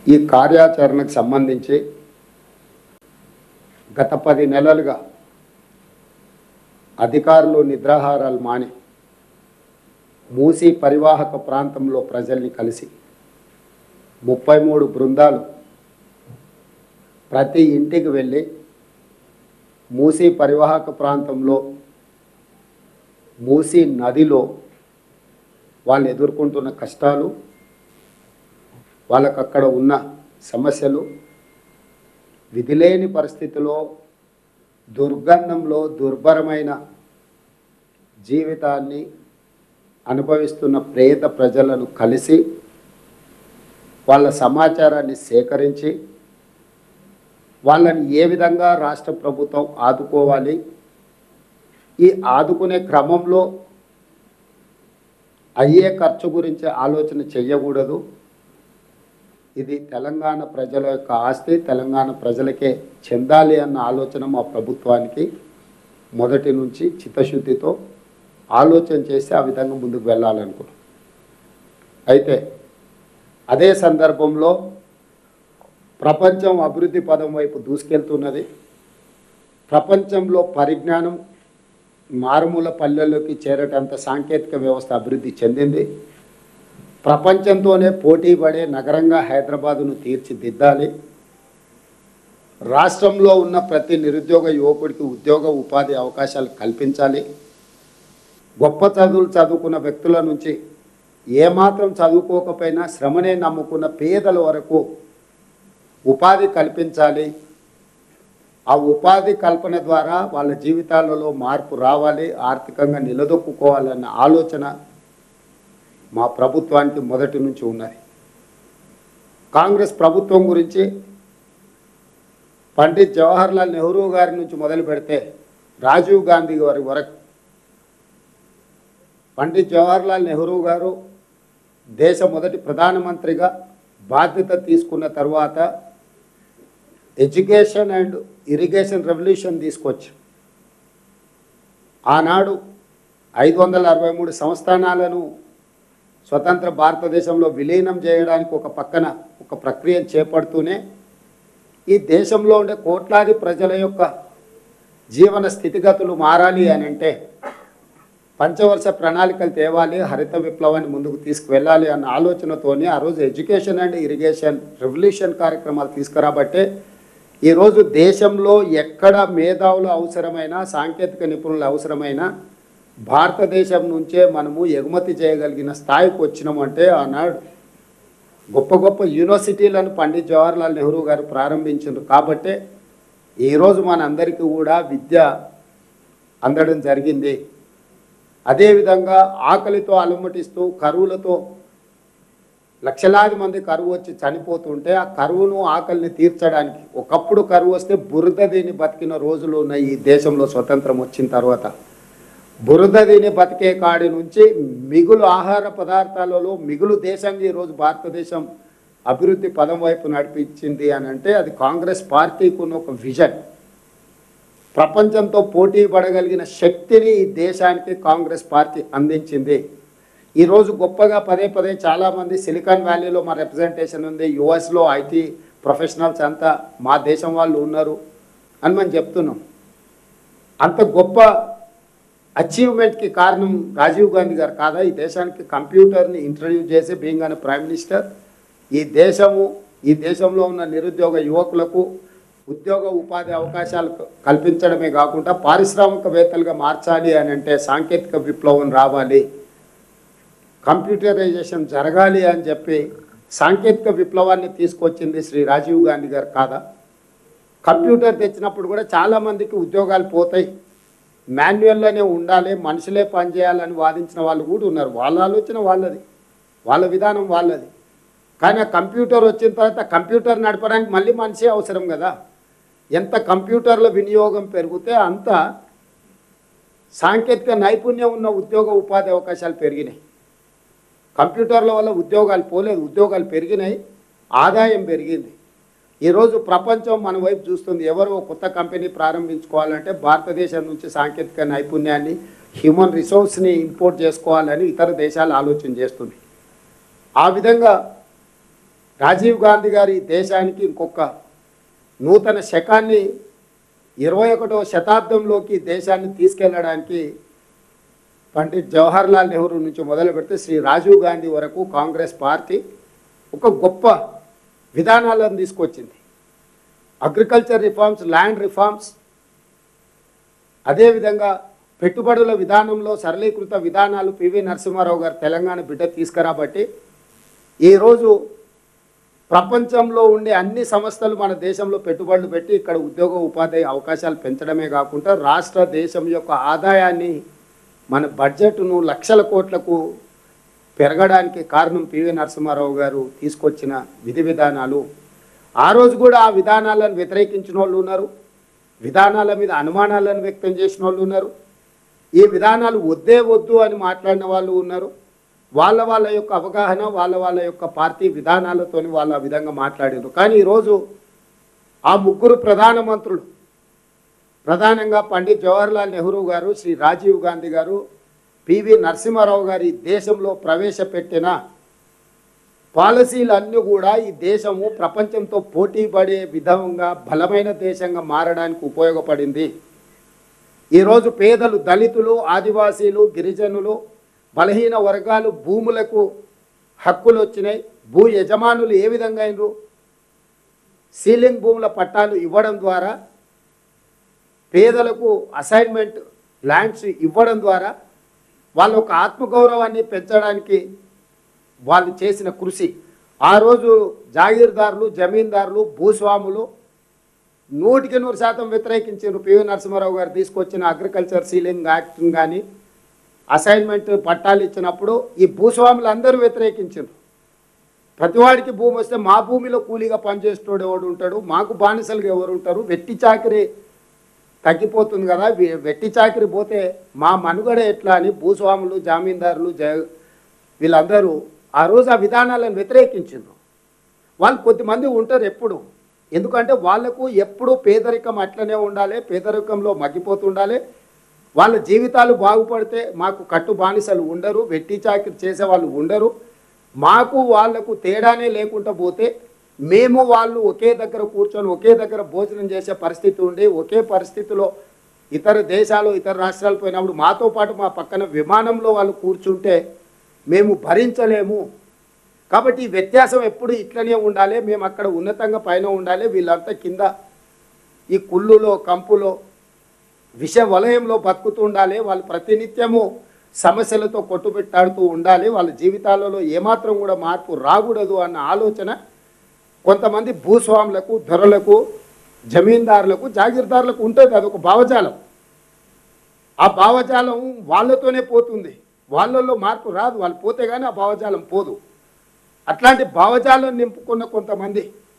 ఈ కార్యాచరణకు సంబంధించి గత పది నెలలుగా అధికారులు నిద్రాహారాలు మాని మూసీ పరివాహక ప్రాంతంలో ప్రజల్ని కలిసి ముప్పై మూడు బృందాలు ప్రతి ఇంటికి వెళ్ళి మూసీ పరివాహక ప్రాంతంలో మూసీ నదిలో వాళ్ళు ఎదుర్కొంటున్న కష్టాలు వాళ్ళకు అక్కడ ఉన్న సమస్యలు విధిలేని పరిస్థితిలో దుర్గంధంలో దుర్భరమైన జీవితాన్ని అనుభవిస్తున్న ప్రేత ప్రజలను కలిసి వాళ్ళ సమాచారాన్ని సేకరించి వాళ్ళని ఏ విధంగా రాష్ట్ర ప్రభుత్వం ఆదుకోవాలి ఈ ఆదుకునే క్రమంలో అయ్యే ఖర్చు గురించి ఆలోచన చెయ్యకూడదు ఇది తెలంగాణ ప్రజల యొక్క ఆస్తి తెలంగాణ ప్రజలకే చెందాలి అన్న ఆలోచన మా ప్రభుత్వానికి మొదటి నుంచి చిత్తశుద్ధితో ఆలోచన చేసి ఆ విధంగా ముందుకు వెళ్ళాలనుకున్నాం అయితే అదే సందర్భంలో ప్రపంచం అభివృద్ధి పదం వైపు దూసుకెళ్తున్నది ప్రపంచంలో పరిజ్ఞానం మారుమూల పల్లెల్లోకి చేరటంత సాంకేతిక వ్యవస్థ అభివృద్ధి చెందింది ప్రపంచంతోనే పోటీ పడే నగరంగా హైదరాబాదును తీర్చిదిద్దాలి రాష్ట్రంలో ఉన్న ప్రతి నిరుద్యోగ యువకుడికి ఉద్యోగ ఉపాధి అవకాశాలు కల్పించాలి గొప్ప చదువులు చదువుకున్న వ్యక్తుల నుంచి ఏమాత్రం చదువుకోకపోయినా శ్రమనే నమ్ముకున్న పేదల వరకు ఉపాధి కల్పించాలి ఆ ఉపాధి కల్పన ద్వారా వాళ్ళ జీవితాలలో మార్పు రావాలి ఆర్థికంగా నిలదొక్కుకోవాలన్న ఆలోచన మా ప్రభుత్వానికి మొదటి నుంచి ఉన్నది కాంగ్రెస్ ప్రభుత్వం గురించి పండిత్ జవహర్లాల్ నెహ్రూ గారి నుంచి మొదలు పెడితే రాజీవ్ గాంధీ గారి వరకు పండిత్ జవహర్లాల్ నెహ్రూ గారు దేశ మొదటి ప్రధానమంత్రిగా బాధ్యత తీసుకున్న తర్వాత ఎడ్యుకేషన్ అండ్ ఇరిగేషన్ రెవల్యూషన్ తీసుకొచ్చి ఆనాడు ఐదు వందల అరవై మూడు సంస్థానాలను స్వతంత్ర భారతదేశంలో విలీనం చేయడానికి ఒక పక్కన ఒక ప్రక్రియను చేపడుతూనే ఈ దేశంలో ఉండే కోట్లాది ప్రజల యొక్క జీవన స్థితిగతులు మారాలి అని అంటే పంచవర్ష ప్రణాళికలు తేవాలి హరిత విప్లవాన్ని ముందుకు తీసుకువెళ్ళాలి అన్న ఆలోచనతోనే ఆ రోజు ఎడ్యుకేషన్ అండ్ ఇరిగేషన్ రెవల్యూషన్ కార్యక్రమాలు తీసుకురాబట్టే ఈరోజు దేశంలో ఎక్కడ మేధావులు అవసరమైన సాంకేతిక నిపుణులు అవసరమైన భారతదేశం నుంచే మనము ఎగుమతి చేయగలిగిన స్థాయికి వచ్చినామంటే ఆనాడు గొప్ప గొప్ప యూనివర్సిటీలను పండిత్ జవహర్లాల్ నెహ్రూ గారు ప్రారంభించారు కాబట్టే ఈరోజు మనందరికీ కూడా విద్య అందడం జరిగింది అదేవిధంగా ఆకలితో అలమటిస్తూ కరువులతో లక్షలాది మంది కరువు వచ్చి చనిపోతుంటే ఆ కరువును ఆకలిని తీర్చడానికి ఒకప్పుడు కరువు వస్తే బురద దీని బతికిన రోజులు ఉన్నాయి ఈ దేశంలో స్వతంత్రం వచ్చిన తర్వాత బురద దీని బతికే కాడి నుంచి మిగులు ఆహార పదార్థాలలో మిగులు దేశంగా ఈరోజు భారతదేశం అభివృద్ధి పదం వైపు నడిపించింది అని అంటే అది కాంగ్రెస్ పార్టీకి ఉన్న ఒక విజన్ ప్రపంచంతో పోటీ పడగలిగిన శక్తిని ఈ దేశానికి కాంగ్రెస్ పార్టీ అందించింది ఈరోజు గొప్పగా పదే పదే చాలామంది సిలికాన్ వ్యాలీలో మా రిప్రజెంటేషన్ ఉంది యుఎస్లో ఐటీ ప్రొఫెషనల్స్ అంతా మా దేశం వాళ్ళు ఉన్నారు అని మనం చెప్తున్నాం అంత గొప్ప అచీవ్మెంట్కి కారణం రాజీవ్ గాంధీ గారు కాదా ఈ దేశానికి కంప్యూటర్ని ఇంట్రడ్యూస్ చేసి బీయింగ్ అనే ప్రైమ్ మినిస్టర్ ఈ దేశము ఈ దేశంలో ఉన్న నిరుద్యోగ యువకులకు ఉద్యోగ ఉపాధి అవకాశాలు క- కల్పించడమే కాకుండా పారిశ్రామికవేత్తలుగా మార్చాలి అని అంటే సాంకేతిక విప్లవం రావాలి కంప్యూటరైజేషన్ జరగాలి అని చెప్పి సాంకేతిక విప్లవాన్ని తీసుకొచ్చింది శ్రీ రాజీవ్ గాంధీ గారు కాదా కంప్యూటర్ తెచ్చినప్పుడు కూడా చాలామందికి ఉద్యోగాలు పోతాయి మాన్యువల్లోనే ఉండాలి మనుషులే పనిచేయాలని వాదించిన వాళ్ళు కూడా ఉన్నారు వాళ్ళ ఆలోచన వాళ్ళది వాళ్ళ విధానం వాళ్ళది కానీ ఆ కంప్యూటర్ వచ్చిన తర్వాత కంప్యూటర్ నడపడానికి మళ్ళీ మనిషే అవసరం కదా ఎంత కంప్యూటర్ల వినియోగం పెరిగితే అంత సాంకేతిక నైపుణ్యం ఉన్న ఉద్యోగ ఉపాధి అవకాశాలు పెరిగినాయి కంప్యూటర్ల వల్ల ఉద్యోగాలు పోలేదు ఉద్యోగాలు పెరిగినాయి ఆదాయం పెరిగింది ఈరోజు ప్రపంచం మన వైపు చూస్తుంది ఎవరు ఒక కొత్త కంపెనీ ప్రారంభించుకోవాలంటే భారతదేశం నుంచి సాంకేతిక నైపుణ్యాన్ని హ్యూమన్ రిసోర్స్ని ఇంపోర్ట్ చేసుకోవాలని ఇతర దేశాలు ఆలోచన చేస్తుంది ఆ విధంగా రాజీవ్ గాంధీ గారి ఈ దేశానికి ఇంకొక నూతన శకాన్ని ఇరవై ఒకటవ శతాబ్దంలోకి దేశాన్ని తీసుకెళ్లడానికి పండిత్ జవహర్లాల్ నెహ్రూ నుంచి మొదలు పెడితే శ్రీ రాజీవ్ గాంధీ వరకు కాంగ్రెస్ పార్టీ ఒక గొప్ప విధానాలను తీసుకొచ్చింది అగ్రికల్చర్ రిఫార్మ్స్ ల్యాండ్ రిఫార్మ్స్ అదేవిధంగా పెట్టుబడుల విధానంలో సరళీకృత విధానాలు పివి నరసింహారావు గారు తెలంగాణ బిడ్డ తీసుకురాబట్టి ఈరోజు ప్రపంచంలో ఉండే అన్ని సంస్థలు మన దేశంలో పెట్టుబడులు పెట్టి ఇక్కడ ఉద్యోగ ఉపాధి అవకాశాలు పెంచడమే కాకుండా రాష్ట్ర దేశం యొక్క ఆదాయాన్ని మన బడ్జెట్ను లక్షల కోట్లకు పెరగడానికి కారణం పివి నరసింహారావు గారు తీసుకొచ్చిన విధి విధానాలు ఆ రోజు కూడా ఆ విధానాలను వ్యతిరేకించిన వాళ్ళు ఉన్నారు విధానాల మీద అనుమానాలను వ్యక్తం చేసిన వాళ్ళు ఉన్నారు ఈ విధానాలు వద్దే వద్దు అని మాట్లాడిన వాళ్ళు ఉన్నారు వాళ్ళ వాళ్ళ యొక్క అవగాహన వాళ్ళ వాళ్ళ యొక్క పార్టీ విధానాలతోని వాళ్ళు ఆ విధంగా మాట్లాడారు కానీ ఈరోజు ఆ ముగ్గురు ప్రధానమంత్రులు ప్రధానంగా పండిత్ జవహర్లాల్ నెహ్రూ గారు శ్రీ రాజీవ్ గాంధీ గారు పివి నరసింహారావు గారు ఈ దేశంలో ప్రవేశపెట్టిన పాలసీలన్నీ కూడా ఈ దేశము ప్రపంచంతో పోటీ పడే విధంగా బలమైన దేశంగా మారడానికి ఉపయోగపడింది ఈరోజు పేదలు దళితులు ఆదివాసీలు గిరిజనులు బలహీన వర్గాలు భూములకు హక్కులు వచ్చినాయి భూ యజమానులు ఏ విధంగా అయినరు సీలింగ్ భూముల పట్టాలు ఇవ్వడం ద్వారా పేదలకు అసైన్మెంట్ ల్యాండ్స్ ఇవ్వడం ద్వారా వాళ్ళ ఒక ఆత్మగౌరవాన్ని పెంచడానికి వాళ్ళు చేసిన కృషి ఆ రోజు జాగీర్దారులు జమీందారులు భూస్వాములు నూటికి నూరు శాతం వ్యతిరేకించారు పివి నరసింహారావు గారు తీసుకొచ్చిన అగ్రికల్చర్ సీలింగ్ యాక్ట్ కానీ అసైన్మెంట్ పట్టాలు ఇచ్చినప్పుడు ఈ భూస్వాములు అందరూ వ్యతిరేకించారు ప్రతివాడికి భూమి వస్తే మా భూమిలో కూలీగా పనిచేసేటోడు ఎవడు ఉంటాడు మాకు బానిసలుగా ఎవరు ఉంటారు వెట్టి చాకరీ తగ్గిపోతుంది కదా వే- వెట్టి చాకరీ పోతే మా మనుగడ ఎట్లా అని భూస్వాములు జామీందారులు జ వీళ్ళందరూ ఆ రోజు ఆ విధానాలను వ్యతిరేకించారు వాళ్ళు కొద్దిమంది ఉంటారు ఎప్పుడు ఎందుకంటే వాళ్లకు ఎప్పుడూ పేదరికం అట్లనే ఉండాలి పేదరికంలో మగ్గిపోతుండాలి వాళ్ళ జీవితాలు బాగుపడితే మాకు కట్టు బానిసలు ఉండరు వెట్టి చాకిరి చేసే వాళ్ళు ఉండరు మాకు వాళ్లకు తేడానే లేకుండా పోతే మేము వాళ్ళు ఒకే దగ్గర కూర్చొని ఒకే దగ్గర భోజనం చేసే పరిస్థితి ఉండి ఒకే పరిస్థితిలో ఇతర దేశాలు ఇతర రాష్ట్రాలు పోయినప్పుడు మాతో పాటు మా పక్కన విమానంలో వాళ్ళు కూర్చుంటే మేము భరించలేము కాబట్టి ఈ వ్యత్యాసం ఎప్పుడు ఇట్లనే ఉండాలి మేము అక్కడ ఉన్నతంగా పైన ఉండాలి వీళ్ళంతా కింద ఈ కుళ్ళులో కంపులో విష వలయంలో బతుకుతూ ఉండాలి వాళ్ళు ప్రతినిత్యము సమస్యలతో కొట్టుబెట్టాడుతూ ఉండాలి వాళ్ళ జీవితాలలో ఏమాత్రం కూడా మార్పు రాకూడదు అన్న ఆలోచన కొంతమంది భూస్వాములకు దొరలకు జమీందారులకు జాగీర్దారులకు ఉంటుంది అదొక భావజాలం ఆ భావజాలం వాళ్ళతోనే పోతుంది వాళ్ళల్లో మార్పు రాదు వాళ్ళు పోతే కానీ ఆ భావజాలం పోదు అట్లాంటి భావజాలం నింపుకున్న కొంతమంది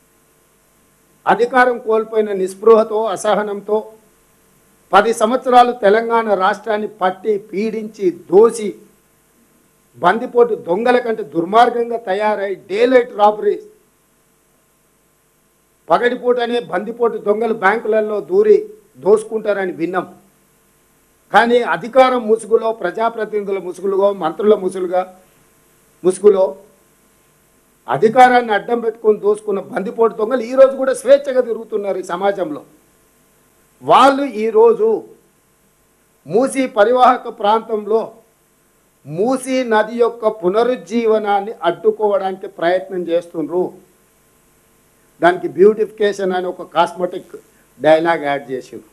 అధికారం కోల్పోయిన నిస్పృహతో అసహనంతో పది సంవత్సరాలు తెలంగాణ రాష్ట్రాన్ని పట్టి పీడించి దోసి బందిపోటు దొంగల కంటే దుర్మార్గంగా తయారై డేలైట్ రాబరీ పగటిపూటనే బందిపోటు దొంగలు బ్యాంకులలో దూరి దోసుకుంటారని విన్నాం కానీ అధికారం ముసుగులో ప్రజాప్రతినిధుల ముసుగులుగా మంత్రుల ముసుగులుగా ముసుగులో అధికారాన్ని అడ్డం పెట్టుకొని దోసుకున్న బందిపోటు దొంగలు ఈరోజు కూడా స్వేచ్ఛగా తిరుగుతున్నారు ఈ సమాజంలో వాళ్ళు ఈరోజు మూసీ పరివాహక ప్రాంతంలో మూసీ నది యొక్క పునరుజ్జీవనాన్ని అడ్డుకోవడానికి ప్రయత్నం చేస్తుండ్రు దానికి బ్యూటిఫికేషన్ అని ఒక కాస్మెటిక్ డైలాగ్ యాడ్ చేసిండ్రు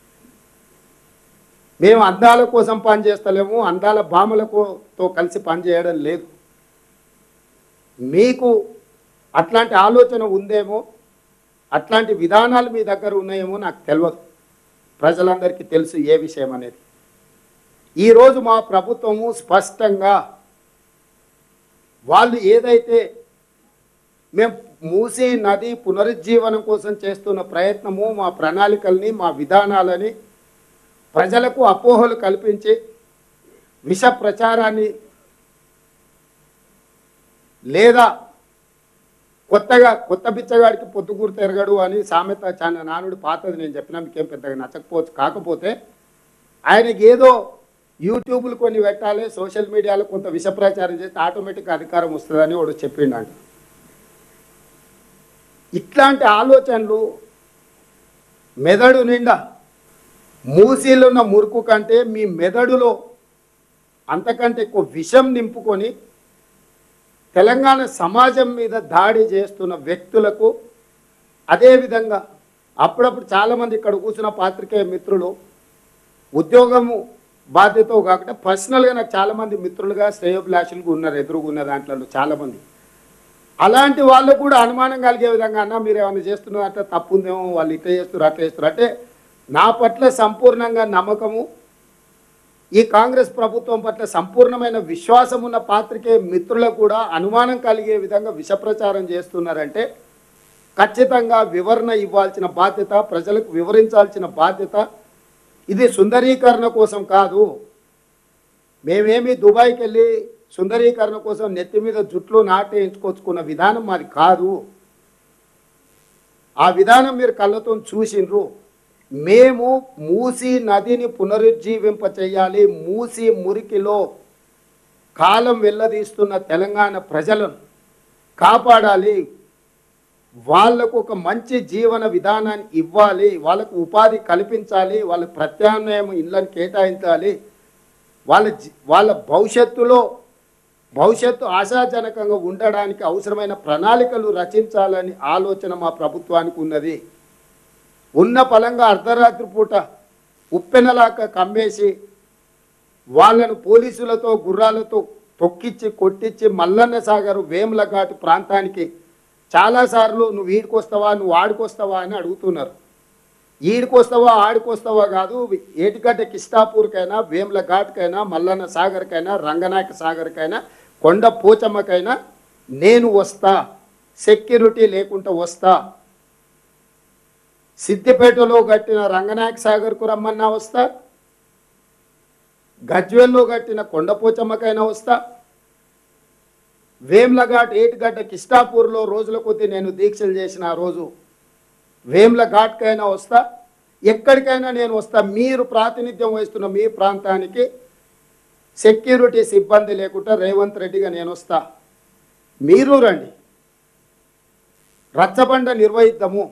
మేము అందాల కోసం పని చేస్తలేము అందాల భామలతో కలిసి పనిచేయడం లేదు మీకు అట్లాంటి ఆలోచన ఉందేమో అట్లాంటి విధానాలు మీ దగ్గర ఉన్నాయేమో నాకు తెలియదు ప్రజలందరికీ తెలుసు ఏ విషయం అనేది ఈరోజు మా ప్రభుత్వము స్పష్టంగా వాళ్ళు ఏదైతే మేము మూసీ నది పునరుజ్జీవనం కోసం చేస్తున్న ప్రయత్నము మా ప్రణాళికల్ని మా విధానాలని ప్రజలకు అపోహలు కల్పించి విష ప్రచారాన్ని లేదా కొత్తగా కొత్త బిచ్చగాడికి పొద్దుకూరు తిరగడు అని సామెత చాలా నానుడు పాతది నేను చెప్పినా మీకేం పెద్దగా నచ్చకపోవచ్చు కాకపోతే ఆయనకి ఏదో యూట్యూబ్లు కొన్ని పెట్టాలి సోషల్ మీడియాలో కొంత విష ప్రచారం చేస్తే ఆటోమేటిక్గా అధికారం వస్తుందని వాడు చెప్పిండు అంట ఇట్లాంటి ఆలోచనలు మెదడు నిండా మూసీలున్న మురుకు కంటే మీ మెదడులో అంతకంటే ఎక్కువ విషం నింపుకొని తెలంగాణ సమాజం మీద దాడి చేస్తున్న వ్యక్తులకు అదేవిధంగా అప్పుడప్పుడు చాలామంది ఇక్కడ కూర్చున్న పాత్రికేయ మిత్రులు ఉద్యోగము బాధ్యత కాకుండా పర్సనల్గా నాకు చాలామంది మిత్రులుగా శ్రేయోభిలాషులుగా ఉన్నారు ఎదురుగా ఉన్న దాంట్లో చాలామంది అలాంటి వాళ్ళు కూడా అనుమానం కలిగే విధంగా అన్న మీరు ఏమైనా చేస్తున్నారు అంటే తప్పు ఉందేమో వాళ్ళు ఇట్లా చేస్తారు అట్లా చేస్తారు అంటే నా పట్ల సంపూర్ణంగా నమ్మకము ఈ కాంగ్రెస్ ప్రభుత్వం పట్ల సంపూర్ణమైన విశ్వాసం ఉన్న పాత్రికే మిత్రులకు కూడా అనుమానం కలిగే విధంగా విషప్రచారం చేస్తున్నారంటే ఖచ్చితంగా వివరణ ఇవ్వాల్సిన బాధ్యత ప్రజలకు వివరించాల్సిన బాధ్యత ఇది సుందరీకరణ కోసం కాదు మేమేమి దుబాయ్కి వెళ్ళి సుందరీకరణ కోసం నెత్తి మీద జుట్లు నాటేయించుకొచ్చుకున్న విధానం మాది కాదు ఆ విధానం మీరు కళ్ళతో చూసిండ్రు మేము మూసి నదిని పునరుజ్జీవింప చేయాలి మూసి మురికిలో కాలం వెళ్ళదీస్తున్న తెలంగాణ ప్రజలను కాపాడాలి వాళ్ళకు ఒక మంచి జీవన విధానాన్ని ఇవ్వాలి వాళ్ళకు ఉపాధి కల్పించాలి వాళ్ళ ప్రత్యామ్నాయం ఇళ్ళని కేటాయించాలి వాళ్ళ జీ- వాళ్ళ భవిష్యత్తులో భవిష్యత్తు ఆశాజనకంగా ఉండడానికి అవసరమైన ప్రణాళికలు రచించాలని ఆలోచన మా ప్రభుత్వానికి ఉన్నది ఉన్న పలంగా అర్ధరాత్రి పూట ఉప్పెనలాక కమ్మేసి వాళ్ళను పోలీసులతో గుర్రాలతో తొక్కిచ్చి కొట్టించి మల్లన్న సాగర్ వేముల ఘాటు ప్రాంతానికి చాలాసార్లు నువ్వు ఈడికొస్తావా నువ్వు ఆడికొస్తావా అని అడుగుతున్నారు ఈడికొస్తావా ఆడికొస్తావా కాదు ఏటిగడ్డ కిష్టాపూర్కైనా వేముల ఘాట్కైనా మల్లన్న సాగర్కైనా రంగనాయక సాగర్కైనా కొండ పోచమ్మకైనా నేను వస్తా సెక్యూరిటీ లేకుండా వస్తా సిద్దిపేటలో కట్టిన రంగనాయక సాగర్కు రమ్మన్నా వస్తా గజ్వేల్లో కట్టిన కొండపోచమ్మకైనా వస్తా వేమ్లఘాట్ ఏటిగడ్డ కిష్టాపూర్లో రోజుల కొద్దీ నేను దీక్షలు చేసిన ఆ రోజు వేమ్ల ఘాట్కైనా వస్తా ఎక్కడికైనా నేను వస్తా మీరు ప్రాతినిధ్యం వహిస్తున్న మీ ప్రాంతానికి సెక్యూరిటీ సిబ్బంది లేకుండా రేవంత్ రెడ్డిగా నేను వస్తా మీరు రండి రచ్చబండ నిర్వహిద్దాము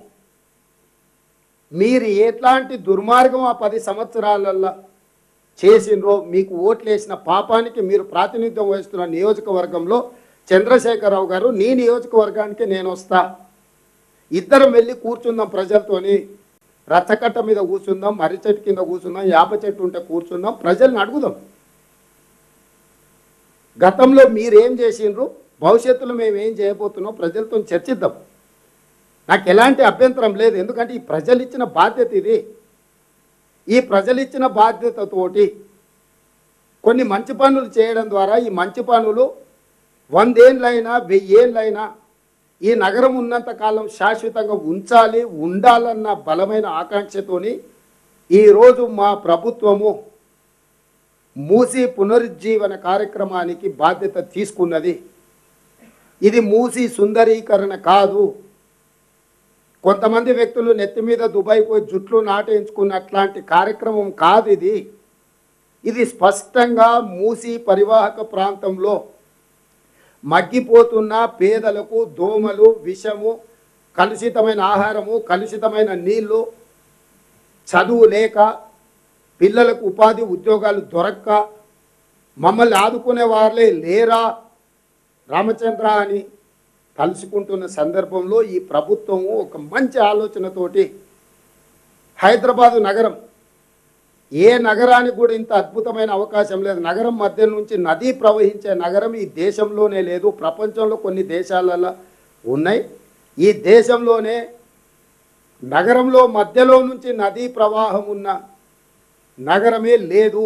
మీరు ఎట్లాంటి దుర్మార్గం ఆ పది సంవత్సరాలల్లో చేసిండ్రో మీకు ఓట్లేసిన పాపానికి మీరు ప్రాతినిధ్యం వహిస్తున్న నియోజకవర్గంలో చంద్రశేఖరరావు గారు నీ నియోజకవర్గానికి నేను వస్తా ఇద్దరం వెళ్ళి కూర్చుందాం ప్రజలతోని రచ్చకట్ట మీద కూర్చుందాం మర్రి చెట్టు కింద కూర్చుందాం యాప చెట్టు ఉంటే కూర్చుందాం ప్రజల్ని అడుగుదాం గతంలో మీరేం చేసిండ్రు భవిష్యత్తులో మేము ఏం చేయబోతున్నాం ప్రజలతో చర్చిద్దాం నాకు ఎలాంటి అభ్యంతరం లేదు ఎందుకంటే ఈ ప్రజలు ఇచ్చిన బాధ్యత ఇది ఈ ప్రజలు ఇచ్చిన బాధ్యతతోటి కొన్ని మంచి పనులు చేయడం ద్వారా ఈ మంచి పనులు వందేళ్ళైనా వెయ్యేళ్ళైనా ఈ నగరం ఉన్నంత కాలం శాశ్వతంగా ఉంచాలి ఉండాలన్న బలమైన ఆకాంక్షతోని ఈరోజు మా ప్రభుత్వము మూసి పునరుజ్జీవన కార్యక్రమానికి బాధ్యత తీసుకున్నది ఇది మూసి సుందరీకరణ కాదు కొంతమంది వ్యక్తులు నెత్తి మీద దుబాయ్ పోయి జుట్లు నాటేయించుకున్న అట్లాంటి కార్యక్రమం కాదు ఇది ఇది స్పష్టంగా మూసి పరివాహక ప్రాంతంలో మగ్గిపోతున్న పేదలకు దోమలు విషము కలుషితమైన ఆహారము కలుషితమైన నీళ్లు చదువు లేక పిల్లలకు ఉపాధి ఉద్యోగాలు దొరక్క మమ్మల్ని ఆదుకునే వాళ్ళే లేరా రామచంద్ర అని కలుసుకుంటున్న సందర్భంలో ఈ ప్రభుత్వము ఒక మంచి ఆలోచనతోటి హైదరాబాదు నగరం ఏ నగరానికి కూడా ఇంత అద్భుతమైన అవకాశం లేదు నగరం మధ్య నుంచి నది ప్రవహించే నగరం ఈ దేశంలోనే లేదు ప్రపంచంలో కొన్ని దేశాలలో ఉన్నాయి ఈ దేశంలోనే నగరంలో మధ్యలో నుంచి నదీ ప్రవాహం ఉన్న నగరమే లేదు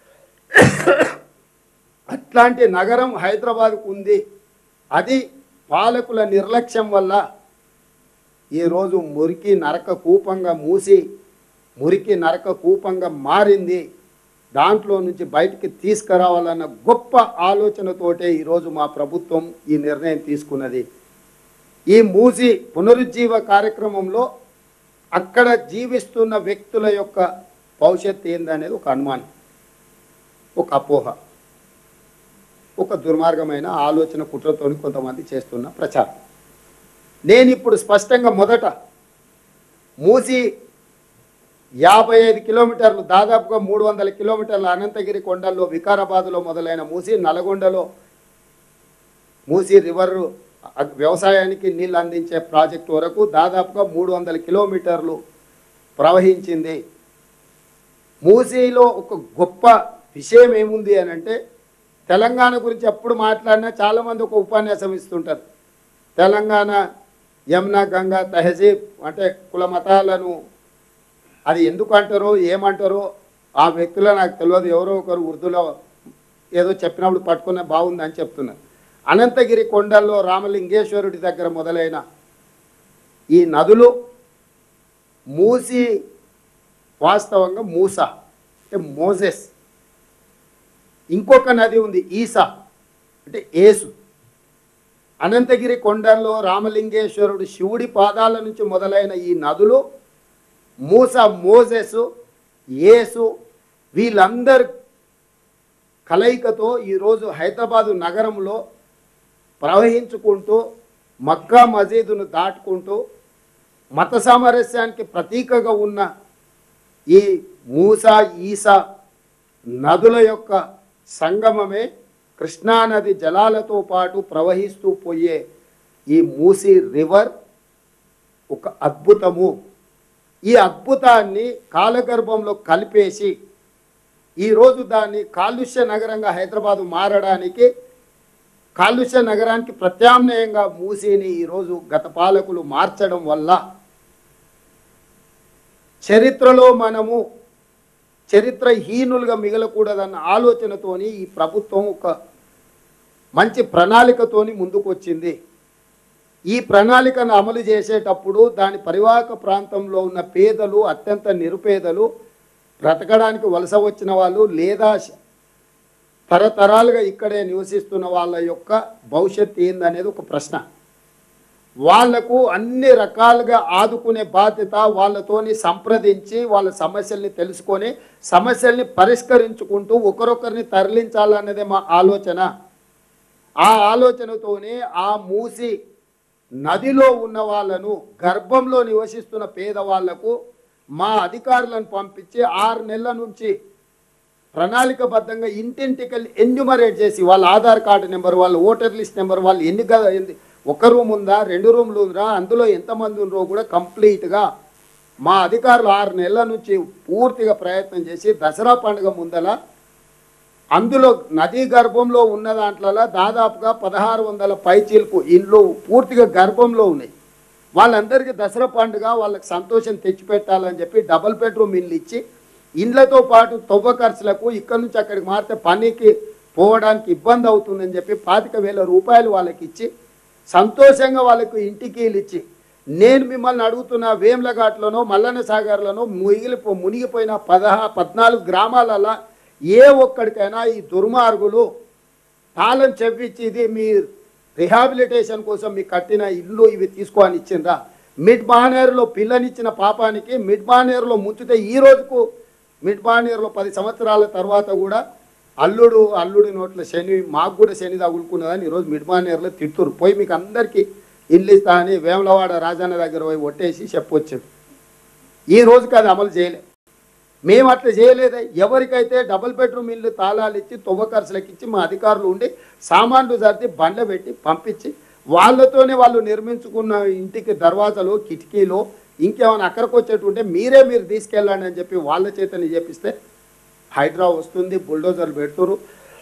అట్లాంటి నగరం హైదరాబాద్కు ఉంది అది పాలకుల నిర్లక్ష్యం వల్ల ఈరోజు మురికి నరక కూపంగా మూసి మురికి నరక కూపంగా మారింది దాంట్లో నుంచి బయటికి తీసుకురావాలన్న గొప్ప ఆలోచనతోటే ఈరోజు మా ప్రభుత్వం ఈ నిర్ణయం తీసుకున్నది ఈ మూసి పునరుజ్జీవ కార్యక్రమంలో అక్కడ జీవిస్తున్న వ్యక్తుల యొక్క భవిష్యత్తు ఏందనేది ఒక అనుమానం ఒక అపోహ ఒక దుర్మార్గమైన ఆలోచన కుట్రతోని కొంతమంది చేస్తున్న ప్రచారం నేను ఇప్పుడు స్పష్టంగా మొదట మూసి యాభై ఐదు కిలోమీటర్లు దాదాపుగా మూడు వందల కిలోమీటర్ల అనంతగిరి కొండల్లో వికారాబాద్లో మొదలైన మూసి నల్గొండలో మూసి రివర్ అ- వ్యవసాయానికి నీళ్ళు అందించే ప్రాజెక్టు వరకు దాదాపుగా మూడు వందల కిలోమీటర్లు ప్రవహించింది మూసీలో ఒక గొప్ప విషయం ఏముంది అని అంటే తెలంగాణ గురించి ఎప్పుడు మాట్లాడినా చాలామంది ఒక ఉపన్యాసం ఇస్తుంటారు తెలంగాణ యమునా గంగా తహజీబ్ అంటే కుల మతాలను అది ఎందుకు అంటారో ఏమంటారో ఆ వ్యక్తులు నాకు తెలియదు ఎవరో ఒకరు ఉర్దూలో ఏదో చెప్పినప్పుడు పట్టుకున్న బాగుంది అని చెప్తున్నారు అనంతగిరి కొండల్లో రామలింగేశ్వరుడి దగ్గర మొదలైన ఈ నదులు మూసి వాస్తవంగా మూస అంటే మోజెస్ ఇంకొక నది ఉంది ఈసా అంటే ఏసు అనంతగిరి కొండల్లో రామలింగేశ్వరుడు శివుడి పాదాల నుంచి మొదలైన ఈ నదులు మూస మోజెస్ యేసు వీళ్ళందరి కలయికతో ఈరోజు హైదరాబాదు నగరంలో ప్రవహించుకుంటూ మక్కా మసీదును దాటుకుంటూ మత సామరస్యానికి ప్రతీకగా ఉన్న ఈ మూసా ఈసా నదుల యొక్క సంగమమే కృష్ణానది జలాలతో పాటు ప్రవహిస్తూ పోయే ఈ మూసీ రివర్ ఒక అద్భుతము ఈ అద్భుతాన్ని కాలగర్భంలో కలిపేసి ఈరోజు దాన్ని కాలుష్య నగరంగా హైదరాబాదు మారడానికి కాలుష్య నగరానికి ప్రత్యామ్నాయంగా మూసీని ఈరోజు గత పాలకులు మార్చడం వల్ల చరిత్రలో మనము చరిత్రహీనులుగా మిగలకూడదన్న ఆలోచనతోని ఈ ప్రభుత్వం ఒక మంచి ప్రణాళికతోని ముందుకు వచ్చింది ఈ ప్రణాళికను అమలు చేసేటప్పుడు దాని పరివాహక ప్రాంతంలో ఉన్న పేదలు అత్యంత నిరుపేదలు బ్రతకడానికి వలస వచ్చిన వాళ్ళు లేదా శ- తరతరాలుగా ఇక్కడే నివసిస్తున్న వాళ్ళ యొక్క భవిష్యత్తు ఏందనేది ఒక ప్రశ్న వాళ్లకు అన్ని రకాలుగా ఆదుకునే బాధ్యత వాళ్ళతోని సంప్రదించి వాళ్ళ సమస్యల్ని తెలుసుకొని సమస్యల్ని పరిష్కరించుకుంటూ ఒకరొకరిని తరలించాలన్నదే మా ఆలోచన ఆ ఆలోచనతోనే ఆ మూసి నదిలో ఉన్న వాళ్ళను గర్భంలో నివసిస్తున్న పేదవాళ్లకు మా అధికారులను పంపించి ఆరు నెలల నుంచి ప్రణాళికబద్ధంగా ఇంటింటికి వెళ్ళి ఎన్యుమరేట్ చేసి వాళ్ళ ఆధార్ కార్డు నెంబర్ వాళ్ళ ఓటర్ లిస్ట్ నెంబర్ వాళ్ళు ఎన్ని గ- ఎన్ని ఒక రూమ్ ఉందా రెండు రూమ్లు ఉందా అందులో ఎంతమంది ఉన్నారో కూడా కంప్లీట్గా మా అధికారులు ఆరు నెలల నుంచి పూర్తిగా ప్రయత్నం చేసి దసరా పండుగ ముందల అందులో నదీ గర్భంలో ఉన్న దాంట్లో దాదాపుగా పదహారు వందల పైచీలకు ఇండ్లు పూర్తిగా గర్భంలో ఉన్నాయి వాళ్ళందరికీ దసరా పండుగ వాళ్ళకి సంతోషం తెచ్చిపెట్టాలని చెప్పి డబుల్ బెడ్రూమ్ ఇల్లు ఇచ్చి ఇండ్లతో పాటు తొవ్వ ఖర్చులకు ఇక్కడి నుంచి అక్కడికి మారితే పనికి పోవడానికి ఇబ్బంది అవుతుందని చెప్పి పాతిక వేల రూపాయలు వాళ్ళకి ఇచ్చి సంతోషంగా వాళ్ళకు ఇంటికి ఇచ్చి నేను మిమ్మల్ని అడుగుతున్న వేమ్లఘాట్లోనో మల్లన్న సాగర్లోనో ముగిలిపో మునిగిపోయిన పదహా పద్నాలుగు గ్రామాలలో ఏ ఒక్కడికైనా ఈ దుర్మార్గులు తాళం చెవ్విచ్చి ఇది మీ రిహాబిలిటేషన్ కోసం మీకు కట్టిన ఇల్లు ఇవి తీసుకొని ఇచ్చిండ్రా మిడ్ బానేరులో పిల్లనిచ్చిన పాపానికి మిడ్ బానేరులో ముంచితే ఈ రోజుకు మిడ్ బానేరులో పది సంవత్సరాల తర్వాత కూడా అల్లుడు అల్లుడి నోట్ల శని మాకు కూడా శని తగులుకున్నదని ఈరోజు మిడ్ బానేరులో తిట్టురు పోయి మీకు అందరికీ ఇల్లు ఇస్తా అని వేములవాడ రాజన్న దగ్గర పోయి ఒట్టేసి చెప్పొచ్చాడు ఈ రోజుకి అది అమలు చేయలే మేము అట్లా చేయలేదే ఎవరికైతే డబుల్ బెడ్రూమ్ ఇల్లు తాళాలు ఇచ్చి తొవ్వ ఖర్చులకు ఇచ్చి మా అధికారులు ఉండి సామాన్లు సర్ది బండ్ల పెట్టి పంపించి వాళ్ళతోనే వాళ్ళు నిర్మించుకున్న ఇంటికి దర్వాజాలు కిటికీలు ఇంకేమైనా అక్కడికి వచ్చేటుంటే మీరే మీరు తీసుకెళ్ళండి అని చెప్పి వాళ్ళ చేతని చేపిస్తే హైడ్రా వస్తుంది బుల్డోజర్లు పెడుతురు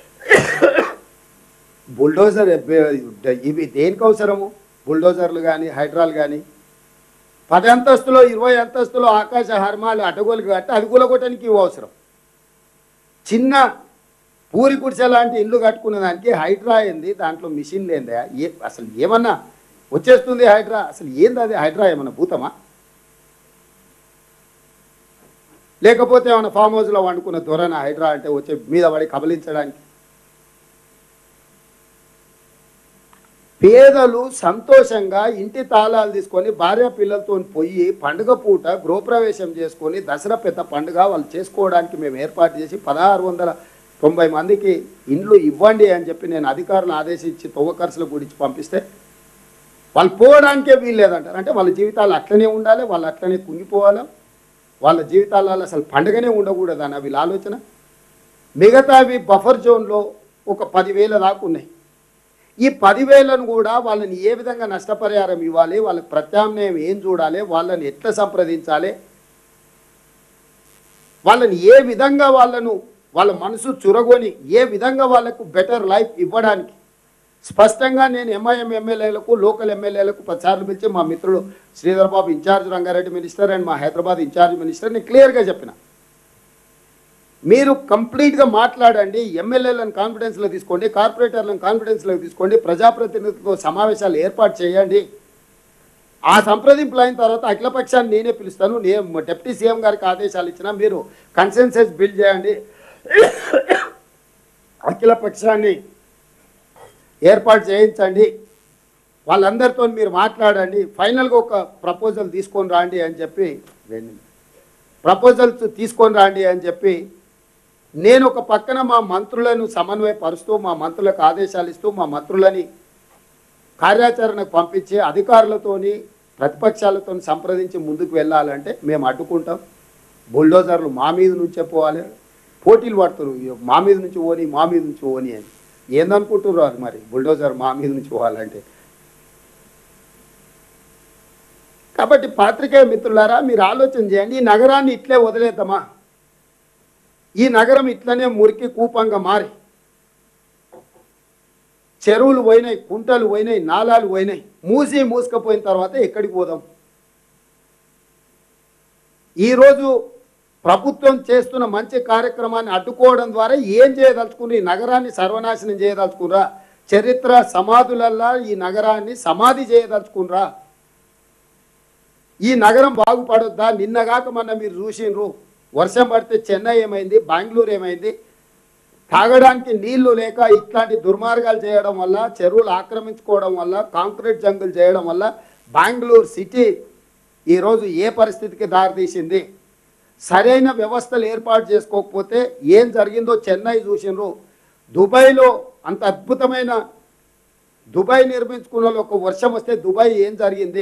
బుల్డోజర్ ఎబ్బే- ఇవి దేనికి అవసరము బుల్డోజర్లు కానీ హైడ్రాలు కానీ పది అంతస్తులో ఇరవై అంతస్తులో ఆకాశ హర్మాలు అడ్డగోలు కట్టి అది కూలగొట్టడానికి ఇవి అవసరం చిన్న పూరి గుడిసె లాంటి ఇల్లు కట్టుకున్న దానికి హైడ్రా ఏంది దాంట్లో మిషన్ లేందా ఏ అసలు ఏమన్నా వచ్చేస్తుంది హైడ్రా అసలు ఏంది అది హైడ్రా ఏమన్నా భూతమా లేకపోతే ఏమైనా ఫామ్ హౌస్లో వండుకున్న దొరన హైడ్రా అంటే వచ్చే మీద పడి కబలించడానికి పేదలు సంతోషంగా ఇంటి తాళాలు తీసుకొని భార్య పిల్లలతో పోయి పండుగ పూట గృహప్రవేశం చేసుకొని దసరా పెద్ద పండుగ వాళ్ళు చేసుకోవడానికి మేము ఏర్పాటు చేసి పదహారు వందల తొంభై మందికి ఇండ్లు ఇవ్వండి అని చెప్పి నేను అధికారులను ఆదేశించి తొవ్వ ఖర్చుల గురించి పంపిస్తే వాళ్ళు పోవడానికే వీలు లేదంటారు అంటే వాళ్ళ జీవితాలు అట్లనే ఉండాలి వాళ్ళు అట్లనే కుంగిపోవాలి వాళ్ళ జీవితాలలో అసలు పండగనే ఉండకూడదు అన్న వీళ్ళ ఆలోచన మిగతావి బఫర్ జోన్లో ఒక పదివేల దాకా ఉన్నాయి ఈ పదివేలను కూడా వాళ్ళని ఏ విధంగా నష్టపరిహారం ఇవ్వాలి వాళ్ళకి ప్రత్యామ్నాయం ఏం చూడాలి వాళ్ళని ఎట్లా సంప్రదించాలి వాళ్ళని ఏ విధంగా వాళ్ళను వాళ్ళ మనసు చురగొని ఏ విధంగా వాళ్ళకు బెటర్ లైఫ్ ఇవ్వడానికి స్పష్టంగా నేను ఎంఐఎం ఎమ్మెల్యేలకు లోకల్ ఎమ్మెల్యేలకు పదిసార్లు పిలిచి మా మిత్రుడు Sridhar Babu incharge Ranga Reddy minister and మా హైదరాబాద్ ఇన్ఛార్జ్ మినిస్టర్ నేను క్లియర్గా చెప్పిన మీరు కంప్లీట్గా మాట్లాడండి ఎమ్మెల్యేలను కాన్ఫిడెన్స్లో తీసుకోండి కార్పొరేటర్లను కాన్ఫిడెన్స్లో తీసుకోండి ప్రజాప్రతినిధులతో సమావేశాలు ఏర్పాటు చేయండి ఆ సంప్రదింపులు అయిన తర్వాత అఖిలపక్షాన్ని నేనే పిలుస్తాను నేను డిప్యూటీ సీఎం గారికి ఆదేశాలు ఇచ్చిన మీరు కన్సెన్సెస్ బిల్డ్ చేయండి అఖిల పక్షాన్ని ఏర్పాటు చేయించండి వాళ్ళందరితో మీరు మాట్లాడండి ఫైనల్గా ఒక ప్రపోజల్ తీసుకొని రాండి అని చెప్పి ప్రపోజల్స్ తీసుకొని రాండి అని చెప్పి నేను ఒక పక్కన మా మంత్రులను సమన్వయపరుస్తూ మా మంత్రులకు ఆదేశాలు ఇస్తూ మా మంత్రులని కార్యాచరణకు పంపించి అధికారులతోని ప్రతిపక్షాలతో సంప్రదించి ముందుకు వెళ్ళాలంటే మేము అడ్డుకుంటాం బుల్డోజర్లు మా మీద నుంచే పోవాలి పోటీలు పడుతున్నారు ఇయ్యో, మా మీద నుంచి ఓని మా మీద నుంచి ఓని అని ఏందనుకుంటున్నారు అది మరి బుల్డోజర్ మా మీద నుంచి పోవాలంటే కాబట్టి పాత్రికేయ మిత్రులారా మీరు ఆలోచన చేయండి ఈ నగరాన్ని ఇట్లే వదిలేద్దామా ఈ నగరం ఇట్లనే మురికి కూపంగా మారి చెరువులు పోయినాయి కుంటలు పోయినాయి నాలాలు పోయినాయి మూసి మూసుకపోయిన తర్వాత ఎక్కడికి పోదాం ఈరోజు ప్రభుత్వం చేస్తున్న మంచి కార్యక్రమాన్ని అడ్డుకోవడం ద్వారా ఏం చేయదలుచుకుని ఈ నగరాన్ని సర్వనాశనం చేయదలుచుకురా చరిత్ర సమాధులల్లా ఈ నగరాన్ని సమాధి చేయదలుచుకునరా ఈ నగరం బాగుపడొద్దా నిన్నగాక మొన్న మీరు చూసిండ్రు వర్షం పడితే చెన్నై ఏమైంది బెంగళూరు ఏమైంది తాగడానికి నీళ్లు లేక ఇట్లాంటి దుర్మార్గాలు చేయడం వల్ల చెరువులు ఆక్రమించుకోవడం వల్ల కాంక్రీట్ జంగులు చేయడం వల్ల బెంగళూరు సిటీ ఈరోజు ఏ పరిస్థితికి దారితీసింది సరైన వ్యవస్థలు ఏర్పాటు చేసుకోకపోతే ఏం జరిగిందో చెన్నై చూసిండ్రు దుబాయ్లో అంత అద్భుతమైన దుబాయ్ నిర్మించుకున్న వాళ్ళు ఒక వర్షం వస్తే దుబాయ్ ఏం జరిగింది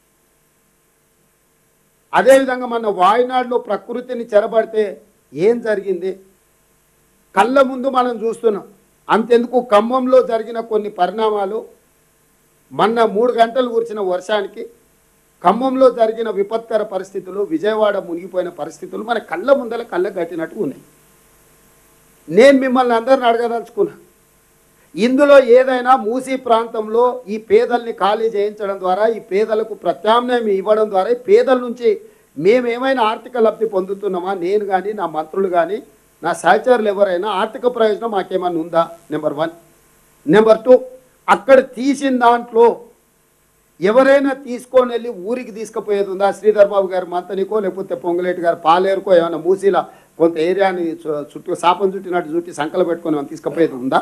అదేవిధంగా మన వాయనాడులో ప్రకృతిని చెరబడితే ఏం జరిగింది కళ్ళ ముందు మనం చూస్తున్నాం అంతెందుకు ఖమ్మంలో జరిగిన కొన్ని పరిణామాలు మొన్న మూడు గంటలు కురిసిన వర్షానికి ఖమ్మంలో జరిగిన విపత్కర పరిస్థితులు విజయవాడ మునిగిపోయిన పరిస్థితులు మన కళ్ళ ముందల కళ్ళ కట్టినట్టు ఉన్నాయి నేను మిమ్మల్ని అందరిని అడగదలుచుకున్నా ఇందులో ఏదైనా మూసీ ప్రాంతంలో ఈ పేదల్ని ఖాళీ చేయించడం ద్వారా ఈ పేదలకు ప్రత్యామ్నాయం ఇవ్వడం ద్వారా ఈ పేదల నుంచి మేము ఏమైనా ఆర్థిక లబ్ధి పొందుతున్నామా నేను కానీ నా మంత్రులు కానీ నా సహచరులు ఎవరైనా ఆర్థిక ప్రయోజనం మాకేమైనా ఉందా నెంబర్ వన్ నెంబర్ టూ అక్కడ తీసిన దాంట్లో ఎవరైనా తీసుకొని వెళ్ళి ఊరికి తీసుకుపోయేది ఉందా శ్రీధర్ బాబు గారి మంతనికో లేకపోతే పొంగులేటి గారు పాలేరుకో ఏమైనా మూసీలా కొంత ఏరియాని చు- చుట్టూ సాపం చుట్టినట్టు చుట్టి సంకలు పెట్టుకొని ఏమైనా తీసుకుపోయేది ఉందా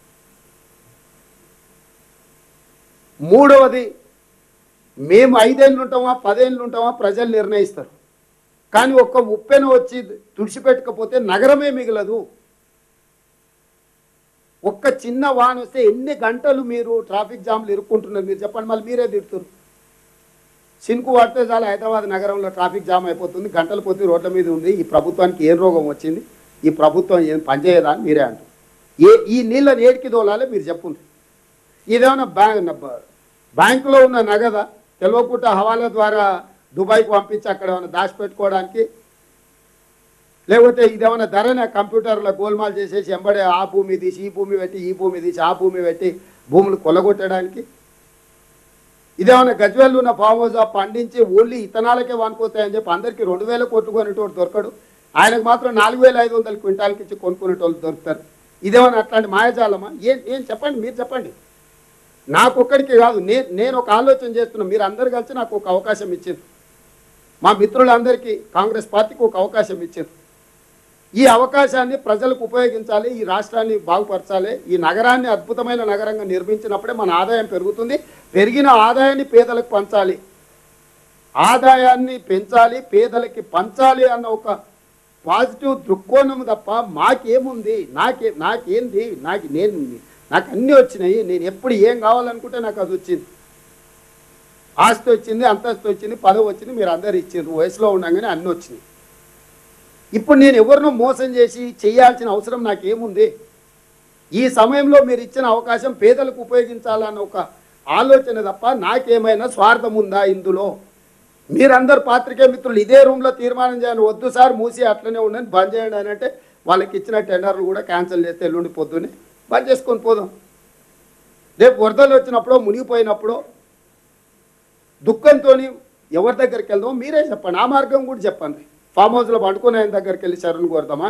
మూడవది మేము ఐదేళ్ళు ఉంటామా పదేళ్ళు ఉంటామా ప్రజలు నిర్ణయిస్తారు కానీ ఒక్క ఉప్పెన వచ్చి తుడిచిపెట్టకపోతే నగరమే మిగలదు ఒక్క చిన్న వాన వస్తే ఎన్ని గంటలు మీరు ట్రాఫిక్ జామ్లు ఇరుక్కుంటున్నారు మీరు చెప్పండి మళ్ళీ మీరే తిడుతున్నారు సిన్కు పడితే చాలా హైదరాబాద్ నగరంలో ట్రాఫిక్ జామ్ అయిపోతుంది గంటల కొద్ది రోడ్ల మీద ఉంది ఈ ప్రభుత్వానికి ఏం రోగం వచ్చింది ఈ ప్రభుత్వం ఏం పనిచేయదా అని మీరే అంటారు ఏ ఈ నీళ్ళని ఏడికి దోలాలి మీరు చెప్పుంది ఇదేమన్నా బ్యాంక్ బ్యాంకులో ఉన్న నగద తెలియకుండా హవాలా ద్వారా దుబాయ్కి పంపించి అక్కడ ఏమైనా దాచిపెట్టుకోవడానికి లేకపోతే ఇదేమన్నా ధరనే కంప్యూటర్లో గోల్మాల్ చేసేసి ఎంబడే ఆ భూమి తీసి ఈ భూమి పెట్టి ఈ భూమి తీసి ఆ భూమి పెట్టి భూములు కొల్లగొట్టడానికి ఇదేమన్నా గజ్వేల్ ఉన్న ఫామ్ హౌస్ ఆ పండించి ఓన్లీ ఇతనాలకే వానుకోతాయని చెప్పి అందరికీ రెండు వేల కోట్లు కొనేటోడు దొరకడు ఆయనకు మాత్రం నాలుగు వేల ఐదు వందల క్వింటాలకి ఇచ్చి కొనుక్కునేటోళ్ళు దొరుకుతారు ఇదేమన్నా అట్లాంటి మాయజాలమా ఏం ఏం చెప్పండి మీరు చెప్పండి నాకు ఒక్కడికి కాదు నేను నేను ఒక ఆలోచన చేస్తున్నా మీరు అందరు కలిసి నాకు ఒక అవకాశం ఇచ్చారు మా మిత్రులందరికీ కాంగ్రెస్ పార్టీకి ఒక అవకాశం ఇచ్చారు ఈ అవకాశాన్ని ప్రజలకు ఉపయోగించాలి ఈ రాష్ట్రాన్ని బాగుపరచాలి ఈ నగరాన్ని అద్భుతమైన నగరంగా నిర్మించినప్పుడే మన ఆదాయం పెరుగుతుంది పెరిగిన ఆదాయాన్ని పేదలకు పంచాలి ఆదాయాన్ని పెంచాలి పేదలకి పంచాలి అన్న ఒక పాజిటివ్ దృక్కోణం తప్ప మాకేముంది నాకే నాకేంది నాకు నేను నాకు అన్నీ వచ్చినాయి నేను ఎప్పుడు ఏం కావాలనుకుంటే నాకు అది వచ్చింది ఆస్తి వచ్చింది అంతస్తు వచ్చింది పదవి వచ్చింది మీరు అందరు ఇచ్చిండ్రు వయసులో ఉండగానే అన్నీ వచ్చినాయి ఇప్పుడు నేను ఎవరినో మోసం చేసి చేయాల్సిన అవసరం నాకేముంది ఈ సమయంలో మీరు ఇచ్చిన అవకాశం పేదలకు ఉపయోగించాలన్న ఒక ఆలోచన తప్ప నాకేమైనా స్వార్థం ఉందా ఇందులో మీరందరు పాత్రికే మిత్రులు ఇదే రూమ్లో తీర్మానం చేయండి వద్దు సార్ మూసి అట్లనే ఉండని బంద్ చేయండి అని అంటే వాళ్ళకి ఇచ్చిన టెండర్లు కూడా క్యాన్సిల్ చేస్తే ఎల్లుండి పొద్దున్నే బంద్ చేసుకొని పోదాం రేపు వరదలు వచ్చినప్పుడు మునిగిపోయినప్పుడు దుఃఖంతో ఎవరి దగ్గరికి వెళ్దామో మీరే చెప్పండి ఆ మార్గం కూడా చెప్పండి ఫామ్ హౌస్లో పండుకుని ఆయన దగ్గరికి వెళ్ళి శరణ్ కోరుదామా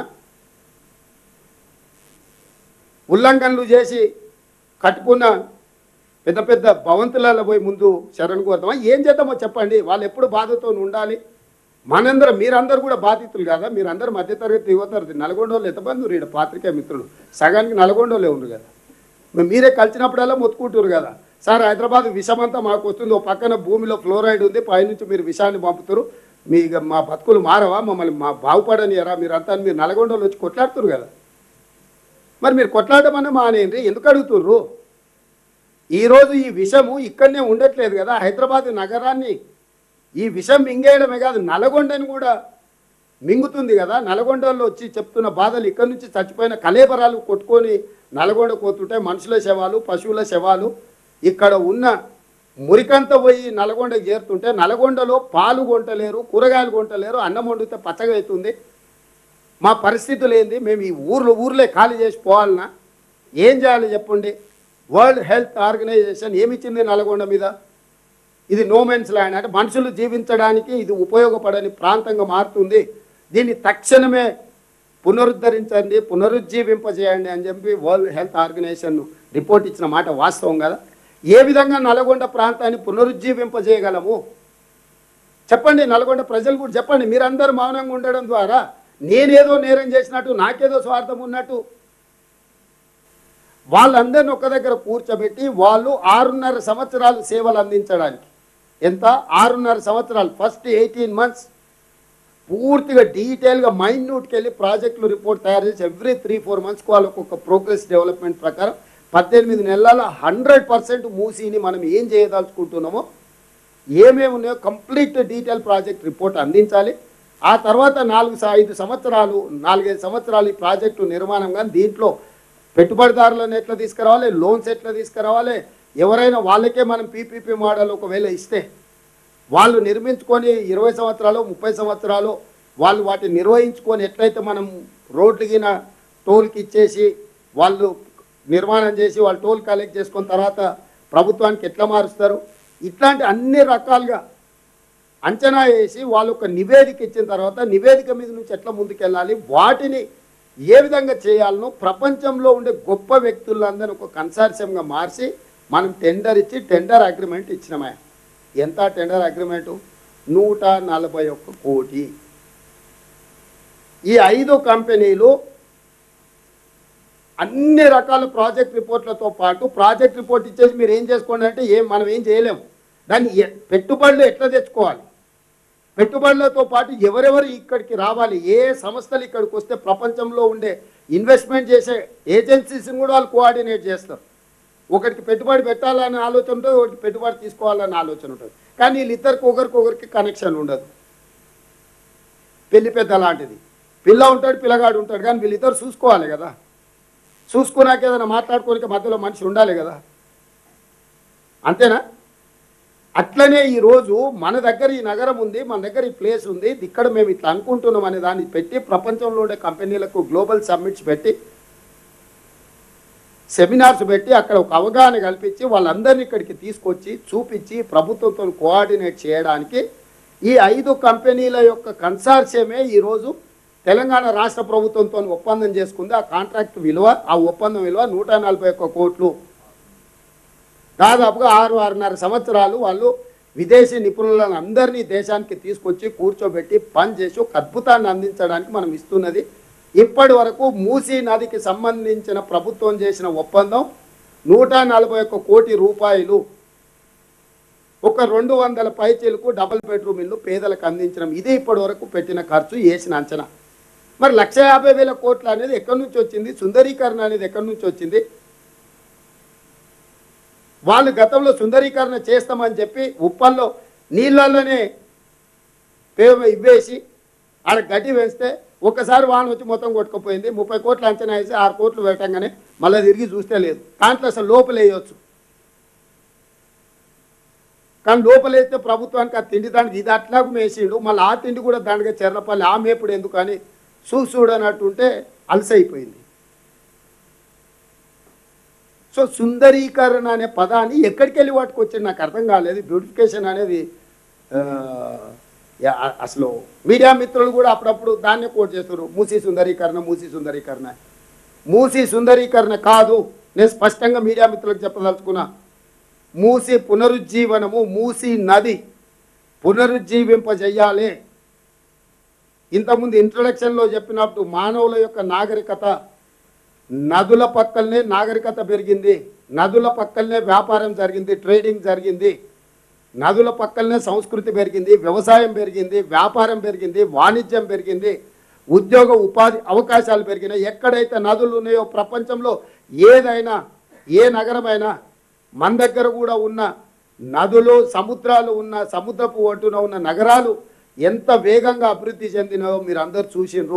ఉల్లంఘనలు చేసి కట్టుకున్న పెద్ద పెద్ద భవంతులలో పోయి ముందు శరణ్ కోరుదామా ఏం చేద్దామో చెప్పండి వాళ్ళు ఎప్పుడు బాధతో ఉండాలి మనందరం మీరందరూ కూడా బాధితులు కదా మీరందరూ మధ్యతరగతి యువతరగతి నల్గొండోళ్ళు ఎంతమంది ఉన్నారు ఈడ పాత్రికే మిత్రులు సగానికి నల్గొండోలే ఉన్నారు కదా మరి మీరే కలిసినప్పుడల్లా మొత్తుకుంటారు కదా సార్ హైదరాబాద్ విషమంతా మాకు వస్తుంది ఓ పక్కన భూమిలో ఫ్లోరైడ్ ఉంది పైనుంచి మీరు విషాన్ని పంపుతారు మీ ఇక మా బతుకులు మారవా మమ్మల్ని మా బాగుపడనియరా మీరంతా మీరు నల్గొండలో వచ్చి కొట్లాడుతురు కదా మరి మీరు కొట్లాడమని మానేయండి ఎందుకు అడుగుతుర్రు ఈరోజు ఈ విషము ఇక్కడనే ఉండట్లేదు కదా హైదరాబాద్ నగరాన్ని ఈ విషం మింగేయడమే కాదు నల్గొండని కూడా మింగుతుంది కదా నల్గొండలో వచ్చి చెప్తున్న బాధలు ఇక్కడ నుంచి చచ్చిపోయిన కలేబరాలు కొట్టుకొని నల్గొండ పోతుంటే మనుషుల శవాలు పశువుల శవాలు ఇక్కడ ఉన్న మురికంతా పోయి నల్గొండకి చేరుతుంటే నల్గొండలో పాలు కొంటలేరు కూరగాయలు కొంటలేరు అన్నం వండితే పచ్చగా అవుతుంది మా పరిస్థితులు ఏంది మేము ఈ ఊర్లో ఊర్లే ఖాళీ చేసి పోవాలనా ఏం చేయాలి చెప్పండి వరల్డ్ హెల్త్ ఆర్గనైజేషన్ ఏమిచ్చింది నల్గొండ మీద ఇది నోమెన్స్ ల్యాండ్ అంటే మనుషులు జీవించడానికి ఇది ఉపయోగపడని ప్రాంతంగా మారుతుంది దీన్ని తక్షణమే పునరుద్ధరించండి పునరుజ్జీవింపజేయండి అని చెప్పి వరల్డ్ హెల్త్ ఆర్గనైజేషన్ రిపోర్ట్ ఇచ్చిన మాట వాస్తవం కదా ఏ విధంగా నల్గొండ ప్రాంతాన్ని పునరుజ్జీవింపజేయగలము చెప్పండి నల్గొండ ప్రజలు కూడా చెప్పండి మీరందరూ మౌనంగా ఉండడం ద్వారా నేనేదో నేరం చేసినట్టు నాకేదో స్వార్థం ఉన్నట్టు వాళ్ళందరిని ఒక దగ్గర కూర్చోబెట్టి వాళ్ళు ఆరున్నర సంవత్సరాలు సేవలు అందించడానికి ఎంత ఆరున్నర సంవత్సరాలు ఫస్ట్ ఎయిటీన్ మంత్స్ పూర్తిగా డీటెయిల్గా మైన్యూట్కి వెళ్ళి ప్రాజెక్టులు రిపోర్ట్ తయారు చేసి ఎవ్రీ త్రీ ఫోర్ మంత్స్కి వాళ్ళకు ఒక ప్రోగ్రెస్ డెవలప్మెంట్ ప్రకారం పద్దెనిమిది నెలల హండ్రెడ్ పర్సెంట్ మూసీని మనం ఏం చేయదలుచుకుంటున్నామో ఏమేమి ఉన్నాయో కంప్లీట్ డీటెయిల్ ప్రాజెక్ట్ రిపోర్ట్ అందించాలి ఆ తర్వాత నాలుగు స- ఐదు సంవత్సరాలు నాలుగైదు సంవత్సరాలు ఈ ప్రాజెక్టు నిర్మాణం కానీ దీంట్లో పెట్టుబడిదారులను ఎట్లా తీసుకురావాలి లోన్స్ ఎట్లా తీసుకురావాలి ఎవరైనా వాళ్ళకే మనం పీపీపీ మోడల్ ఒకవేళ ఇస్తే వాళ్ళు నిర్మించుకొని ఇరవై సంవత్సరాలు ముప్పై సంవత్సరాలు వాళ్ళు వాటిని నిర్వహించుకొని ఎట్లయితే మనం రోడ్లకిన టోల్కి ఇచ్చేసి వాళ్ళు నిర్మాణం చేసి వాళ్ళు టోల్ కలెక్ట్ చేసుకున్న తర్వాత ప్రభుత్వానికి ఎట్లా మారుస్తారు ఇట్లాంటి అన్ని రకాలుగా అంచనా వేసి వాళ్ళు ఒక నివేదిక ఇచ్చిన తర్వాత నివేదిక మీద నుంచి ఎట్లా ముందుకెళ్ళాలి వాటిని ఏ విధంగా చేయాలనో ప్రపంచంలో ఉండే గొప్ప వ్యక్తులందరినీ ఒక కన్సార్షియంగా మార్చి మనం టెండర్ ఇచ్చి టెండర్ అగ్రిమెంట్ ఇచ్చినామే ఎంత టెండర్ అగ్రిమెంటు నూట నలభై ఒక్క కోటి ఈ ఐదు కంపెనీలు అన్ని రకాల ప్రాజెక్ట్ రిపోర్ట్లతో పాటు ప్రాజెక్ట్ రిపోర్ట్ ఇచ్చేసి మీరు ఏం చేసుకోండి అంటే ఏం మనం ఏం చేయలేము దాన్ని ఎ- పెట్టుబడులు ఎట్లా తెచ్చుకోవాలి పెట్టుబడులతో పాటు ఎవరెవరు ఇక్కడికి రావాలి ఏ సంస్థలు ఇక్కడికి వస్తే ప్రపంచంలో ఉండే ఇన్వెస్ట్మెంట్ చేసే ఏజెన్సీస్ని కూడా వాళ్ళు కోఆర్డినేట్ చేస్తారు ఒకరికి పెట్టుబడి పెట్టాలనే ఆలోచన ఉంటుంది ఒకరికి పెట్టుబడి తీసుకోవాలనే ఆలోచన ఉంటుంది కానీ వీళ్ళిద్దరికి ఒకరికి ఒకరికి కనెక్షన్ ఉండదు పెళ్లి పెద్ద లాంటిది పిల్ల ఉంటాడు పిల్లగాడు ఉంటాడు కానీ వీళ్ళిద్దరు చూసుకోవాలి కదా చూసుకున్నాక ఏదైనా మాట్లాడుకోనికి మధ్యలో మనిషి ఉండాలి కదా అంతేనా అట్లనే ఈరోజు మన దగ్గర ఈ నగరం ఉంది మన దగ్గర ఈ ప్లేస్ ఉంది ఇక్కడ మేము ఇట్లా అనుకుంటున్నాం అనే దాన్ని పెట్టి ప్రపంచంలో ఉండే కంపెనీలకు గ్లోబల్ సమ్మిట్స్ పెట్టి సెమినార్స్ పెట్టి అక్కడ ఒక అవగాహన కల్పించి వాళ్ళందరినీ ఇక్కడికి తీసుకొచ్చి చూపించి ప్రభుత్వంతో కోఆర్డినేట్ చేయడానికి ఈ ఐదు కంపెనీల యొక్క కన్సార్షియమే ఈరోజు తెలంగాణ రాష్ట్ర ప్రభుత్వంతో ఒప్పందం చేసుకుంది ఆ కాంట్రాక్ట్ విలువ ఆ ఒప్పందం విలువ నూట నలభై ఒక్క కోట్లు దాదాపుగా ఆరు ఆరున్నర సంవత్సరాలు వాళ్ళు విదేశీ నిపుణులను అందరినీ దేశానికి తీసుకొచ్చి కూర్చోబెట్టి పని చేసి ఒక అద్భుతాన్ని అందించడానికి మనం ఇస్తున్నది ఇప్పటి వరకు మూసీ నదికి సంబంధించిన ప్రభుత్వం చేసిన ఒప్పందం నూట నలభై ఒక్క కోటి రూపాయలు ఒక రెండు వందల పైచీలకు డబుల్ బెడ్రూమ్ ఇల్లు పేదలకు అందించడం ఇదే ఇప్పటి వరకు పెట్టిన ఖర్చు వేసిన అంచనా మరి లక్ష యాభై వేల కోట్లు అనేది ఎక్కడి నుంచి వచ్చింది సుందరీకరణ అనేది ఎక్కడి నుంచి వచ్చింది వాళ్ళు గతంలో సుందరీకరణ చేస్తామని చెప్పి ఉప్పల్లో నీళ్ళల్లోనే పేవ ఇవ్వేసి ఆడ గడ్డి వేస్తే ఒక్కసారి వాన వచ్చి మొత్తం కొట్టుకుపోయింది ముప్పై కోట్లు అంచనా వేసి ఆరు కోట్లు పెట్టంగానే మళ్ళీ తిరిగి చూస్తే లేదు దాంట్లో అసలు లోపల వేయవచ్చు కానీ లోపలేస్తే ప్రభుత్వానికి ఆ తిండి దానికి ఇది అట్లాగూ మేసిండు మళ్ళీ ఆ తిండి కూడా దానిగా చెర్లపల్లి ఆ మేపుడు ఎందుకు అని చూసి చూడనట్టుంటే అలసైపోయింది సో సుందరీకరణ అనే పదాన్ని ఎక్కడికి వెళ్ళి పట్టుకొచ్చింది నాకు అర్థం కాలేదు బ్యూటిఫికేషన్ అనేది ఆ, యా, అసలు మీడియా మిత్రులు కూడా అప్పుడప్పుడు దాన్నే కోట్ చేస్తారు మూసీ సుందరీకరణ మూసీ సుందరీకరణ మూసీ సుందరీకరణ కాదు నేను స్పష్టంగా మీడియా మిత్రులకు చెప్పదలుచుకున్నా మూసి పునరుజ్జీవనము మూసి నది పునరుజ్జీవింపజేయాలి ఇంతకుముందు ఇంట్రడక్షన్లో చెప్పినప్పుడు మానవుల యొక్క నాగరికత నదుల పక్కలనే నాగరికత పెరిగింది నదుల పక్కలనే వ్యాపారం జరిగింది ట్రేడింగ్ జరిగింది నదుల పక్కలనే సంస్కృతి పెరిగింది వ్యవసాయం పెరిగింది వ్యాపారం పెరిగింది వాణిజ్యం పెరిగింది ఉద్యోగ ఉపాధి అవకాశాలు పెరిగినాయి ఎక్కడైతే నదులు ఉన్నాయో ప్రపంచంలో ఏదైనా ఏ నగరమైనా మన దగ్గర కూడా ఉన్న నదులు సముద్రాలు ఉన్న సముద్రపు ఒడ్డున ఉన్న నగరాలు ఎంత వేగంగా అభివృద్ధి చెందినాయో మీరు అందరు చూసిండ్రు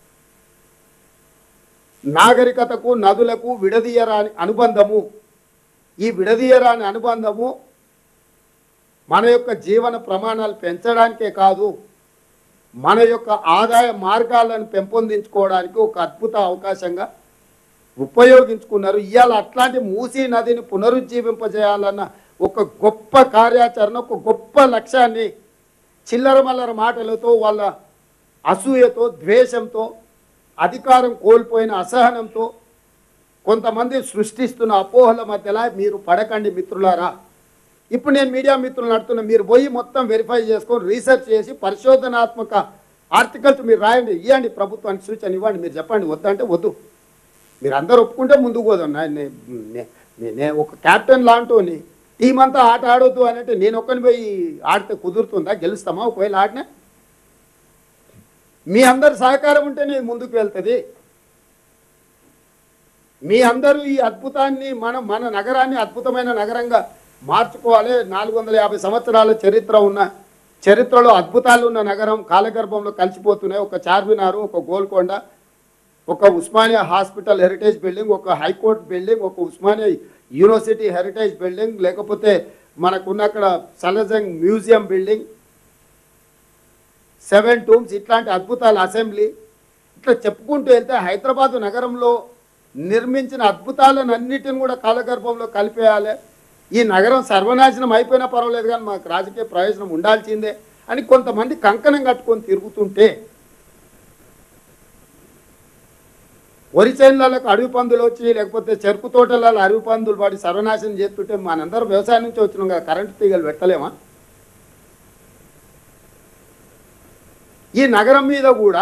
నాగరికతకు నదులకు విడదీయరాని అనుబంధము ఈ విడదీయరాని అనుబంధము మన యొక్క జీవన ప్రమాణాలు పెంచడానికే కాదు మన యొక్క ఆదాయ మార్గాలను పెంపొందించుకోవడానికి ఒక అద్భుత అవకాశంగా ఉపయోగించుకున్నారు ఇవాళ అట్లాంటి మూసీ నదిని పునరుజ్జీవింపజేయాలన్న ఒక గొప్ప కార్యాచరణ ఒక గొప్ప లక్ష్యాన్ని చిల్లర మల్లర మాటలతో వాళ్ళ అసూయతో ద్వేషంతో అధికారం కోల్పోయిన అసహనంతో కొంతమంది సృష్టిస్తున్న అపోహల మధ్యలో మీరు పడకండి మిత్రులారా ఇప్పుడు నేను మీడియా మిత్రులను అడుగుతున్నా మీరు పోయి మొత్తం వెరిఫై చేసుకొని రీసెర్చ్ చేసి పరిశోధనాత్మక ఆర్టికల్స్ మీరు రాయండి ఇవ్వండి ప్రభుత్వానికి సూచన ఇవ్వండి మీరు చెప్పండి వద్దంటే వద్దు మీరు అందరు ఒప్పుకుంటే ముందుకు పోదాం నా- నే- నే- నే- నేను ఒక క్యాప్టెన్ లాంటోని టీం అంతా ఆట ఆడొద్దు అని అంటే నేను ఒక్కని పోయి ఆడితే కుదురుతుందా గెలుస్తామా ఒకవేళ ఆడినా మీ అందరి సహకారం ఉంటేనే ఇది ముందుకు వెళ్తుంది మీ అందరూ ఈ అద్భుతాన్ని మనం మన నగరాన్ని అద్భుతమైన నగరంగా మార్చుకోవాలి నాలుగు వందల యాభై సంవత్సరాల చరిత్ర ఉన్న చరిత్రలో అద్భుతాలు ఉన్న నగరం కాలగర్భంలో కలిసిపోతున్నాయి ఒక చార్మినారు ఒక గోల్కొండ ఒక ఉస్మానియా హాస్పిటల్ హెరిటేజ్ బిల్డింగ్ ఒక హైకోర్టు బిల్డింగ్ ఒక ఉస్మానియా యూనివర్సిటీ హెరిటేజ్ బిల్డింగ్ లేకపోతే మనకున్న అక్కడ Salar Jung museum building seven tombs ఇట్లాంటి అద్భుతాల అసెంబ్లీ ఇట్లా చెప్పుకుంటూ వెళ్తే హైదరాబాద్ నగరంలో నిర్మించిన అద్భుతాలను అన్నిటిని కూడా కాలగర్భంలో కలిపేయాలి ఈ నగరం సర్వనాశనం అయిపోయినా పర్వాలేదు కానీ మాకు రాజకీయ ప్రయోజనం ఉండాల్సిందే అని కొంతమంది కంకణం కట్టుకొని తిరుగుతుంటే వరి చేనులకు అడవి పందులు వచ్చి లేకపోతే చెరుకు తోటలలో అడవి పందులు పడి సర్వనాశనం చేస్తుంటే మనందరం వ్యవసాయం నుంచి వచ్చినాం కదా కరెంటు తీగలు పెట్టలేమా ఈ నగరం మీద కూడా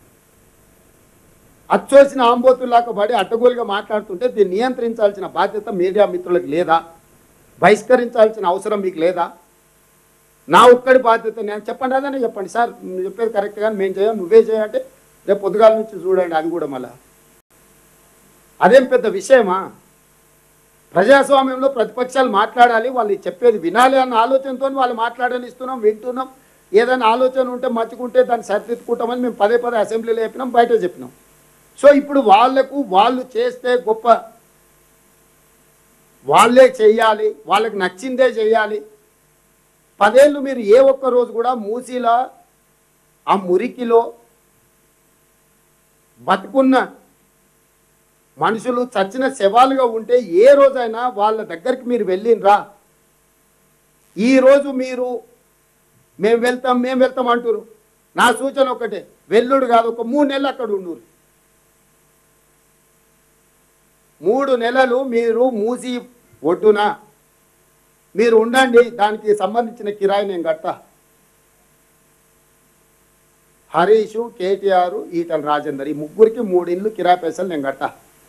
అచ్చోసిన ఆంబోతుల్లాక పడి అడ్డగోలుగా మాట్లాడుతుంటే దీన్ని నియంత్రించాల్సిన బాధ్యత మీడియా మిత్రులకు లేదా బహిష్కరించాల్సిన అవసరం మీకు లేదా నా ఒక్కడి బాధ్యత నేను చెప్పండి అదనే చెప్పండి సార్ మీరు చెప్పేది కరెక్ట్ కానీ మేము చేయం నువ్వే చేయంటే రేపు పొద్దుగాల నుంచి చూడండి అది కూడా మళ్ళా అదేం పెద్ద విషయమా ప్రజాస్వామ్యంలో ప్రతిపక్షాలు మాట్లాడాలి వాళ్ళు చెప్పేది వినాలి అన్న ఆలోచనతో వాళ్ళు మాట్లాడనిస్తున్నాం వింటున్నాం ఏదైనా ఆలోచన ఉంటే మర్చుకుంటే దాన్ని సరిదిద్దుకుంటామని మేము పదే పదే అసెంబ్లీలో చెప్పినాం బయట చెప్పినాం సో ఇప్పుడు వాళ్లకు వాళ్ళు చేస్తే గొప్ప వాళ్ళే చెయ్యాలి వాళ్ళకి నచ్చిందే చెయ్యాలి పదేళ్ళు మీరు ఏ ఒక్క రోజు కూడా మూసీలా ఆ మురికిలో బతుకున్న మనుషులు చచ్చిన శవాలుగా ఉంటే ఏ రోజైనా వాళ్ళ దగ్గరికి మీరు వెళ్ళినరా ఈ రోజు మీరు మేము వెళ్తాం మేము వెళ్తాం అంటారు నా సూచన ఒకటే వెల్లుడు కాదు ఒక మూడు నెలలు అక్కడ ఉండురు మూడు నెలలు మీరు మూసి ఒడ్డున మీరు ఉండండి దానికి సంబంధించిన కిరాయి నేను కడతా హరీషు కేటీఆర్ ఈటల రాజేందర్ ఈ ముగ్గురికి మూడు ఇండ్లు కిరాయి పైసలు నేను కడతా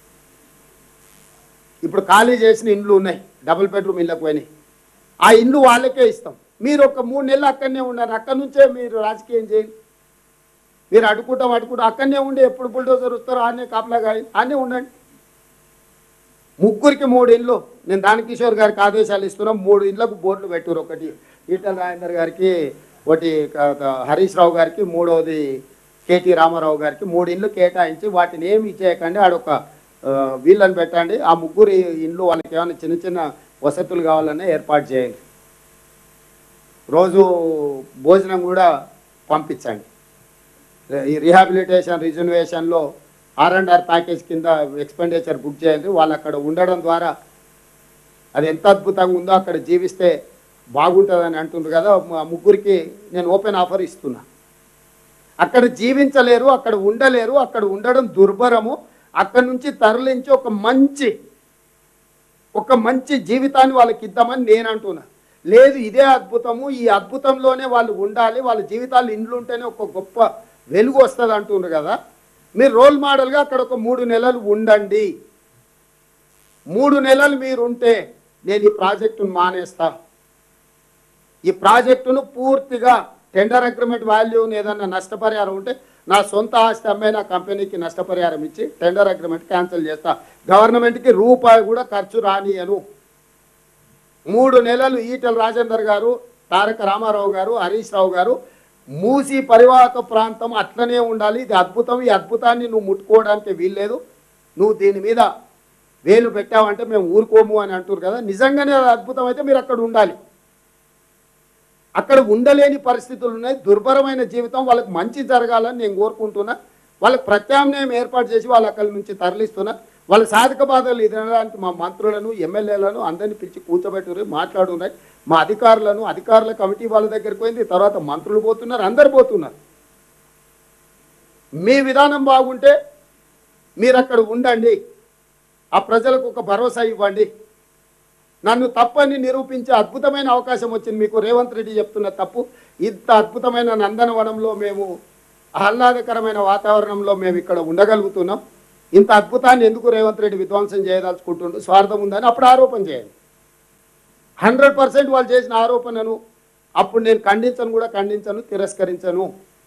ఇప్పుడు ఖాళీ చేసిన ఇండ్లు ఉన్నాయి డబుల్ బెడ్రూమ్ ఇళ్ళకు పోయినాయి ఆ ఇండ్లు వాళ్ళకే ఇస్తాం మీరు ఒక మూడు నెలలు అక్కడనే ఉన్నారు అక్కడి నుంచే మీరు రాజకీయం చేయండి మీరు అడుకుంటాం అడుకుంటాం అక్కడనే ఉండి ఎప్పుడు బుల్డోజర్ వస్తారో ఆనే కాపలాగా ఆనే ఉండండి ముగ్గురికి మూడు ఇండ్లు నేను దానకిషోర్ గారికి ఆదేశాలు ఇస్తున్నా మూడు ఇండ్లకు బోర్డులు పెట్టారు ఒకటి ఈటల రాజేందర్ గారికి ఒకటి క- హరీష్ రావు గారికి మూడవది కేటీ రామారావు గారికి మూడు ఇండ్లు కేటాయించి వాటిని ఏమి ఇచ్చేయకండి ఆడొక ఆ, వీళ్ళని పెట్టండి ఆ ముగ్గురు ఇండ్లు వాళ్ళకి ఏమైనా చిన్న చిన్న వసతులు కావాలన్నా ఏర్పాటు చేయండి రోజు భోజనం కూడా పంపించండి ఈ రీహాబిలిటేషన్ రిజర్వేషన్లో ఆర్ అండ్ ఆర్ ప్యాకేజ్ కింద ఎక్స్పెండిచర్ బుక్ చేయండి వాళ్ళు అక్కడ ఉండడం ద్వారా అది ఎంత అద్భుతంగా ఉందో అక్కడ జీవిస్తే బాగుంటుందని అంటుండ్రు కదా మా ముగ్గురికి నేను ఓపెన్ ఆఫర్ ఇస్తున్నా అక్కడ జీవించలేరు అక్కడ ఉండలేరు అక్కడ ఉండడం దుర్భరము అక్కడ నుంచి తరలించి ఒక మంచి ఒక మంచి జీవితాన్ని వాళ్ళకి ఇద్దామని నేను అంటున్నా లేదు ఇదే అద్భుతము ఈ అద్భుతంలోనే వాళ్ళు ఉండాలి వాళ్ళ జీవితాలు ఇండ్లు ఉంటేనే ఒక గొప్ప వెలుగు వస్తుంది అంటుండ్రు కదా మీరు రోల్ మోడల్గా అక్కడ ఒక మూడు నెలలు ఉండండి మూడు నెలలు మీరు ఉంటే నేను ఈ ప్రాజెక్టును మానేస్తా ఈ ప్రాజెక్టును పూర్తిగా టెండర్ అగ్రిమెంట్ వాల్యూని ఏదన్నా నష్టపరిహారం ఉంటే నా సొంత ఆస్తి అమ్మే నా కంపెనీకి నష్టపరిహారం ఇచ్చి టెండర్ అగ్రిమెంట్ క్యాన్సిల్ చేస్తా గవర్నమెంట్కి రూపాయి కూడా ఖర్చు రానియను మూడు నెలలు ఈటెల రాజేందర్ గారు తారక రామారావు గారు హరీష్ రావు గారు మూసి పరివాహక ప్రాంతం అట్లనే ఉండాలి ఇది అద్భుతం ఈ అద్భుతాన్ని నువ్వు ముట్టుకోవడానికి వీల్లేదు నువ్వు దీని మీద వేలు పెట్టావంటే మేము ఊరుకోము అని అంటారు కదా నిజంగానే అది అద్భుతం అయితే మీరు అక్కడ ఉండాలి అక్కడ ఉండలేని పరిస్థితులు ఉన్నాయి దుర్భరమైన జీవితం వాళ్ళకి మంచి జరగాలని నేను కోరుకుంటున్నా వాళ్ళకి ప్రత్యామ్నాయం ఏర్పాటు చేసి వాళ్ళు అక్కడి నుంచి తరలిస్తున్నా వాళ్ళ సాధక బాధలు ఎదురడానికి మా మంత్రులను ఎమ్మెల్యేలను అందరినీ పిలిచి కూర్చోబెట్టురు మాట్లాడున్నాయి మా అధికారులను అధికారుల కమిటీ వాళ్ళ దగ్గరికి పోయింది తర్వాత మంత్రులు పోతున్నారు అందరు పోతున్నారు మీ విధానం బాగుంటే మీరు అక్కడ ఉండండి ఆ ప్రజలకు ఒక భరోసా ఇవ్వండి నన్ను తప్పని నిరూపించే అద్భుతమైన అవకాశం వచ్చింది మీకు రేవంత్ రెడ్డి చెప్తున్న తప్పు ఇంత అద్భుతమైన నందనవనంలో మేము ఆహ్లాదకరమైన వాతావరణంలో మేము ఇక్కడ ఉండగలుగుతున్నాం ఇంత అద్భుతాన్ని ఎందుకు రేవంత్ రెడ్డి విధ్వంసం చేయదలుచుకుంటుండు స్వార్థం ఉందని అప్పుడు ఆరోపణ చేయండి హండ్రెడ్ పర్సెంట్ వాళ్ళు చేసిన ఆరోపణను అప్పుడు నేను ఖండించను కూడా ఖండించను తిరస్కరించను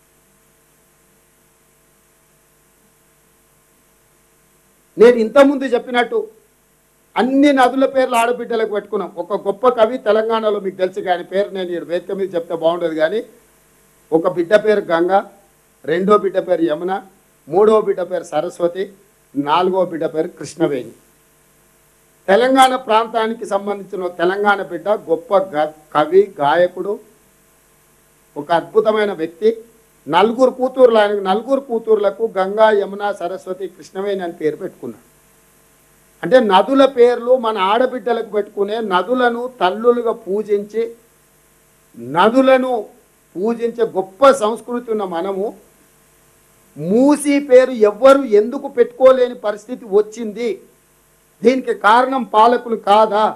నేను ఇంతకుముందు చెప్పినట్టు అన్ని నదుల పేర్లు ఆడబిడ్డలకు పెట్టుకున్నాం ఒక గొప్ప కవి తెలంగాణలో మీకు తెలుసు కానీ పేరు నేను ఈ వేదిక మీద చెప్తే బాగుండదు కానీ ఒక బిడ్డ పేరు గంగ రెండో బిడ్డ పేరు యమున మూడో బిడ్డ పేరు సరస్వతి నాలుగో బిడ్డ పేరు కృష్ణవేణి తెలంగాణ ప్రాంతానికి సంబంధించిన తెలంగాణ బిడ్డ గొప్ప గ- కవి గాయకుడు ఒక అద్భుతమైన వ్యక్తి నలుగురు కూతుర్లు ఆయన నలుగురు కూతుర్లకు గంగా యమున సరస్వతి కృష్ణవేణి అని పేరు పెట్టుకున్నాడు అంటే నదుల పేర్లు మన ఆడబిడ్డలకు పెట్టుకునే నదులను తల్లులుగా పూజించి నదులను పూజించే గొప్ప సంస్కృతి ఉన్న మనము మూసి పేరు ఎవ్వరు ఎందుకు పెట్టుకోలేని పరిస్థితి వచ్చింది దీనికి కారణం పాలకులు కాదా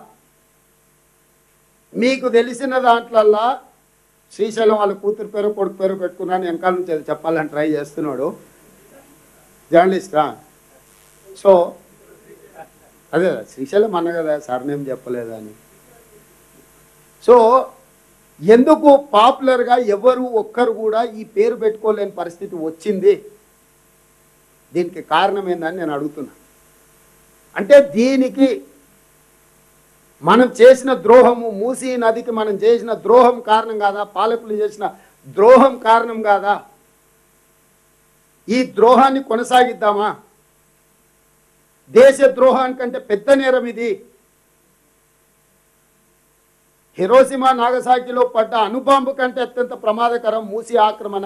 మీకు తెలిసిన దాంట్లల్లా శ్రీశైలం వాళ్ళ కూతురు పేరు కొడుకు పేరు పెట్టుకున్నాను వెనకాల నుంచి అది చెప్పాలని ట్రై చేస్తున్నాడు జర్నలిస్టా సో అదే శ్రీశైలం అన్న కదా సార్ నేమ్ చెప్పలేదని సో ఎందుకు పాపులర్గా ఎవరు ఒక్కరు కూడా ఈ పేరు పెట్టుకోలేని పరిస్థితి వచ్చింది దీనికి కారణం ఏందని నేను అడుగుతున్నా అంటే దీనికి మనం చేసిన ద్రోహము మూసీ నదికి మనం చేసిన ద్రోహం కారణం కాదా పాలకులు చేసిన ద్రోహం కారణం కాదా ఈ ద్రోహాన్ని కొనసాగిద్దామా దేశ ద్రోహానికంటే పెద్ద నేరం ఇది హిరోసిమా నాగసాకిలో పడ్డ అణుబాంబు కంటే అత్యంత ప్రమాదకరం మూసి ఆక్రమణ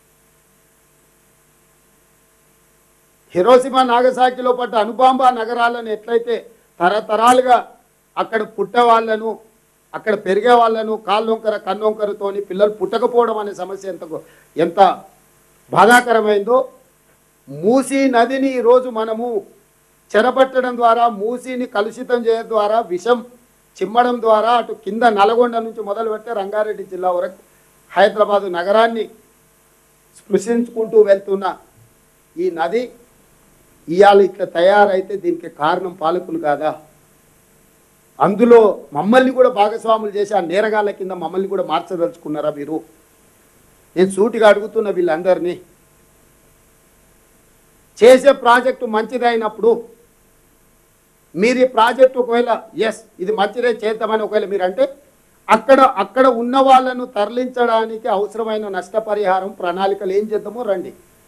హిరోసిమా నాగసాకిలో పడ్డ అణుబాంబ నగరాలను ఎట్లయితే తరతరాలుగా అక్కడ పుట్టే వాళ్ళను అక్కడ పెరిగే వాళ్ళను కాళ్ళొంకర కన్నొంకరతోని పిల్లలు పుట్టకపోవడం అనే సమస్య ఎంత గొ- ఎంత బాధాకరమైందో మూసీ నదిని ఈరోజు మనము చెరపట్టడం ద్వారా మూసీని కలుషితం చేయడం ద్వారా విషం చిమ్మడం ద్వారా అటు కింద నల్గొండ నుంచి మొదలు పెడితే రంగారెడ్డి జిల్లా వరకు హైదరాబాదు నగరాన్ని స్పృశించుకుంటూ వెళ్తున్న ఈ నది ఇవాళ ఇట్లా తయారైతే దీనికి కారణం పాలకులు కాదా అందులో మమ్మల్ని కూడా భాగస్వాములు చేసి ఆ నేరగాళ్ళ కింద మమ్మల్ని కూడా మార్చదలుచుకున్నారా మీరు నేను సూటిగా అడుగుతున్న వీళ్ళందరినీ చేసే ప్రాజెక్టు మంచిదైనప్పుడు మీరు ఈ ప్రాజెక్ట్ ఒకవేళ ఎస్ ఇది మంచిదే చేద్దామని ఒకవేళ మీరు అంటే అక్కడ అక్కడ ఉన్న వాళ్ళను తరలించడానికి అవసరమైన నష్టపరిహారం ప్రణాళికలు ఏం చేద్దామో రండి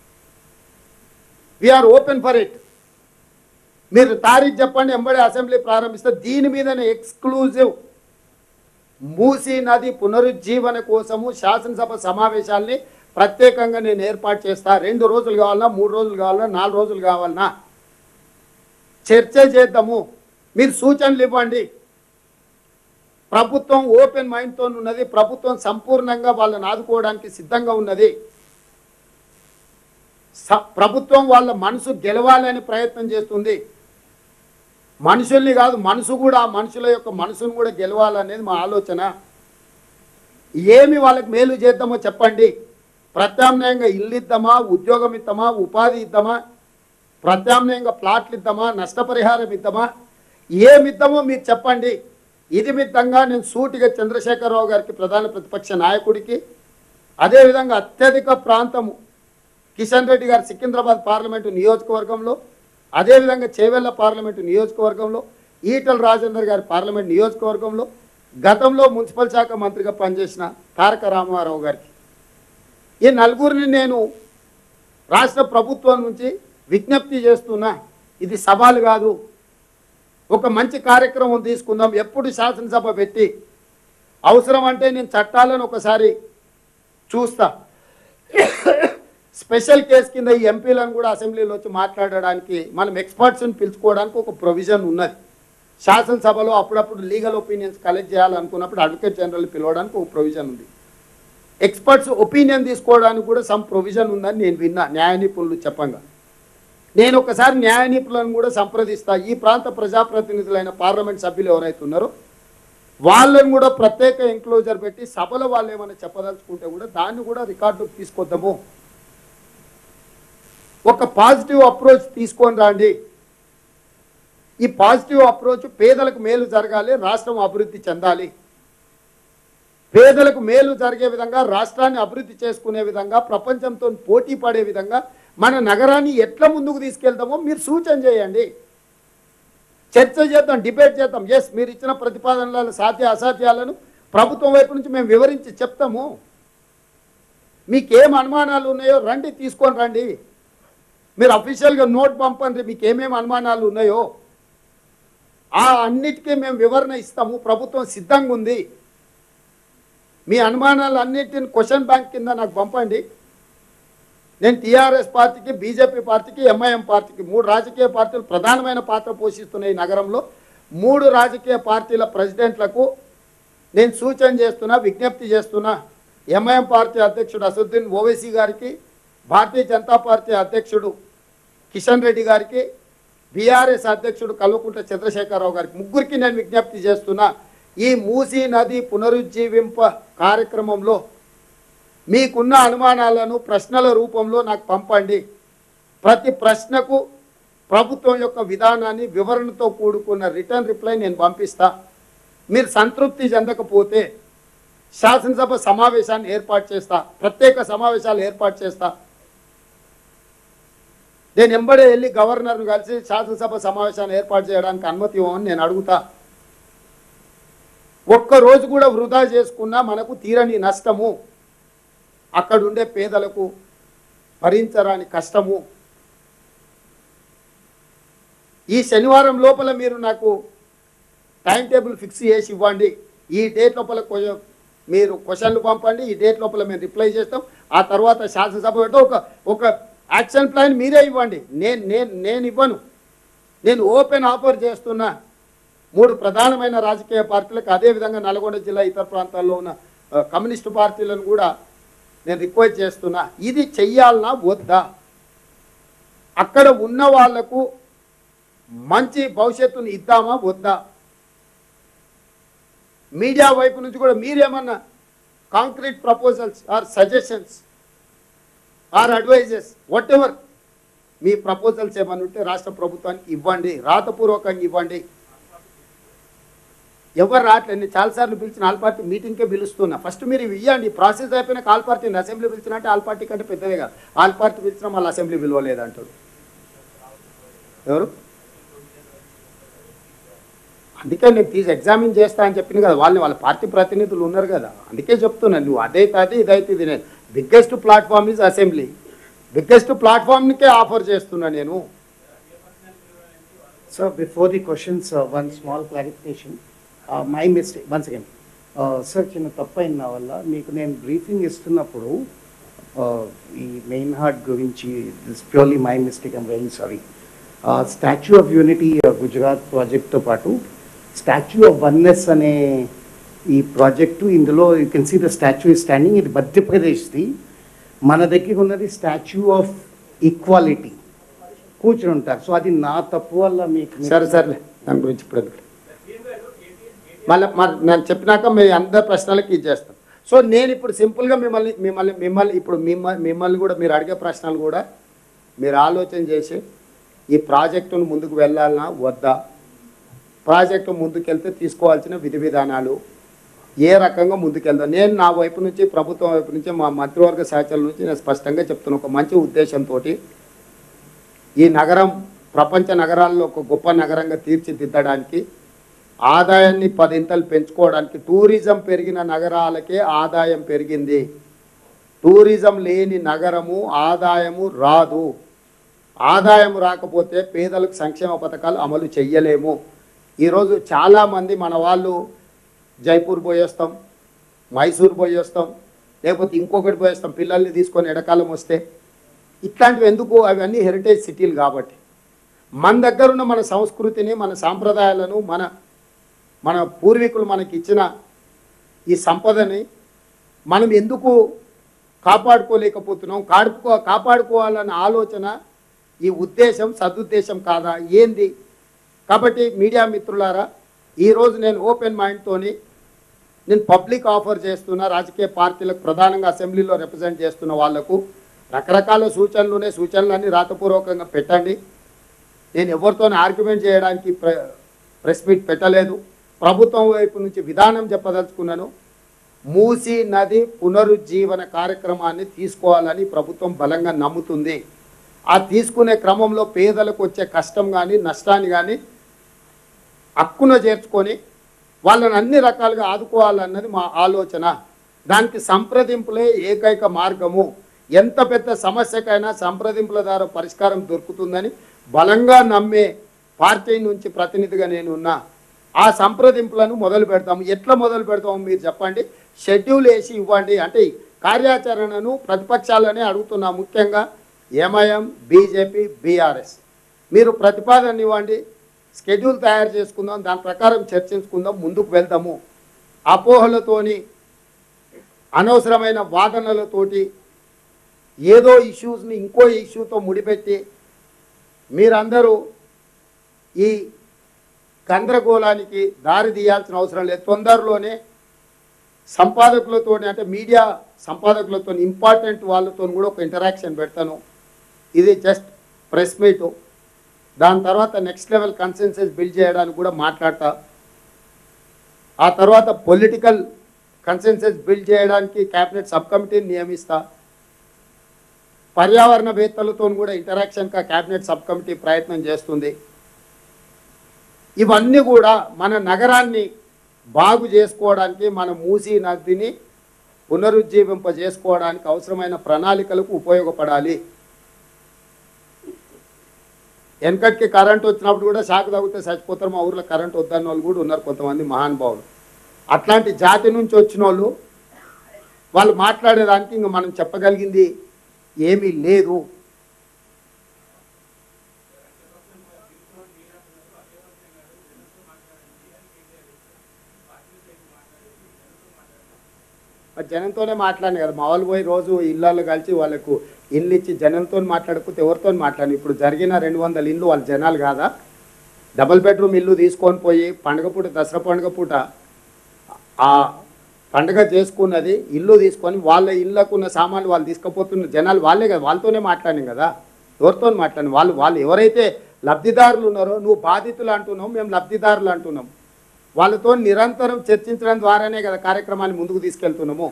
వీఆర్ ఓపెన్ ఫర్ ఇట్ మీరు తారీఖు చెప్పండి ఎంబడి అసెంబ్లీ ప్రారంభిస్తే దీని మీదనే ఎక్స్క్లూజివ్ మూసీ నది పునరుజ్జీవన కోసము శాసనసభ సమావేశాల్ని ప్రత్యేకంగా నేను ఏర్పాటు చేస్తా రెండు రోజులు కావాలన్నా మూడు రోజులు కావాలన్నా నాలుగు రోజులు కావాలన్నా చర్చ చేద్దాము మీరు సూచనలు ఇవ్వండి ప్రభుత్వం ఓపెన్ మైండ్తో ఉన్నది ప్రభుత్వం సంపూర్ణంగా వాళ్ళని ఆదుకోవడానికి సిద్ధంగా ఉన్నది స- ప్రభుత్వం వాళ్ళ మనసు గెలవాలని ప్రయత్నం చేస్తుంది మనుషుల్ని కాదు మనసు కూడా ఆ మనుషుల యొక్క మనసును కూడా గెలవాలనేది మా ఆలోచన ఏమి వాళ్ళకి మేలు చేద్దామో చెప్పండి ప్రత్యామ్నాయంగా ఇల్లు ఇద్దామా ఉద్యోగం ఇద్దామా ఉపాధి ఇద్దామా ప్రత్యామ్నాయంగా ప్లాట్లు ఇద్దామా నష్టపరిహారం ఇద్దామా ఏమి ఇద్దామో మీరు చెప్పండి ఇది మిత్తంగా నేను సూటిగా చంద్రశేఖరరావు గారికి ప్రధాన ప్రతిపక్ష నాయకుడికి అదేవిధంగా అత్యధిక ప్రాంతము కిషన్ రెడ్డి గారు సికింద్రాబాద్ పార్లమెంటు నియోజకవర్గంలో అదేవిధంగా చేవెళ్ల పార్లమెంటు నియోజకవర్గంలో ఈటల రాజేందర్ గారి పార్లమెంట్ నియోజకవర్గంలో గతంలో మున్సిపల్ శాఖ మంత్రిగా పనిచేసిన తారక రామారావు గారికి ఈ నలుగురిని నేను రాష్ట్ర ప్రభుత్వం నుంచి విజ్ఞప్తి చేస్తున్నా ఇది సవాలు కాదు ఒక మంచి కార్యక్రమం తీసుకుందాం ఎప్పుడు శాసనసభ పెట్టి అవసరం అంటే నేను చట్టాలను ఒకసారి చూస్తా స్పెషల్ కేసు కింద ఈ ఎంపీలను కూడా అసెంబ్లీలో వచ్చి మాట్లాడడానికి మనం ఎక్స్పర్ట్స్ని పిలుచుకోవడానికి ఒక ప్రొవిజన్ ఉన్నది శాసనసభలో అప్పుడప్పుడు లీగల్ ఒపీనియన్స్ కలెక్ట్ చేయాలనుకున్నప్పుడు అడ్వకేట్ జనరల్ పిలవడానికి ఒక ప్రొవిజన్ ఉంది ఎక్స్పర్ట్స్ ఒపీనియన్ తీసుకోవడానికి కూడా సమ్ ప్రొవిజన్ ఉందని నేను విన్నా న్యాయ నిపుణులు చెప్పంగా నేను ఒకసారి న్యాయ నిపుణులను కూడా సంప్రదిస్తా ఈ ప్రాంత ప్రజాప్రతినిధులైన పార్లమెంట్ సభ్యులు ఎవరైతే ఉన్నారో వాళ్ళని కూడా ప్రత్యేక ఎంక్లోజర్ పెట్టి సభలో వాళ్ళు ఏమైనా చెప్పదలుచుకుంటే కూడా దాన్ని కూడా రికార్డుకు తీసుకొద్దాము ఒక పాజిటివ్ అప్రోచ్ తీసుకొని రండి ఈ పాజిటివ్ అప్రోచ్ పేదలకు మేలు జరగాలి రాష్ట్రం అభివృద్ధి చెందాలి పేదలకు మేలు జరిగే విధంగా రాష్ట్రాన్ని అభివృద్ధి చేసుకునే విధంగా ప్రపంచంతో పోటీ పడే విధంగా మన నగరాన్ని ఎట్లా ముందుకు తీసుకెళ్తామో మీరు సూచన చేయండి చర్చ చేద్దాం డిబేట్ చేద్దాం ఎస్ మీరు ఇచ్చిన ప్రతిపాదనల సాధ్య అసాధ్యాలను ప్రభుత్వం వైపు నుంచి మేము వివరించి చెప్తాము మీకేం అనుమానాలు ఉన్నాయో రండి తీసుకొని రండి మీరు అఫీషియల్గా నోట్ పంపండి మీకు ఏమేమి అనుమానాలు ఉన్నాయో ఆ అన్నిటికీ మేము వివరణ ఇస్తాము ప్రభుత్వం సిద్ధంగా ఉంది మీ అనుమానాలు అన్నిటిని క్వశ్చన్ బ్యాంక్ కింద నాకు పంపండి నేను టీఆర్ఎస్ పార్టీకి బీజేపీ పార్టీకి ఎంఐఎం పార్టీకి మూడు రాజకీయ పార్టీలు ప్రధానమైన పాత్ర పోషిస్తున్న ఈ నగరంలో మూడు రాజకీయ పార్టీల ప్రెసిడెంట్లకు నేను సూచన చేస్తున్నా విజ్ఞప్తి చేస్తున్నా ఎంఐఎం పార్టీ అధ్యక్షుడు అసదుద్దీన్ ఓవైసీ గారికి భారతీయ జనతా పార్టీ అధ్యక్షుడు కిషన్ రెడ్డి గారికి బీఆర్ఎస్ అధ్యక్షుడు కల్వకుంట్ల చంద్రశేఖరరావు గారికి ముగ్గురికి నేను విజ్ఞప్తి చేస్తున్నా ఈ మూసీ నది పునరుజ్జీవింప కార్యక్రమంలో మీకున్న అనుమానాలను ప్రశ్నల రూపంలో నాకు పంపండి ప్రతి ప్రశ్నకు ప్రభుత్వం యొక్క విధానాన్ని వివరణతో కూడుకున్న రిటర్న్ రిప్లై నేను పంపిస్తా మీరు సంతృప్తి చెందకపోతే శాసనసభ సమావేశాన్ని ఏర్పాటు చేస్తా ప్రత్యేక సమావేశాలు ఏర్పాటు చేస్తా నేను ఎంబడే వెళ్ళి గవర్నర్ను కలిసి శాసనసభ సమావేశాన్ని ఏర్పాటు చేయడానికి అనుమతి ఇవ్వమని నేను అడుగుతా ఒక్క రోజు కూడా వృధా చేసుకున్నా మనకు తీరని నష్టము అక్కడ ఉండే పేదలకు భరించరాని కష్టము ఈ శనివారం లోపల మీరు నాకు టైం టేబుల్ ఫిక్స్ చేసి ఇవ్వండి ఈ డేట్ లోపల కొ- మీరు క్వశ్చన్లు పంపండి ఈ డేట్ లోపల మేము రిప్లై చేస్తాం ఆ తర్వాత శాసనసభ పెడితే ఒక ఒక యాక్షన్ ప్లాన్ మీరే ఇవ్వండి నేను నేను నేను ఇవ్వను నేను ఓపెన్ ఆఫర్ చేస్తున్నా మూడు ప్రధానమైన రాజకీయ పార్టీలకు అదేవిధంగా నల్గొండ జిల్లా ఇతర ప్రాంతాల్లో ఉన్న ఆ, కమ్యూనిస్టు పార్టీలను కూడా నేను రిక్వెస్ట్ చేస్తున్నా ఇది చెయ్యాలనా వద్దా అక్కడ ఉన్న వాళ్లకు మంచి భవిష్యత్తుని ఇద్దామా వద్దా మీడియా వైపు నుంచి కూడా మీరేమన్నా concrete proposals or suggestions or advises whatever మీ ప్రపోజల్స్ ఏమైనా ఉంటే రాష్ట్ర ప్రభుత్వానికి ఇవ్వండి రాతపూర్వకంగా ఇవ్వండి ఎవరు రావట్లేదు నేను చాలాసార్లు పిలిచిన ఆల్ పార్టీ మీటింగ్కే పిలుస్తున్నా ఫస్ట్ మీరు ఇవి ఇవ్వండి ప్రాసెస్ అయిపోయిన ఆల్ పార్టీని అసెంబ్లీ పిలిచినట్టే ఆల్ పార్టీ కంటే పెద్దదే కాదు ఆల్ పార్టీ పిలిచినా మళ్ళీ అసెంబ్లీ పిలవలేదు అంటారు ఎవరు అందుకే నేను తీసి ఎగ్జామిన్ చేస్తా అని చెప్పింది కదా వాళ్ళని వాళ్ళ పార్టీ ప్రతినిధులు ఉన్నారు కదా అందుకే చెప్తున్నాను నువ్వు అదైతే అది ఇదైతే ఇది నేను biggest platform is assembly biggest ప్లాట్ఫామ్నికే ఆఫర్ చేస్తున్నా నేను Sir, before the questions, uh, one small clarification. Uh, My mistake, once again. Uh, Sir, చిన్న తప్పు అయిన నా వల్ల మీకు నేను బ్రీఫింగ్ ఇస్తున్నప్పుడు uh, ఈ మెయిన్ హార్ట్ గురించి this purely my mistake I'm very sorry statue of unity Gujarat ప్రాజెక్ట్తో పాటు స్టాచ్యూ ఆఫ్ వన్నెస్ అనే ఈ ప్రాజెక్టు ఇందులో you can see the statue is standing ఇది మధ్యప్రదేశ్ది మన దగ్గర ఉన్నది స్టాచ్యూ ఆఫ్ ఈక్వాలిటీ కూర్చుని ఉంటారు సో అది నా తప్పు వల్ల మీకు సరే సరేలే దాని గురించి ఇప్పుడు ఎందుకు మళ్ళీ మరి నేను చెప్పినాక మీ అందరి ప్రశ్నలకి ఇది చేస్తాను సో నేను ఇప్పుడు సింపుల్గా మిమ్మల్ని మిమ్మల్ని మిమ్మల్ని ఇప్పుడు మిమ్మల్ని మిమ్మల్ని కూడా మీరు అడిగే ప్రశ్నలు కూడా మీరు ఆలోచన చేసి ఈ ప్రాజెక్టును ముందుకు వెళ్ళాలన్నా వద్దా ప్రాజెక్టు ముందుకెళ్తే తీసుకోవాల్సిన విధి విధానాలు ఏ రకంగా ముందుకెళ్దాం నేను నా వైపు నుంచి ప్రభుత్వం వైపు నుంచి మా మంత్రివర్గ సహచరుల నుంచి నేను స్పష్టంగా చెప్తున్నా ఒక మంచి ఉద్దేశంతో ఈ నగరం ప్రపంచ నగరాల్లో ఒక గొప్ప నగరంగా తీర్చిదిద్దడానికి ఆదాయాన్ని పదింతలు పెంచుకోవడానికి టూరిజం పెరిగిన నగరాలకే ఆదాయం పెరిగింది టూరిజం లేని నగరము ఆదాయము రాదు ఆదాయం రాకపోతే పేదలకు సంక్షేమ పథకాలు అమలు చెయ్యలేము ఈరోజు చాలామంది మన వాళ్ళు జైపూర్ పోయేస్తాం మైసూర్ పోయేస్తాం లేకపోతే ఇంకొకటి పోయేస్తాం పిల్లల్ని తీసుకొని ఎడకాలం వస్తే ఇట్లాంటివి ఎందుకు అవన్నీ హెరిటేజ్ సిటీలు కాబట్టి మన దగ్గర ఉన్న మన సంస్కృతిని మన సాంప్రదాయాలను మన మన పూర్వీకులు మనకి ఇచ్చిన ఈ సంపదని మనం ఎందుకు కాపాడుకోలేకపోతున్నాం కాడుకో కాపాడుకోవాలన్న ఆలోచన ఈ ఉద్దేశం సదుద్దేశం కాదా ఏంది కాబట్టి మీడియా మిత్రులారా ఈరోజు నేను ఓపెన్ మైండ్తోని నేను పబ్లిక్ ఆఫర్ చేస్తున్న రాజకీయ పార్టీలకు ప్రధానంగా అసెంబ్లీలో రిప్రజెంట్ చేస్తున్న వాళ్లకు రకరకాల సూచనలునే సూచనలన్నీ రాతపూర్వకంగా పెట్టండి నేను ఎవరితో ఆర్గ్యుమెంట్ చేయడానికి ప్ర ప్రెస్ మీట్ పెట్టలేదు ప్రభుత్వం వైపు నుంచి విధానం చెప్పదలుచుకున్నాను మూసి నది పునరుజ్జీవన కార్యక్రమాన్ని తీసుకోవాలని ప్రభుత్వం బలంగా నమ్ముతుంది ఆ తీసుకునే క్రమంలో పేదలకు వచ్చే కష్టం కానీ నష్టాన్ని కానీ హక్కున చేర్చుకొని వాళ్ళని అన్ని రకాలుగా ఆదుకోవాలన్నది మా ఆలోచన దానికి సంప్రదింపులే ఏకైక మార్గము ఎంత పెద్ద సమస్యకైనా సంప్రదింపుల ద్వారా పరిష్కారం దొరుకుతుందని బలంగా నమ్మే పార్టీ నుంచి ప్రతినిధిగా నేను ఉన్నా ఆ సంప్రదింపులను మొదలు పెడతాము ఎట్లా మొదలు పెడతాము మీరు చెప్పండి షెడ్యూల్ వేసి ఇవ్వండి అంటే ఈ కార్యాచరణను ప్రతిపక్షాలనే అడుగుతున్నా ముఖ్యంగా ఎంఐఎం బీజేపీ బీఆర్ఎస్ మీరు ప్రతిపాదన ఇవ్వండి షెడ్యూల్ తయారు చేసుకుందాం దాని ప్రకారం చర్చించుకుందాం ముందుకు వెళ్దాము అపోహలతోని అనవసరమైన వాదనలతోటి ఏదో ఇష్యూస్ని ఇంకో ఇష్యూతో ముడిపెట్టి మీరందరూ ఈ గందరగోళానికి దారి తీయాల్సిన అవసరం లేదు తొందరలోనే సంపాదకులతో అంటే మీడియా సంపాదకులతో ఇంపార్టెంట్ వాళ్ళతో కూడా ఒక ఇంటరాక్షన్ పెడతాను ఇది జస్ట్ ప్రెస్ మీటు దాని తర్వాత నెక్స్ట్ లెవెల్ కన్సెన్సెస్ బిల్డ్ చేయడానికి కూడా మాట్లాడతా ఆ తర్వాత పొలిటికల్ కన్సెన్సెస్ బిల్డ్ చేయడానికి క్యాబినెట్ సబ్ కమిటీని నియమిస్తా పర్యావరణవేత్తలతో కూడా ఇంటరాక్షన్గా క్యాబినెట్ సబ్ కమిటీ ప్రయత్నం చేస్తుంది ఇవన్నీ కూడా మన నగరాన్ని బాగు చేసుకోవడానికి మన మూసీ నదిని పునరుజ్జీవింపజేసుకోవడానికి అవసరమైన ప్రణాళికలకు ఉపయోగపడాలి వెనకటికి కరెంట్ వచ్చినప్పుడు కూడా షాక్ తగ్గితే చచ్చిపోతారు మా ఊర్లో కరెంట్ వద్దన్న వాళ్ళు కూడా ఉన్నారు కొంతమంది మహానుభావులు అట్లాంటి జాతి నుంచి వచ్చిన వాళ్ళు వాళ్ళు మాట్లాడేదానికి ఇంక మనం చెప్పగలిగింది ఏమీ లేదు మరి జనంతోనే మాట్లాడిన కదా మా వాళ్ళు పోయి రోజు ఇళ్ళల్లో కలిసి వాళ్ళకు ఇల్లు ఇచ్చి జనంతో మాట్లాడకపోతే ఎవరితో మాట్లాడి ఇప్పుడు జరిగిన రెండు వందల ఇల్లు వాళ్ళ జనాలు కాదా డబుల్ బెడ్రూమ్ ఇల్లు తీసుకొని పోయి పండగ పూట దసరా పండుగ పూట ఆ పండగ చేసుకున్నది ఇల్లు తీసుకొని వాళ్ళ ఇళ్ళకు ఉన్న సామాన్లు వాళ్ళు తీసుకుపోతున్న జనాలు వాళ్ళే కదా వాళ్ళతోనే మాట్లాడినాం కదా ఎవరితో మాట్లాడిన వాళ్ళు వాళ్ళు ఎవరైతే లబ్ధిదారులు ఉన్నారో నువ్వు బాధితులు అంటున్నావు మేము లబ్ధిదారులు అంటున్నాం వాళ్ళతో నిరంతరం చర్చించడం ద్వారానే కదా కార్యక్రమాన్ని ముందుకు తీసుకెళ్తున్నాము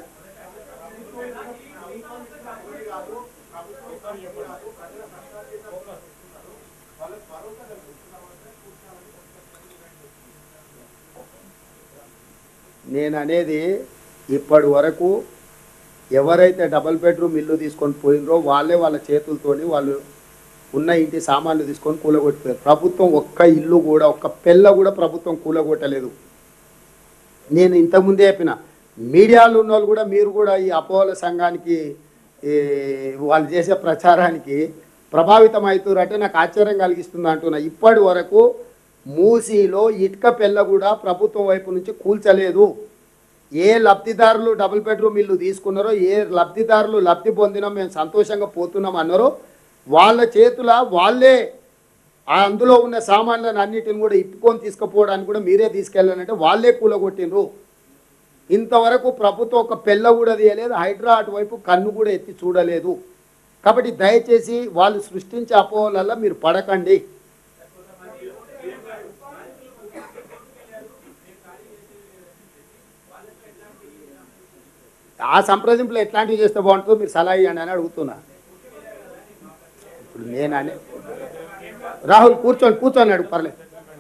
నేను అనేది ఇప్పటి వరకు ఎవరైతే డబల్ బెడ్రూమ్ ఇల్లు తీసుకొని పోయినరో వాళ్ళే వాళ్ళ చేతులతోని వాళ్ళు ఉన్న ఇంటి సామాన్లు తీసుకొని కూలగొట్టిపోయారు ప్రభుత్వం ఒక్క ఇల్లు కూడా ఒక్క పెళ్ళ కూడా ప్రభుత్వం కూలగొట్టలేదు నేను ఇంతకుముందే చెప్పిన మీడియాలో ఉన్న వాళ్ళు కూడా మీరు కూడా ఈ అపోహల సంఘానికి ఈ వాళ్ళు చేసే ప్రచారానికి ప్రభావితం అవుతారంటే నాకు ఆశ్చర్యం కలిగిస్తుంది అంటున్నా ఇప్పటి వరకు మూసీలో ఇటుక పెళ్ళ కూడా ప్రభుత్వం వైపు నుంచి కూల్చలేదు ఏ లబ్ధిదారులు డబుల్ బెడ్రూమ్ ఇల్లు తీసుకున్నారో ఏ లబ్ధిదారులు లబ్ధి పొందినా మేము సంతోషంగా పోతున్నాం అన్నారో వాళ్ళ చేతుల వాళ్ళే ఆ అందులో ఉన్న సామాన్లను అన్నిటిని కూడా ఇప్పుకొని తీసుకుపోవడానికి కూడా మీరే తీసుకెళ్ళాలంటే వాళ్ళే కూలగొట్టిండ్రు ఇంతవరకు ప్రభుత్వం ఒక పెళ్ళ కూడా తీయలేదు హైడ్రా అటువైపు కన్ను కూడా ఎత్తి చూడలేదు కాబట్టి దయచేసి వాళ్ళు సృష్టించే అపోహలల్లో మీరు పడకండి ఆ సంప్రదింపులు ఎట్లాంటివి చేస్తే బాగుంటుందో మీరు సలహా ఇవ్వండి అని అడుగుతున్నా ఇప్పుడు నేను అనే రాహుల్ కూర్చోండి కూర్చొని అడుగు పర్లేదు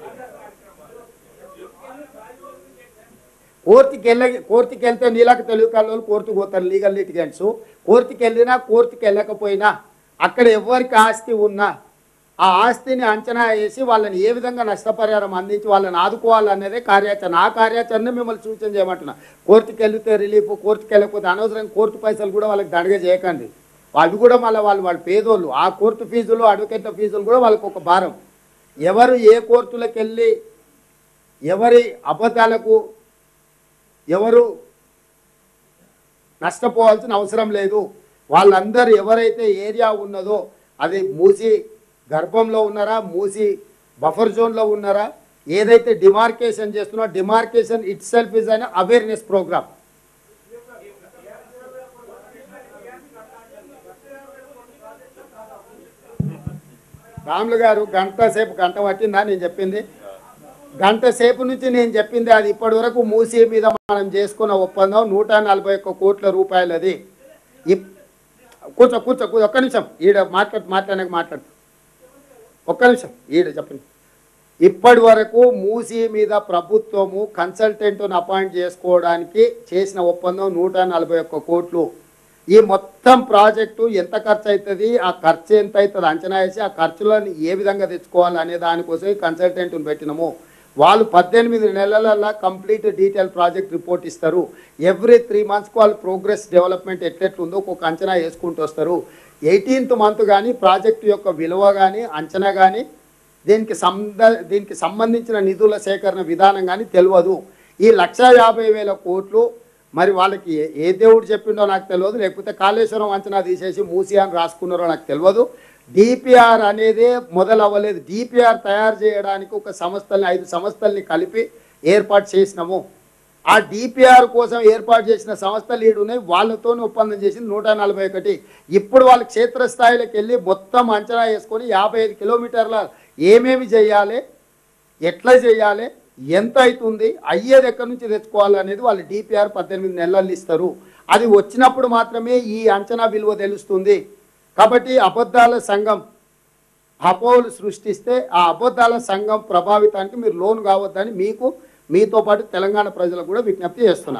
కోర్టుకి వెళ్ళ కోర్టుకి వెళ్తే నీళ్ళకి తెలుగు కళ్ళు కోర్టుకు పోతారు లీగల్ లిటిగెంట్స్ కోర్టుకి వెళ్ళినా కోర్టుకి వెళ్ళకపోయినా అక్కడ ఎవరికి ఆస్తి ఉన్నా ఆ ఆస్తిని అంచనా వేసి వాళ్ళని ఏ విధంగా నష్టపరిహారం అందించి వాళ్ళని ఆదుకోవాలనేదే కార్యాచరణ ఆ కార్యాచరణ మిమ్మల్ని సూచన చేయమంటున్నా కోర్టుకి వెళ్తే రిలీఫ్ కోర్టుకి వెళ్ళకపోతే అనవసరం కోర్టు పైసలు కూడా వాళ్ళకి దండగా చేయకండి అవి కూడా మళ్ళీ వాళ్ళు వాళ్ళ పేదోళ్ళు ఆ కోర్టు ఫీజులు అడ్వకేట్ల ఫీజులు కూడా వాళ్ళకి ఒక భారం ఎవరు ఏ కోర్టులకు వెళ్ళి ఎవరి అబద్ధాలకు ఎవరు నష్టపోవాల్సిన అవసరం లేదు వాళ్ళందరూ ఎవరైతే ఏరియా ఉన్నదో అది మూసి గర్భంలో ఉన్నారా మూసి బఫర్ జోన్లో ఉన్నారా ఏదైతే డిమార్కేషన్ చేస్తున్నా demarcation itself is an awareness programme Ramulu గారు గంట సేపు గంట పట్టిందా నేను చెప్పింది గంట సేపు నుంచి నేను చెప్పింది అది ఇప్పటి వరకు మూసీ మీద మనం చేసుకున్న ఒప్పందం నూట నలభై ఒక్క కోట్ల రూపాయలది ఇప్- కూర్చో కూర్చో కూర్చో ఒక్క నిమిషం ఈడ మాట్లాడు మాట్లాడక మాట్లాడు ఒక్క నిమిషం ఈడ చెప్పండి ఇప్పటి వరకు మూసీ మీద ప్రభుత్వము కన్సల్టెంట్ను అపాయింట్ చేసుకోవడానికి చేసిన ఒప్పందం నూట నలభై ఒక్క కోట్లు ఈ మొత్తం ప్రాజెక్టు ఎంత ఖర్చు అవుతుంది ఆ ఖర్చు ఎంత అవుతుంది అంచనా వేసి ఆ ఖర్చులను ఏ విధంగా తెచ్చుకోవాలి అనే దానికోసం ఈ కన్సల్టెంట్ను పెట్టినాము వాళ్ళు పద్దెనిమిది నెలలల్లా కంప్లీట్ డీటెయిల్ ప్రాజెక్ట్ రిపోర్ట్ ఇస్తారు ఎవ్రీ త్రీ మంత్స్కి వాళ్ళు ప్రోగ్రెస్ డెవలప్మెంట్ ఎట్లెట్లుందో ఒక్కొక్క అంచనా వేసుకుంటూ వస్తారు ఎయిటీన్త్ మంత్ కానీ ప్రాజెక్టు యొక్క విలువ కానీ అంచనా కానీ దీనికి సంద దీనికి సంబంధించిన నిధుల సేకరణ విధానం కానీ తెలియదు ఈ లక్ష యాభై వేల కోట్లు మరి వాళ్ళకి ఏ- ఏ దేవుడు చెప్పిండో నాకు తెలియదు లేకపోతే కాళేశ్వరం అంచనా తీసేసి మూసి అని రాసుకున్నారో నాకు తెలియదు డిపిఆర్ అనేదే మొదలవ్వలేదు డిపిఆర్ తయారు చేయడానికి ఒక సంస్థల్ని ఐదు సంస్థల్ని కలిపి ఏర్పాటు చేసినాము ఆ డిపిఆర్ కోసం ఏర్పాటు చేసిన సంస్థలు ఈడు ఉన్నాయి వాళ్ళతో ఒప్పందం చేసింది నూట నలభై ఒకటి ఇప్పుడు వాళ్ళు క్షేత్రస్థాయిలోకి వెళ్ళి మొత్తం అంచనా వేసుకొని యాభై ఐదు కిలోమీటర్ల ఏమేమి చేయాలి ఎట్లా చేయాలి ఎంత అవుతుంది అయ్యేది ఎక్కడి నుంచి తెచ్చుకోవాలి అనేది వాళ్ళు డిపిఆర్ పద్దెనిమిది నెలలు ఇస్తారు అది వచ్చినప్పుడు మాత్రమే ఈ అంచనా విలువ తెలుస్తుంది కాబట్టి అబద్ధాల సంఘం అపోహలు సృష్టిస్తే ఆ అబద్ధాల సంఘం ప్రభావితానికి మీరు లోన్ కావద్దని మీకు మీతో పాటు తెలంగాణ ప్రజలకు కూడా విజ్ఞప్తి చేస్తున్నా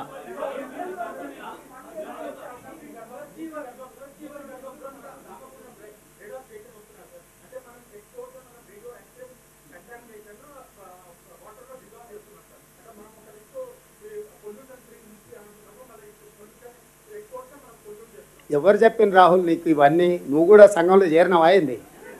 ఎవరు చెప్పిన రాహుల్ నీకు ఇవన్నీ నువ్వు కూడా సంఘంలో చేరినవా ఏంది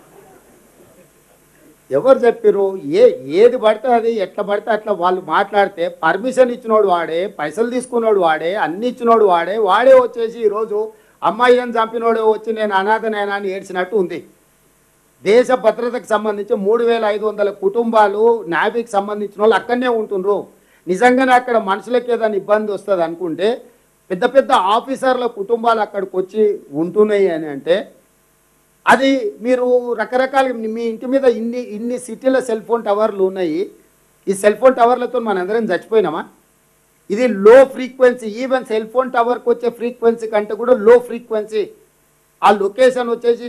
ఎవరు చెప్పిర్రు ఏ ఏది పడితే అది ఎట్లా పడితే అట్లా వాళ్ళు మాట్లాడితే పర్మిషన్ ఇచ్చినోడు వాడే పైసలు తీసుకున్నోడు వాడే అన్ని ఇచ్చినోడు వాడే వాడే వచ్చేసి ఈరోజు అమ్మాయి అని చంపినోడే వచ్చి నేను అనాథనైనా అని ఏడ్చినట్టు ఉంది దేశ భద్రతకు సంబంధించి మూడు వేల ఐదు వందల కుటుంబాలు నావికి సంబంధించిన వాళ్ళు అక్కడనే ఉంటుండ్రు నిజంగానే అక్కడ మనుషులకి ఏదైనా ఇబ్బంది వస్తుంది అనుకుంటే పెద్ద పెద్ద ఆఫీసర్ల కుటుంబాలు అక్కడికి వచ్చి ఉంటున్నాయి అని అంటే అది మీరు రకరకాల మీ ఇంటి మీద ఇన్ని ఇన్ని సిటీల సెల్ ఫోన్ టవర్లు ఉన్నాయి ఈ సెల్ ఫోన్ టవర్లతో మనందరం చచ్చిపోయినామా ఇది low frequency even cell phone టవర్కి వచ్చే ఫ్రీక్వెన్సీ కంటే కూడా లో ఫ్రీక్వెన్సీ ఆ లొకేషన్ వచ్చేసి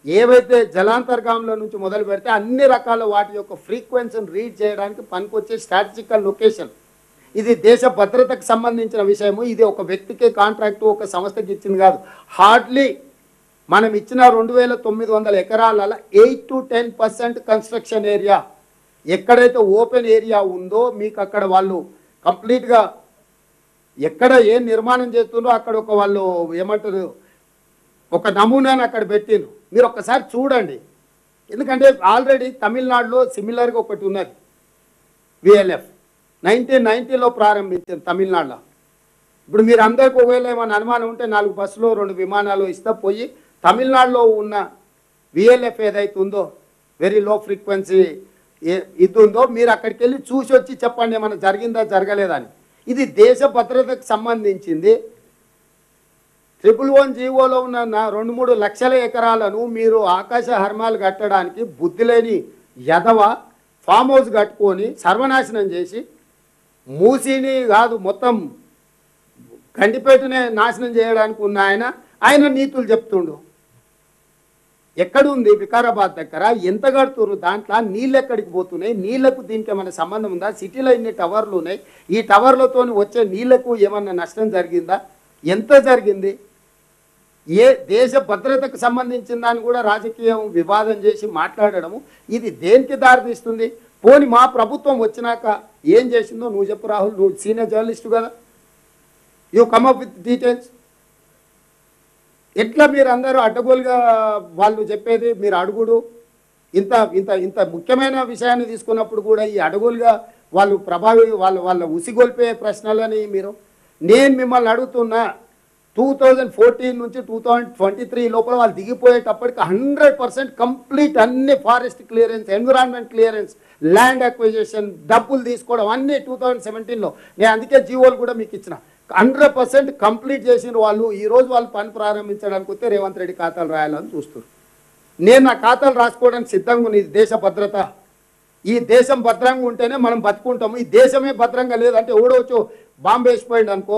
ఏవైతే జలాంతర్గాముల నుంచి మొదలు పెడితే అన్ని రకాల వాటి యొక్క ఫ్రీక్వెన్సీని రీడ్ చేయడానికి పనికొచ్చే స్ట్రాటజికల్ లొకేషన్ ఇది దేశ భద్రతకు సంబంధించిన విషయము ఇది ఒక వ్యక్తికి కాంట్రాక్టు ఒక సంస్థకి ఇచ్చింది కాదు హార్డ్లీ మనం ఇచ్చిన రెండు వేల తొమ్మిది వందల ఎకరాలలో eight to ten percent construction area ఎక్కడైతే ఓపెన్ ఏరియా ఉందో మీకు అక్కడ వాళ్ళు కంప్లీట్గా ఎక్కడ ఏం నిర్మాణం చేస్తుందో అక్కడ ఒక వాళ్ళు ఏమంటారు ఒక నమూనాను అక్కడ పెట్టిండ్రు మీరు ఒక్కసారి చూడండి ఎందుకంటే ఆల్రెడీ తమిళనాడులో సిమిలర్గా ఒకటి ఉన్నది విఎల్ఎఫ్ నైన్టీన్ నైన్టీలో ప్రారంభించింది తమిళనాడులో ఇప్పుడు మీరు అందరికీ ఒకవేళ ఏమైనా అనుమానం ఉంటే నాలుగు బస్సులు రెండు విమానాలు ఇస్తా పోయి తమిళనాడులో ఉన్న విఎల్ఎఫ్ ఏదైతే ఉందో వెరీ లో ఫ్రీక్వెన్సీ ఇది ఉందో మీరు అక్కడికి వెళ్ళి చూసి వచ్చి చెప్పండి ఏమైనా జరిగిందా జరగలేదా అని ఇది దేశ భద్రతకు సంబంధించింది ట్రిపుల్ వన్ జీవోలో ఉన్న నా- రెండు మూడు లక్షల ఎకరాలను మీరు ఆకాశ హర్మాలు కట్టడానికి బుద్ధి లేని యదవ ఫామ్ హౌస్ కట్టుకొని సర్వనాశనం చేసి మూసిని కాదు మొత్తం గండిపేటనే నాశనం చేయడానికి ఉన్న ఆయన ఆయన నీతులు చెప్తుండు ఎక్కడుంది వికారాబాద్ దగ్గర ఎంత కడుతున్నారు దాంట్లో నీళ్ళు ఎక్కడికి పోతున్నాయి నీళ్లకు దీనికి ఏమైనా సంబంధం ఉందా సిటీలో ఇన్ని టవర్లు ఉన్నాయి ఈ టవర్లతో వచ్చే నీళ్లకు ఏమన్నా నష్టం జరిగిందా ఎంత జరిగింది ఏ దేశ భద్రతకు సంబంధించిన దాన్ని కూడా రాజకీయం వివాదం చేసి మాట్లాడడము ఇది దేనికి దారితీస్తుంది పోని మా ప్రభుత్వం వచ్చినాక ఏం చేసిందో నువ్వు చెప్పు రాహుల్ నువ్వు సీనియర్ జర్నలిస్టు కదా you come up with details ఎట్లా మీరు అందరూ అడ్డగోలుగా వాళ్ళు చెప్పేది మీరు అడుగుడు ఇంత ఇంత ఇంత ముఖ్యమైన విషయాన్ని తీసుకున్నప్పుడు కూడా ఈ అడగులుగా వాళ్ళు ప్రభావి వాళ్ళు వాళ్ళ ఉసిగొల్పే ప్రశ్నలని మీరు నేను మిమ్మల్ని అడుగుతున్నా టూ థౌజండ్ ఫోర్టీన్ నుంచి టూ థౌజండ్ ట్వంటీ త్రీ లోపల వాళ్ళు దిగిపోయేటప్పటికి హండ్రెడ్ పర్సెంట్ కంప్లీట్ అన్ని forest clearance environment clearance land acquisition డబ్బులు తీసుకోవడం అన్ని టూ థౌజండ్ సెవెంటీన్లో నేను అందుకే జీవోలు కూడా మీకు ఇచ్చిన హండ్రెడ్ పర్సెంట్ కంప్లీట్ చేసిన వాళ్ళు ఈ రోజు వాళ్ళు పని ప్రారంభించడానికి వస్తే రేవంత్ రెడ్డి ఖాతాలు రాయాలని చూస్తారు నేను నా ఖాతాలు రాసుకోవడానికి సిద్ధంగా ఉంది ఇది దేశ భద్రత ఈ దేశం భద్రంగా ఉంటేనే మనం బతుకుంటాము ఈ దేశమే భద్రంగా లేదంటే ఎవడవచ్చు బాంబు వేసిపోయింది అనుకో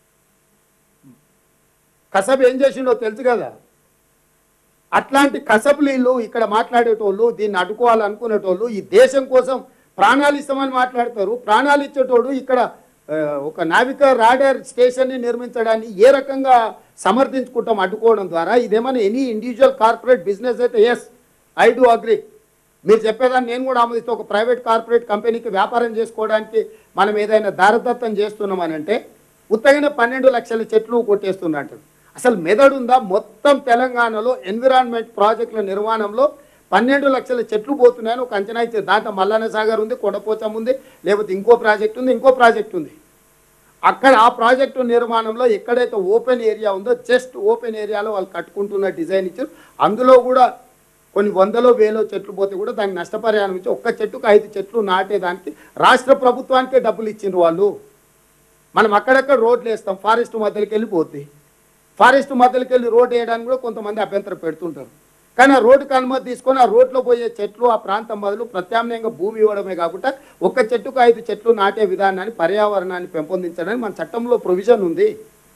కసబ్ ఏం చేసిండో తెలుసు కదా అట్లాంటి కసబులీలు ఇక్కడ మాట్లాడేటోళ్ళు దీన్ని అడ్డుకోవాలనుకునేటోళ్ళు ఈ దేశం కోసం ప్రాణాలు ఇస్తామని మాట్లాడతారు ప్రాణాలు ఇచ్చేటోడు ఇక్కడ ఆ, ఒక నావిక రాడర్ స్టేషన్ని నిర్మించడాన్ని ఏ రకంగా సమర్థించుకుంటాం అడ్డుకోవడం ద్వారా ఇదేమైనా ఎనీ ఇండివిజువల్ కార్పొరేట్ బిజినెస్ అయితే ఎస్ ఐ డూ అగ్రి మీరు చెప్పేదాన్ని నేను కూడా ఆమోదిస్తే ఒక ప్రైవేట్ కార్పొరేట్ కంపెనీకి వ్యాపారం చేసుకోవడానికి మనం ఏదైనా దారదత్తం చేస్తున్నామని అంటే ఉత్తగానే పన్నెండు లక్షల చెట్లు కొట్టేస్తున్నట్టు అసలు మెదడు ఉందా మొత్తం తెలంగాణలో ఎన్విరాన్మెంట్ ప్రాజెక్టుల నిర్మాణంలో పన్నెండు లక్షల చెట్లు పోతున్నాయని ఒక అంచనా ఇచ్చారు దాంట్లో మల్లన్న సాగర్ ఉంది కొండపోచం ఉంది లేకపోతే ఇంకో ప్రాజెక్ట్ ఉంది ఇంకో ప్రాజెక్ట్ ఉంది అక్కడ ఆ ప్రాజెక్టు నిర్మాణంలో ఎక్కడైతే ఓపెన్ ఏరియా ఉందో జస్ట్ ఓపెన్ ఏరియాలో వాళ్ళు కట్టుకుంటున్న డిజైన్ ఇచ్చారు అందులో కూడా కొన్ని వందలో వేలో చెట్లు పోతే కూడా దానికి నష్టపరిహారం ఇచ్చి ఒక్క చెట్టుకు ఐదు చెట్లు నాటేదానికి రాష్ట్ర ప్రభుత్వానికే డబ్బులు ఇచ్చిండ్రు వాళ్ళు మనం అక్కడక్కడ రోడ్లు వేస్తాం ఫారెస్ట్ మధ్యలోకి వెళ్ళి పోద్ది ఫారెస్ట్ మధ్యలోకి వెళ్ళి రోడ్ వేయడానికి కూడా కొంతమంది అభ్యంతరం పెడుతుంటారు కానీ ఆ రోడ్డుకి అనుమతి తీసుకొని ఆ రోడ్లో పోయే చెట్లు ఆ ప్రాంతం బదులు ప్రత్యామ్నాయంగా భూమి ఇవ్వడమే కాకుండా ఒక్క చెట్టుకు ఐదు చెట్లు నాటే విధానాన్ని పర్యావరణాన్ని పెంపొందించడానికి మన చట్టంలో ప్రొవిజన్ ఉంది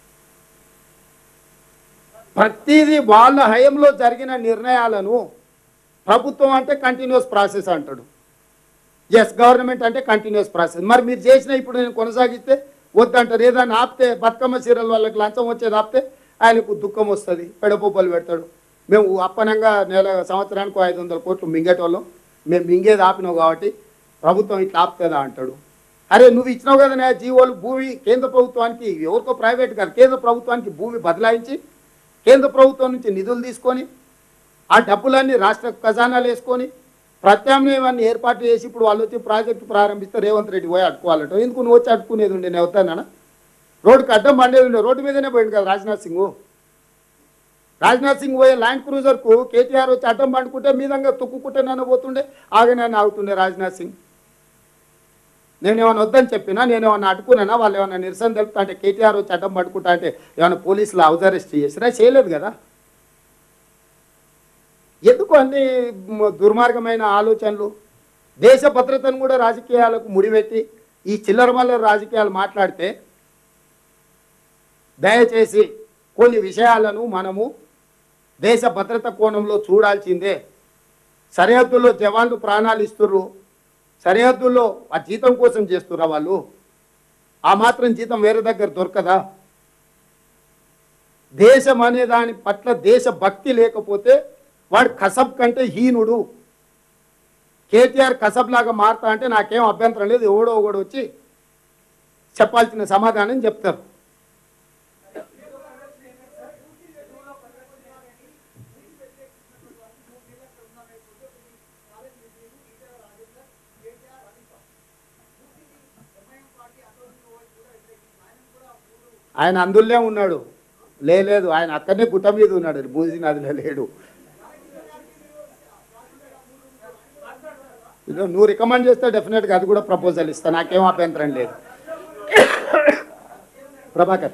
ప్రతిదీ వాళ్ళ హయంలో జరిగిన నిర్ణయాలను ప్రభుత్వం అంటే కంటిన్యూస్ ప్రాసెస్ అంటాడు ఎస్ గవర్నమెంట్ అంటే కంటిన్యూస్ ప్రాసెస్ మరి మీరు చేసిన ఇప్పుడు నేను కొనసాగిస్తే వద్దంటారు ఏదైనా ఆపితే బతుకమ్మ చీరల వాళ్ళకి లంచం వచ్చేది ఆపితే ఆయనకు దుఃఖం వస్తుంది పెడపోపలు పెడతాడు మేము అప్పనంగా నెల సంవత్సరానికి ఐదు వందల కోట్లు మింగేటోళ్ళం మేము మింగేది ఆపినావు కాబట్టి ప్రభుత్వం ఇట్లా ఆపుతుందా అంటాడు అరే నువ్వు ఇచ్చినావు కదా నా జీవోలు భూమి కేంద్ర ప్రభుత్వానికి ఎవరికో ప్రైవేట్ కాదు కేంద్ర ప్రభుత్వానికి భూమి బదలాయించి కేంద్ర ప్రభుత్వం నుంచి నిధులు తీసుకొని ఆ డబ్బులన్నీ రాష్ట్ర ఖజానాలు వేసుకొని ప్రత్యామ్నాయాన్ని ఏర్పాటు చేసి ఇప్పుడు వాళ్ళు వచ్చి ప్రాజెక్టు ప్రారంభిస్తే రేవంత్ రెడ్డి పోయి అడ్డుకోవాలట ఎందుకు నువ్వు వచ్చి అడ్డుకునేది ఉండే నేను అవుతానా రోడ్డుకి అడ్డం పండేది ఉండే రోడ్డు మీదనే పోయింది కదా రాజ్నాథ్ సింగ్ రాజ్నాథ్ సింగ్ పోయే ల్యాండ్ క్రూజర్కు కేటీఆర్ వచ్చి అడ్డం పండుకుంటే మీదంగా తొక్కుకుంటే నన్ను పోతుండే ఆగనని ఆగుతుండే రాజ్నాథ్ సింగ్ నేనేమన్నా వద్దని చెప్పినా నేనేమన్నా అడ్డుకున్నానా వాళ్ళు ఏమన్నా నిరసన తెలుపుతా అంటే కేటీఆర్ వచ్చి అడ్డం పట్టుకుంటా అంటే ఏమైనా పోలీసులు హౌస్ అరెస్ట్ చేసినా చేయలేదు కదా ఎందుకు అన్ని మ- దుర్మార్గమైన ఆలోచనలు దేశ భద్రతను కూడా రాజకీయాలకు ముడిపెట్టి ఈ చిల్లరమల్ల రాజకీయాలు మాట్లాడితే దయచేసి కొన్ని విషయాలను మనము దేశ భద్రత కోణంలో చూడాల్సిందే సరిహద్దుల్లో జవాన్లు ప్రాణాలు ఇస్తుర్రు సరిహద్దుల్లో ఆ జీతం కోసం చేస్తుర్రా వాళ్ళు ఆ మాత్రం జీతం వేరే దగ్గర దొరకదా దేశం అనే దాని పట్ల దేశ భక్తి లేకపోతే వాడు కసబ్ కంటే హీనుడు కేటీఆర్ కసబ్ లాగా మారుతా అంటే నాకేం అభ్యంతరం లేదు ఎవడో ఒకడు వచ్చి చెప్పాల్సిన సమాధానం చెప్తారు ఆయన అందులోనే ఉన్నాడు లే- లేదు ఆయన అక్కడనే గుట్ట మీద ఉన్నాడు బూజీ నదిలో లేడు ఇదిగో నువ్వు రికమెండ్ చేస్తే డెఫినెట్గా అది కూడా ప్రపోజల్ ఇస్తా నాకేం అభ్యంతరం లేదు Prabhakar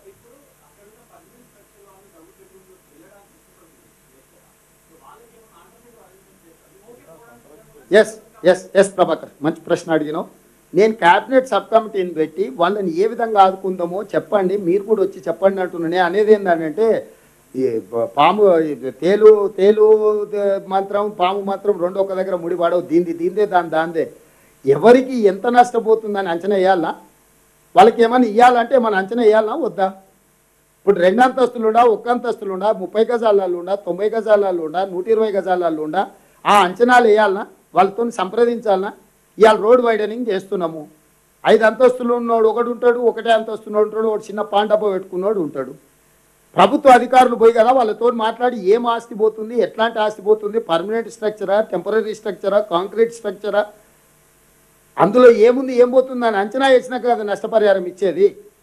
yes yes yes Prabhakar మంచి ప్రశ్న అడిగినావు నేను క్యాబినెట్ సబ్ కమిటీని పెట్టి వాళ్ళని ఏ విధంగా ఆదుకుందామో చెప్పండి మీరు కూడా వచ్చి చెప్పండి అంటున్నా నేను అనేది ఏంటంటే ఈ ప- పాము ఈ తేలు తేలు ద- మంత్రం పాము మంత్రం రెండు ఒక దగ్గర ముడిపడవు దీంది దీందే దాని దాందే ఎవరికి ఎంత నష్టపోతుందని అంచనా వేయాలా వాళ్ళకి ఏమైనా ఇవ్వాలంటే మన అంచనా వేయాలా వద్దా ఇప్పుడు రెండు అంతస్తులు ఉండా ఒక్క అంతస్తులు ఉండా ముప్పై గజాలలో ఉండా తొంభై గజాలలో ఉండా నూట ఇరవై గజాలలో ఉండా ఆ అంచనాలు వేయాలనా వాళ్ళతో సంప్రదించాలనా ఇవాళ రోడ్ వైడనింగ్ చేస్తున్నాము ఐదు అంతస్తులు ఉన్నోడు ఒకడు ఉంటాడు ఒకటే అంతస్తున్నోడు ఉంటాడు ఒకటి చిన్న పాండప పెట్టుకున్నోడు ఉంటాడు ప్రభుత్వ అధికారులు పోయి కదా వాళ్ళతో మాట్లాడి ఏం ఆస్తి పోతుంది ఎట్లాంటి ఆస్తి పోతుంది పర్మనెంట్ స్ట్రక్చరా టెంపరీ స్ట్రక్చరా కాంక్రీట్ స్ట్రక్చరా అందులో ఏముంది ఏం పోతుంది అని అంచనా వేసినాక కదా నష్టపరిహారం ఇచ్చేది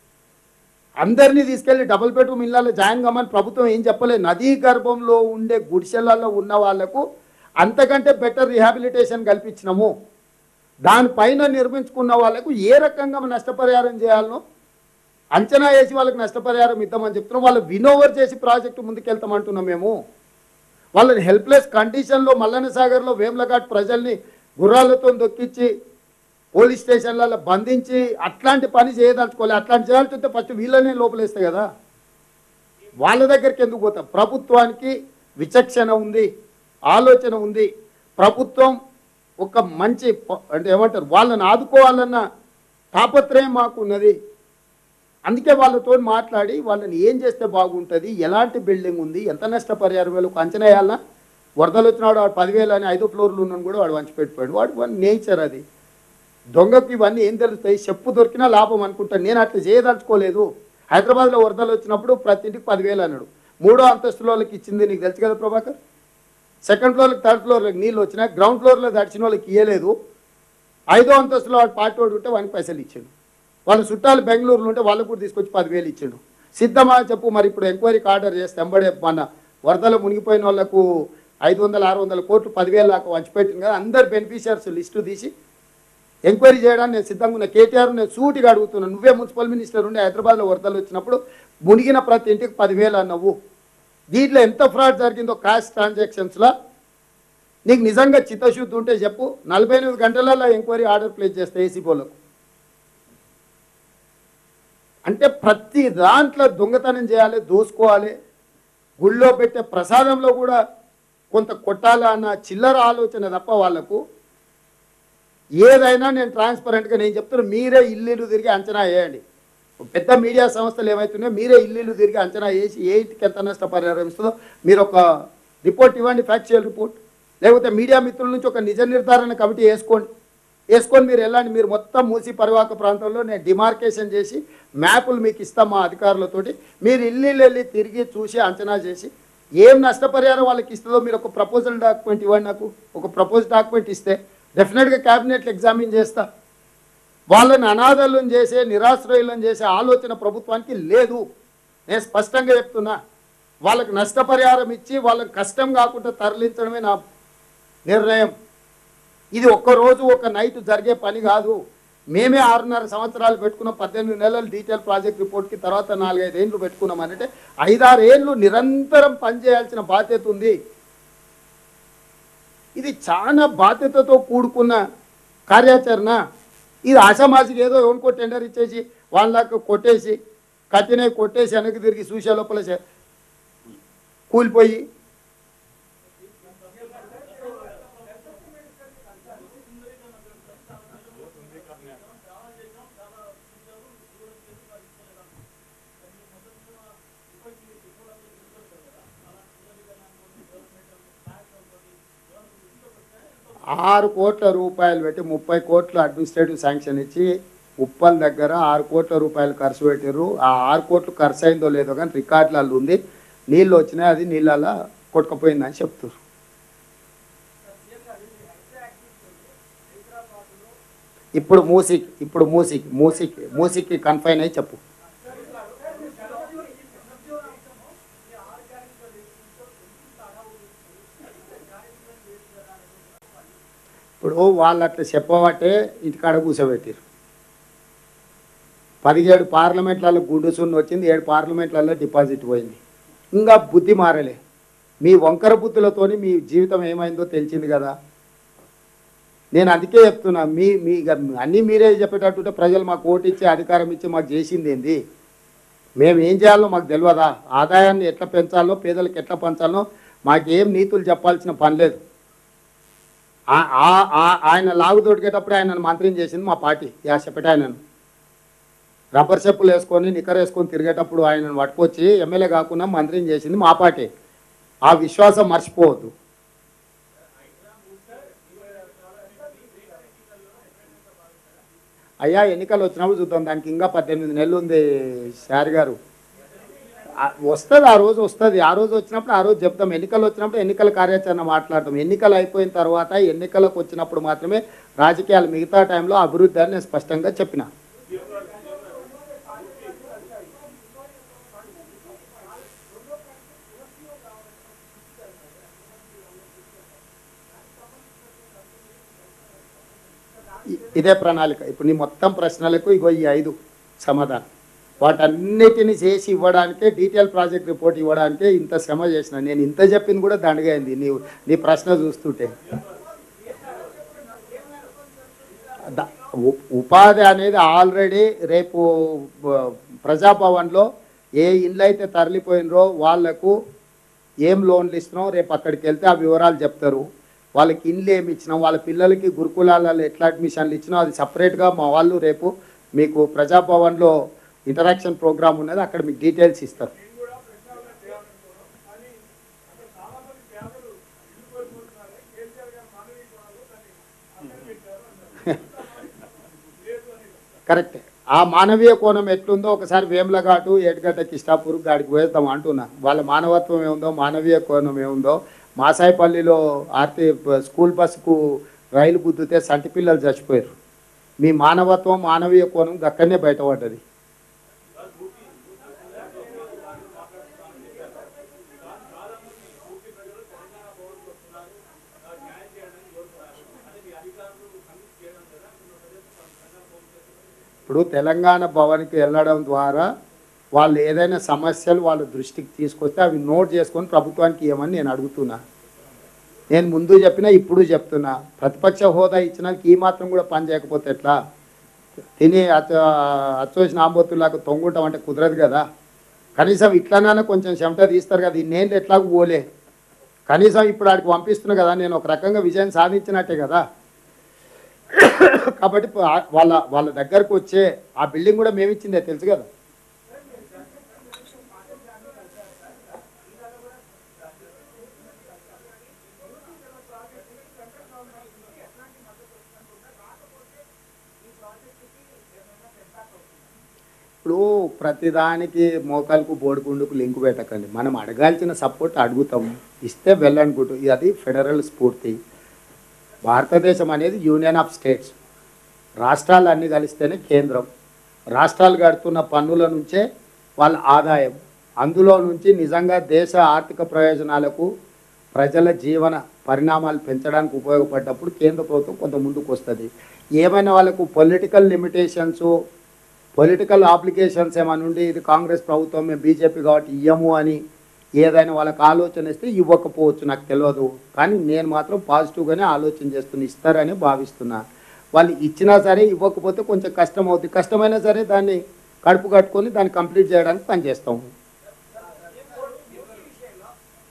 అందరినీ తీసుకెళ్లి డబుల్ బెడ్రూమ్ ఇళ్ళలో జాయిన్ కమ్మని ప్రభుత్వం ఏం చెప్పలేదు నదీ గర్భంలో ఉండే గుడిసెలలో ఉన్న వాళ్లకు అంతకంటే బెటర్ రిహాబిలిటేషన్ కల్పించినాము దానిపైన నిర్మించుకున్న వాళ్ళకు ఏ రకంగా నష్టపరిహారం చేయాలనో అంచనా వేసి వాళ్ళకి నష్టపరిహారం ఇద్దామని చెప్తున్నాం వాళ్ళు వినోవర్ చేసి ప్రాజెక్టు ముందుకెళ్తామంటున్నాం మేము వాళ్ళని హెల్ప్లెస్ కండిషన్లో మల్లన్న సాగర్లో వేములఘాట్ ప్రజల్ని గుర్రాలతో దొక్కించి పోలీస్ స్టేషన్లలో బంధించి అట్లాంటి పని చేయదలుచుకోవాలి అట్లాంటి చేయాల్సి వస్తే ఫస్ట్ వీళ్ళనే లోపలేస్తే కదా వాళ్ళ దగ్గరికి ఎందుకు పోతాం ప్రభుత్వానికి విచక్షణ ఉంది ఆలోచన ఉంది ప్రభుత్వం ఒక మంచి ప- అంటే ఏమంటారు వాళ్ళని ఆదుకోవాలన్న తాపత్రయం మాకు ఉన్నది అందుకే వాళ్ళతో మాట్లాడి వాళ్ళని ఏం చేస్తే బాగుంటుంది ఎలాంటి బిల్డింగ్ ఉంది ఎంత నష్టపరిహారం వేలకు అంచనా వేయాలన్నా వరదలు వచ్చినాడు వాడు పదివేలు అని ఐదు ఫ్లోర్లు ఉన్నాను కూడా వాడు వంచిపెట్టిపోయాడు వాడు వాడి నేచర్ అది దొంగకి ఇవన్నీ ఏం తెలుస్తాయి చెప్పు దొరికినా లాభం అనుకుంటాను నేను అట్లా చేయదలుచుకోలేదు హైదరాబాద్లో వరదలు వచ్చినప్పుడు ప్రతి ఇంటికి పదివేలు అన్నాడు మూడో అంతస్తుల వాళ్ళకి ఇచ్చింది నీకు తెలుసు కదా ప్రభాకర్ సెకండ్ ఫ్లోర్కి థర్డ్ ఫ్లోర్కి నీళ్ళు వచ్చినాయి గ్రౌండ్ ఫ్లోర్లో దడిచిన వాళ్ళకి ఇవ్వలేదు ఐదో అంతస్తులో వాడు పార్టీ వాడు ఉంటే వానికి పైసలు ఇచ్చాడు వాళ్ళ చుట్టాలు బెంగళూరులో ఉంటే వాళ్ళకు కూడా తీసుకొచ్చి పదివేలు ఇచ్చాడు సిద్ధమా చెప్పు మరి ఇప్పుడు ఎంక్వైరీకి ఆర్డర్ చేస్తే ఎంబడే మన వరదలు మునిగిపోయిన వాళ్ళకు ఐదు వందల ఆరు వందల కోట్లు పదివేలు దాకా వంచిపెట్టింది కదా అందరు బెనిఫిషియర్స్ లిస్టు తీసి ఎంక్వైరీ చేయడానికి నేను సిద్ధంగా ఉన్న కేటీఆర్ నేను సూటిగా అడుగుతున్నాను నువ్వే మున్సిపల్ మినిస్టర్ ఉండి హైదరాబాద్లో వరదలు వచ్చినప్పుడు మునిగిన ప్రతి ఇంటికి పదివేలు అన్నవు దీంట్లో ఎంత ఫ్రాడ్ జరిగిందో క్యాష్ ట్రాన్సాక్షన్స్లో నీకు నిజంగా చిత్తశుద్ధి ఉంటే చెప్పు నలభై ఎనిమిది గంటలలో ఎంక్వైరీ ఆర్డర్ ప్లేస్ చేస్తే ఏసీబోలకు అంటే ప్రతి దాంట్లో దొంగతనం చేయాలి దోసుకోవాలి గుళ్ళో పెట్టే ప్రసాదంలో కూడా కొంత కొట్టాలా అన్న చిల్లర ఆలోచన తప్ప వాళ్ళకు ఏదైనా నేను ట్రాన్స్పరెంట్గా నేను చెప్తున్నా మీరే ఇల్లు తిరిగి అంచనా వేయండి పెద్ద మీడియా సంస్థలు ఏమవుతున్నాయో మీరే ఇల్లు తిరిగి అంచనా వేసి ఏ ఇంటికి ఎంత నష్టపరిహారం ఇస్తుందో మీరు ఒక రిపోర్ట్ ఇవ్వండి ఫ్యాక్చువల్ రిపోర్ట్ లేకపోతే మీడియా మిత్రుల నుంచి ఒక నిజ నిర్ధారణ కమిటీ వేసుకోండి వేసుకొని మీరు వెళ్ళండి మీరు మొత్తం మూసి పరివాహక ప్రాంతంలో నేను డిమార్కేషన్ చేసి మ్యాపులు మీకు ఇస్తాం మా అధికారులతోటి మీరు ఇల్లు వెళ్ళి తిరిగి చూసి అంచనా చేసి ఏం నష్టపరిహారం వాళ్ళకి ఇస్తుందో మీరు ఒక ప్రపోజల్ డాక్యుమెంట్ ఇవ్వండి నాకు ఒక ప్రపోజ్ డాక్యుమెంట్ ఇస్తే డెఫినెట్గా క్యాబినెట్లో ఎగ్జామిన్ చేస్తా వాళ్ళని అనాథలను చేసే నిరాశ్రయులను చేసే ఆలోచన ప్రభుత్వానికి లేదు నేను స్పష్టంగా చెప్తున్నా వాళ్ళకి నష్టపరిహారం ఇచ్చి వాళ్ళకి కష్టం కాకుండా తరలించడమే నా నిర్ణయం ఇది ఒక్క రోజు ఒక నైట్ జరిగే పని కాదు మేమే ఆరున్నర సంవత్సరాలు పెట్టుకున్న పద్దెనిమిది నెలలు డీటెయిల్ ప్రాజెక్ట్ రిపోర్ట్కి తర్వాత నాలుగైదు ఏళ్ళు పెట్టుకున్నాం అంటే ఐదారు ఏళ్ళు నిరంతరం పనిచేయాల్సిన బాధ్యత ఉంది ఇది చాలా బాధ్యతతో కూడుకున్న కార్యాచరణ ఇది ఆషామాసికి ఏదో ఎవరికో టెండర్ ఇచ్చేసి వాళ్ళకు కొట్టేసి కట్టినవి కొట్టేసి వెనక్కి తిరిగి చూసే లోపల చే- కూలిపోయి ఆరు కోట్ల రూపాయలు పెట్టి ముప్పై కోట్ల అడ్మినిస్ట్రేటివ్ శాంక్షన్ ఇచ్చి ఉప్పల్ దగ్గర ఆరు కోట్ల రూపాయలు ఖర్చు పెట్టారు ఆ ఆరు కోట్లు ఖర్చు అయిందో లేదో కానీ రికార్డులలో ఉంది నీళ్ళు వచ్చినాయి అది నీళ్ళలా కొట్టుకుపోయిందని చెప్తారు ఇప్పుడు మూసిక్ ఇప్పుడు మూసిక్ మూసిక్ మూసిక్కి కన్ఫైన్ అయి చెప్పు ఇప్పుడు వాళ్ళు అట్లా చెప్పబట్టే ఇంటికాడ కూర్చోబెట్టారు పదిహేడు పార్లమెంట్లలో గుండు సున్ను వచ్చింది ఏడు పార్లమెంట్లలో డిపాజిట్ పోయింది ఇంకా బుద్ధి మారలే మీ వంకర బుద్ధులతోని మీ జీవితం ఏమైందో తెలిసింది కదా నేను అందుకే చెప్తున్నా మీ మీ ఇక అన్నీ మీరే చెప్పేటట్టుంటే ప్రజలు మాకు ఓటు ఇచ్చి అధికారం ఇచ్చి మాకు చేసింది ఏంది మేము ఏం చేయాలో మాకు తెలియదా ఆదాయాన్ని ఎట్లా పెంచాలో పేదలకు ఎట్లా పంచాలో మాకేం నీతులు చెప్పాల్సిన పని లేదు ఆ- ఆ- ఆ- ఆయన లాగు దొరికేటప్పుడు ఆయన మంత్రిని చేసింది మా పార్టీ యా చెప్పట ఆయనను రబ్బర్ చెప్పులు వేసుకొని నిక్కర్ వేసుకొని తిరిగేటప్పుడు ఆయనను పట్టుకొచ్చి ఎమ్మెల్యే కాకుండా మంత్రిని చేసింది మా పార్టీ ఆ విశ్వాసం మర్చిపోవద్దు అయ్యా ఎన్నికలు వచ్చినప్పుడు చూద్దాం దానికి ఇంకా పద్దెనిమిది నెలలు ఉంది శారి గారు వస్తుంది ఆ రోజు వస్తుంది ఆ రోజు వచ్చినప్పుడు ఆ రోజు చెప్తాం ఎన్నికలు వచ్చినప్పుడు ఎన్నికల కార్యాచరణ మాట్లాడతాం ఎన్నికలు అయిపోయిన తర్వాత ఎన్నికలకు వచ్చినప్పుడు మాత్రమే రాజకీయాలు మిగతా టైంలో అభివృద్ధి అని నేను స్పష్టంగా చెప్పిన ఇ- ఇదే ప్రణాళిక ఇప్పుడు నీ మొత్తం ప్రశ్నలకు ఇగో ఈ ఐదు సమాధానం వాటన్నిటిని చేసి ఇవ్వడానికే డీటెయిల్ ప్రాజెక్ట్ రిపోర్ట్ ఇవ్వడానికే ఇంత శ్రమ చేసిన నేను ఇంత చెప్పింది కూడా దండగా అయింది నీ నీ ప్రశ్న చూస్తుంటే ద- ఉ- ఉపాధి అనేది ఆల్రెడీ రేపు బ- ప్రజాభవన్లో ఏ ఇండ్లు అయితే తరలిపోయినరో వాళ్లకు ఏం లోన్లు ఇస్తున్నాం రేపు అక్కడికి వెళ్తే ఆ వివరాలు చెప్తారు వాళ్ళకి ఇండ్లు ఏమి ఇచ్చినాం వాళ్ళ పిల్లలకి గురుకులాలలో ఎట్లా అడ్మిషన్లు ఇచ్చినాం అది సపరేట్గా మా వాళ్ళు రేపు మీకు ప్రజాభవన్లో ఇంటరాక్షన్ ప్రోగ్రామ్ ఉన్నది అక్కడ మీకు డీటెయిల్స్ ఇస్తారు కరెక్టే ఆ మానవీయ కోణం ఎట్లుందో ఒకసారి వేములఘాటు ఏటుగడ్డ కిష్టాపూర్ గాడికి పోయేద్దాం అంటున్నా వాళ్ళ మానవత్వం ఏముందో మానవీయ కోణం ఏముందో మాసాయిపల్లిలో ఆర్టీ స్కూల్ బస్సుకు రైలు గుద్దితే సంటి పిల్లలు చచ్చిపోయారు మీ మానవత్వం మానవీయ కోణం అక్కడనే బయటపడ్డది ఇప్పుడు తెలంగాణ భవన్కి వెళ్ళడం ద్వారా వాళ్ళు ఏదైనా సమస్యలు వాళ్ళ దృష్టికి తీసుకొస్తే అవి నోట్ చేసుకొని ప్రభుత్వానికి ఇవ్వమని నేను అడుగుతున్నా నేను ముందు చెప్పినా ఇప్పుడు చెప్తున్నా ప్రతిపక్ష హోదా ఇచ్చినాక ఈ మాత్రం కూడా పని చేయకపోతే ఎట్లా తిని అచ్చ అచ్చోసిన ఆంబోతులాగా తొంగుంటాం అంటే కుదరదు కదా కనీసం ఇట్లనైనా కొంచెం చెమట తీస్తారు కదా ఇన్నేళ్ళు ఎట్లాగూ పోలే కనీసం ఇప్పుడు ఆడికి పంపిస్తున్నా కదా నేను ఒక రకంగా విజయం సాధించినట్టే కదా కాబట్టి ప- ఆ- వాళ్ళ వాళ్ళ దగ్గరకు వచ్చే ఆ బిల్డింగ్ కూడా మేము ఇచ్చిందే తెలుసు కదా ఇప్పుడు ప్రతిదానికి మోకాలకు బోడిగుండుకు లింకు పెట్టకండి మనం అడగాల్సిన సపోర్ట్ అడుగుతాం ఇస్తే వెళ్ళనుకుంటూ అది ఫెడరల్ స్ఫూర్తి భారతదేశం అనేది యూనియన్ ఆఫ్ స్టేట్స్ రాష్ట్రాలు అన్నీ కలిస్తేనే కేంద్రం రాష్ట్రాలు కడుతున్న పన్నుల నుంచే వాళ్ళ ఆదాయం అందులో నుంచి నిజంగా దేశ ఆర్థిక ప్రయోజనాలకు ప్రజల జీవన పరిణామాలు పెంచడానికి ఉపయోగపడ్డప్పుడు కేంద్ర ప్రభుత్వం కొంత ముందుకు వస్తుంది ఏమైనా వాళ్ళకు పొలిటికల్ లిమిటేషన్స్ పొలిటికల్ ఆప్లికేషన్స్ ఏమైనా ఉండి ఇది కాంగ్రెస్ ప్రభుత్వం మేము బీజేపీ కాబట్టి ఇయ్యము అని ఏదైనా వాళ్ళకి ఆలోచన ఇస్తే ఇవ్వకపోవచ్చు నాకు తెలియదు కానీ నేను మాత్రం పాజిటివ్గానే ఆలోచన చేస్తున్నా ఇస్తారని భావిస్తున్నా వాళ్ళు ఇచ్చినా సరే ఇవ్వకపోతే కొంచెం కష్టం అవుతుంది కష్టమైనా సరే దాన్ని కడుపు కట్టుకొని దాన్ని కంప్లీట్ చేయడానికి పనిచేస్తాం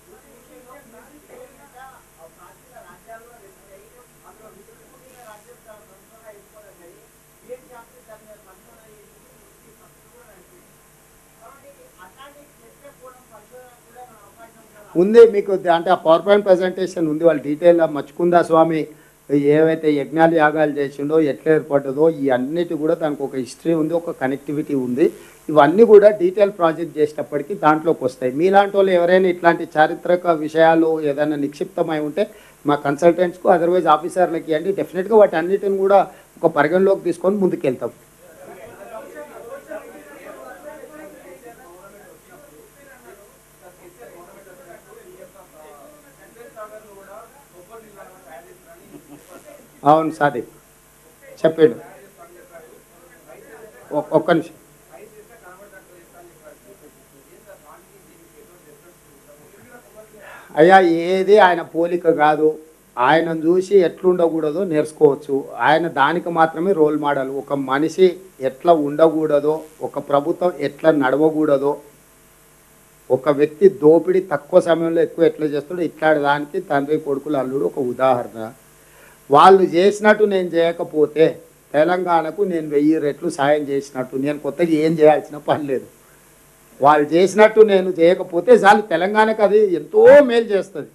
ఉంది మీకు ద- అంటే ఆ పవర్ పాయింట్ ప్రజెంటేషన్ ఉంది వాళ్ళు డీటెయిల్ మచ్చుకుందా స్వామి ఏవైతే యజ్ఞాలు యాగాలు చేసిండో ఎట్లా ఏర్పడ్డదో ఈ అన్నిటి కూడా దానికి ఒక హిస్టరీ ఉంది ఒక కనెక్టివిటీ ఉంది ఇవన్నీ కూడా డీటెయిల్ ప్రాజెక్ట్ చేసేటప్పటికి దాంట్లోకి వస్తాయి మీలాంటి వాళ్ళు ఎవరైనా ఇట్లాంటి చారిత్రక విషయాలు ఏదైనా నిక్షిప్తమై ఉంటే మా కన్సల్టెంట్స్కు అదర్వైజ్ ఆఫీసర్లకి అండి డెఫినెట్గా వాటి అన్నిటిని కూడా ఒక పరిగణలోకి తీసుకొని ముందుకెళ్తాం అవును సాది చెప్పాడు ఒ- ఒక్క నిమిషం అయ్యా ఏది ఆయన పోలిక కాదు ఆయనను చూసి ఎట్లుండకూడదో నేర్చుకోవచ్చు ఆయన దానికి మాత్రమే రోల్ మోడల్ ఒక మనిషి ఎట్లా ఉండకూడదో ఒక ప్రభుత్వం ఎట్లా నడవకూడదో ఒక వ్యక్తి దోపిడీ తక్కువ సమయంలో ఎక్కువ ఎట్లా చేస్తాడో ఇట్లాంటి దానికి తండ్రి కొడుకులు అల్లుడు ఒక ఉదాహరణ వాళ్ళు చేసినట్టు నేను చేయకపోతే తెలంగాణకు నేను వెయ్యి రెట్లు సాయం చేసినట్టు నేను కొత్తగా ఏం చేయాల్సిన పని లేదు వాళ్ళు చేసినట్టు నేను చేయకపోతే చాలు తెలంగాణకు అది ఎంతో మేలు చేస్తుంది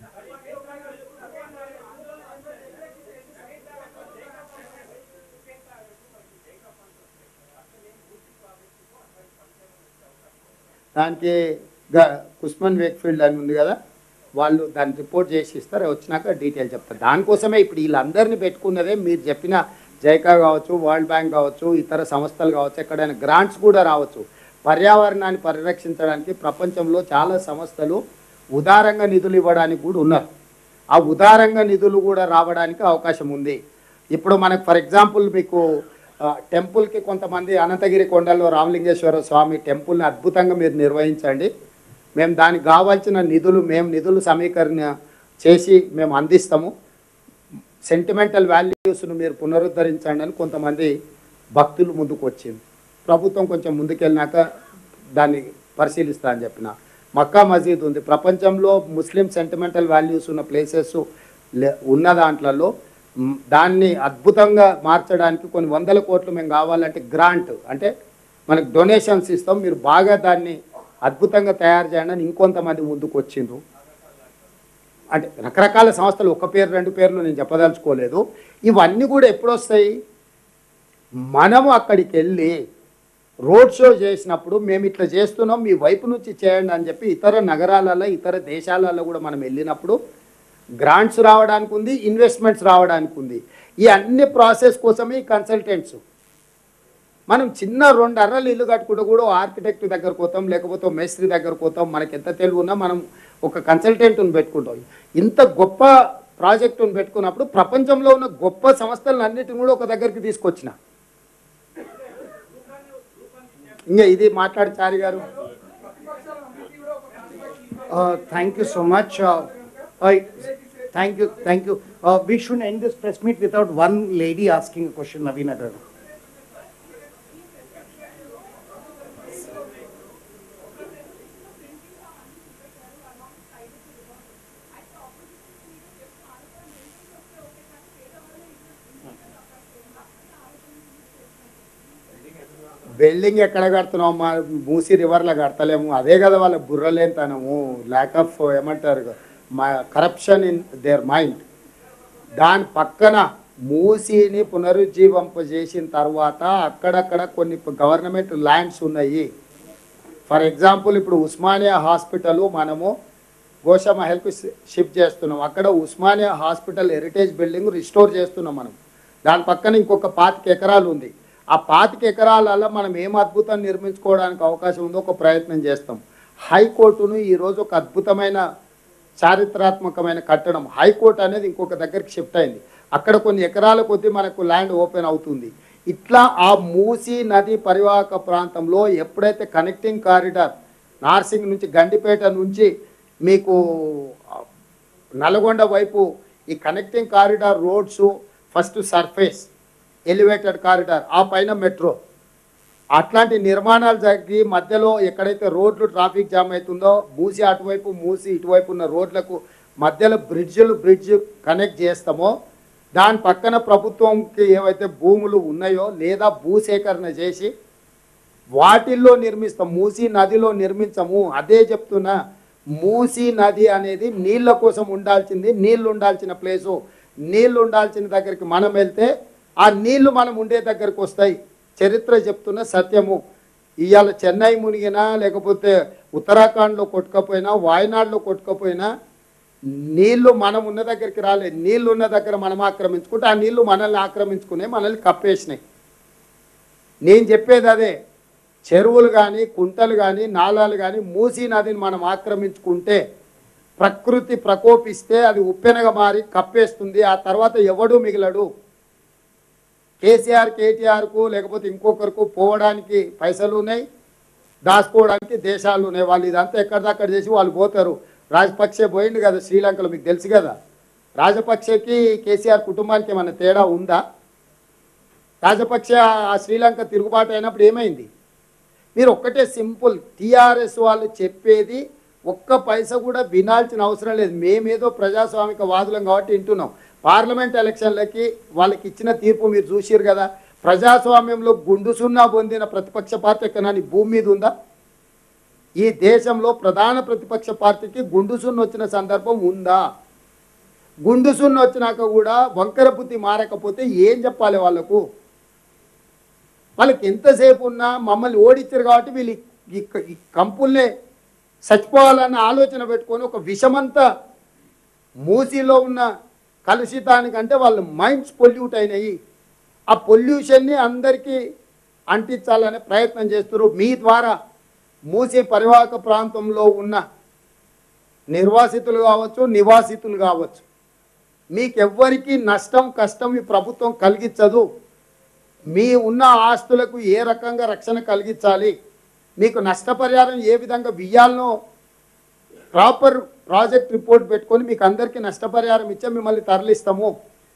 దానికి గ- కుస్మన్ వేక్ఫీల్డ్ అని ఉంది కదా వాళ్ళు దాన్ని రిపోర్ట్ చేసి ఇస్తారు వచ్చినాక డీటెయిల్ చెప్తారు దానికోసమే ఇప్పుడు వీళ్ళందరినీ పెట్టుకున్నదే మీరు చెప్పిన జైకా కావచ్చు వరల్డ్ బ్యాంక్ కావచ్చు ఇతర సంస్థలు కావచ్చు ఎక్కడైనా గ్రాంట్స్ కూడా రావచ్చు పర్యావరణాన్ని పరిరక్షించడానికి ప్రపంచంలో చాలా సంస్థలు ఉదారంగా నిధులు ఇవ్వడానికి కూడా ఉన్నారు ఆ ఉదారంగా నిధులు కూడా రావడానికి అవకాశం ఉంది ఇప్పుడు మనకు ఫర్ ఎగ్జాంపుల్ మీకు ఆ, టెంపుల్కి కొంతమంది అనంతగిరి కొండల్లో రామలింగేశ్వర స్వామి టెంపుల్ని అద్భుతంగా మీరు నిర్వహించండి మేము దానికి కావాల్సిన నిధులు మేము నిధులు సమీకరణ చేసి మేము అందిస్తాము సెంటిమెంటల్ వాల్యూస్ను మీరు పునరుద్ధరించండి అని కొంతమంది భక్తులు ముందుకు వచ్చింది ప్రభుత్వం కొంచెం ముందుకెళ్ళినాక దాన్ని పరిశీలిస్తా అని చెప్పిన మక్కా మసీద్ ఉంది ప్రపంచంలో ముస్లిం సెంటిమెంటల్ వాల్యూస్ ఉన్న ప్లేసెస్ ఉన్న దాంట్లలో మ్, దాన్ని అద్భుతంగా మార్చడానికి కొన్ని వందల కోట్లు మేము కావాలంటే గ్రాంట్ అంటే మనకు డొనేషన్స్ ఇస్తాం మీరు బాగా దాన్ని అద్భుతంగా తయారు చేయండి అని ఇంకొంతమంది ముందుకు వచ్చిండ్రు అంటే రకరకాల సంస్థలు ఒక పేరు రెండు పేర్లు నేను చెప్పదలుచుకోలేదు ఇవన్నీ కూడా ఎప్పుడు వస్తాయి మనము అక్కడికి వెళ్ళి రోడ్ షో చేసినప్పుడు మేము ఇట్లా చేస్తున్నాం మీ వైపు నుంచి చేయండి అని చెప్పి ఇతర నగరాలలో ఇతర దేశాలలో కూడా మనం వెళ్ళినప్పుడు గ్రాంట్స్ రావడానికి ఉంది ఇన్వెస్ట్మెంట్స్ రావడానికి ఉంది ఈ అన్ని ప్రాసెస్ కోసమే ఈ కన్సల్టెంట్స్ మనం చిన్న రెండు అర్రలు ఇల్లు కట్టుకుంటూ కూడా ఆర్కిటెక్ట్ దగ్గరకు పోతాం లేకపోతే ఓ మేస్త్రి దగ్గరకు పోతాం మనకి ఎంత తెలివి ఉన్నా మనం ఒక కన్సల్టెంట్ని పెట్టుకుంటాం ఇంత గొప్ప ప్రాజెక్టును పెట్టుకున్నప్పుడు ప్రపంచంలో ఉన్న గొప్ప సంస్థలను అన్నిటిని కూడా ఒక దగ్గరికి తీసుకొచ్చిన ఇంకా ఇది మాట్లాడి చారి గారు Uh, Thank you so much. Uh, I- Thank you, thank you. Uh, We should end this press meet without one lady asking a question, Naveen Agar. Building ఎక్కడ కడుతున్నాం మా మూసి రివర్లో కడతలేము అదే కదా వాళ్ళ బుర్రలేనితనము ల్యాక్ ఆఫ్ ఏమంటారు మా కరప్షన్ ఇన్ దేర్ మైండ్ దాని పక్కన మూసీని పునరుజ్జీవింపజేసిన తర్వాత అక్కడక్కడ కొన్ని గవర్నమెంట్ ల్యాండ్స్ ఉన్నాయి ఫర్ ఎగ్జాంపుల్ ఇప్పుడు ఉస్మానియా హాస్పిటల్ మనము గోషమ్మ హెల్ప్ షిఫ్ట్ చేస్తున్నాం అక్కడ Osmania hospital heritage building restore చేస్తున్నాం మనం దాని పక్కన ఇంకొక పాతిక ఎకరాలు ఉంది ఆ పాతిక ఎకరాలలో మనం ఏం అద్భుతం నిర్మించుకోవడానికి అవకాశం ఉందో ఒక ప్రయత్నం చేస్తాం హైకోర్టును ఈరోజు ఒక అద్భుతమైన చారిత్రాత్మకమైన కట్టడం హైకోర్టు అనేది ఇంకొక దగ్గరికి షిఫ్ట్ అయింది అక్కడ కొన్ని ఎకరాల కొద్దీ మనకు ల్యాండ్ ఓపెన్ అవుతుంది ఇట్లా ఆ మూసీ నది పరివాహక ప్రాంతంలో ఎప్పుడైతే కనెక్టింగ్ కారిడార్ నార్సింగ్ నుంచి గండిపేట నుంచి మీకు ఆ, నల్గొండ వైపు ఈ connecting corridor roads first surface elevated corridor ఆ పైన మెట్రో అట్లాంటి నిర్మాణాలు జరిగి మధ్యలో ఎక్కడైతే రోడ్లు ట్రాఫిక్ జామ్ అవుతుందో మూసి అటువైపు మూసి ఇటువైపు ఉన్న రోడ్లకు మధ్యలో బ్రిడ్జ్లు బ్రిడ్జ్ కనెక్ట్ చేస్తామో దాని పక్కన ప్రభుత్వంకి ఏవైతే భూములు ఉన్నాయో లేదా భూసేకరణ చేసి వాటిల్లో నిర్మిస్తాం మూసి నదిలో నిర్మించము అదే చెప్తున్నా మూసీ నది అనేది నీళ్ళ కోసం ఉండాల్సింది నీళ్లు ఉండాల్సిన ప్లేసు నీళ్లు ఉండాల్సిన దగ్గరికి మనం వెళ్తే ఆ నీళ్లు మనం ఉండే దగ్గరికి వస్తాయి చరిత్ర చెప్తున్న సత్యము ఇవాళ చెన్నై మునిగినా లేకపోతే ఉత్తరాఖండ్లో కొట్టుకపోయినా వాయనాడులో కొట్టుకపోయినా నీళ్లు మనం ఉన్న దగ్గరికి రాలేదు నీళ్లు ఉన్న దగ్గర మనం ఆక్రమించుకుంటే ఆ నీళ్లు మనల్ని ఆక్రమించుకునే మనల్ని కప్పేసినాయి నేను చెప్పేది అదే చెరువులు కానీ కుంటలు కానీ నాలాలు కానీ మూసీ నదిని మనం ఆక్రమించుకుంటే ప్రకృతి ప్రకోపిస్తే అది ఉప్పెనగా మారి కప్పేస్తుంది ఆ తర్వాత ఎవడూ మిగిలడు కేసీఆర్ కేటీఆర్కు లేకపోతే ఇంకొకరికి పోవడానికి పైసలు ఉన్నాయి దాచుకోవడానికి దేశాలు ఉన్నాయి వాళ్ళు ఇదంతా ఎక్కడిదక్కడ చేసి వాళ్ళు పోతారు రాజపక్షే పోయింది కదా శ్రీలంకలో మీకు తెలుసు కదా రాజపక్షకి కేసీఆర్ కుటుంబానికి ఏమైనా తేడా ఉందా రాజపక్ష ఆ శ్రీలంక తిరుగుబాటు అయినప్పుడు ఏమైంది మీరు ఒక్కటే సింపుల్ టీఆర్ఎస్ వాళ్ళు చెప్పేది ఒక్క పైస కూడా వినాల్సిన అవసరం లేదు మేమేదో ప్రజాస్వామిక వాదులం కాబట్టి వింటున్నాం పార్లమెంట్ ఎలక్షన్లకి వాళ్ళకి ఇచ్చిన తీర్పు మీరు చూసిరు కదా ప్రజాస్వామ్యంలో గుండు సున్నా పొందిన ప్రతిపక్ష పార్టీ ఎక్కడైనా ఈ భూమి మీద ఉందా ఈ దేశంలో ప్రధాన ప్రతిపక్ష పార్టీకి గుండు సున్న వచ్చిన సందర్భం ఉందా గుండు సున్న వచ్చినాక కూడా వంకర బుద్ధి మారకపోతే ఏం చెప్పాలి వాళ్ళకు వాళ్ళకి ఎంతసేపు ఉన్నా మమ్మల్ని ఓడించారు కాబట్టి వీళ్ళు ఈ క- ఈ కంపుల్నే చచ్చిపోవాలన్న ఆలోచన పెట్టుకొని ఒక విషమంతా మూసీలో ఉన్న కలుషితానికంటే వాళ్ళ మైండ్స్ పొల్యూట్ అయినాయి ఆ పొల్యూషన్ని అందరికీ అంటించాలనే ప్రయత్నం చేస్తున్నారు మీ ద్వారా మూసీ పరివాహక ప్రాంతంలో ఉన్న నిర్వాసితులు కావచ్చు నివాసితులు కావచ్చు మీకెవ్వరికి నష్టం కష్టం ఈ ప్రభుత్వం కలిగించదు మీ ఉన్న ఆస్తులకు ఏ రకంగా రక్షణ కలిగించాలి మీకు నష్టపరిహారం ఏ విధంగా వియ్యాలనో ప్రాపర్ ప్రాజెక్ట్ రిపోర్ట్ పెట్టుకొని మీకు అందరికీ నష్టపరిహారం ఇచ్చే మిమ్మల్ని తరలిస్తాము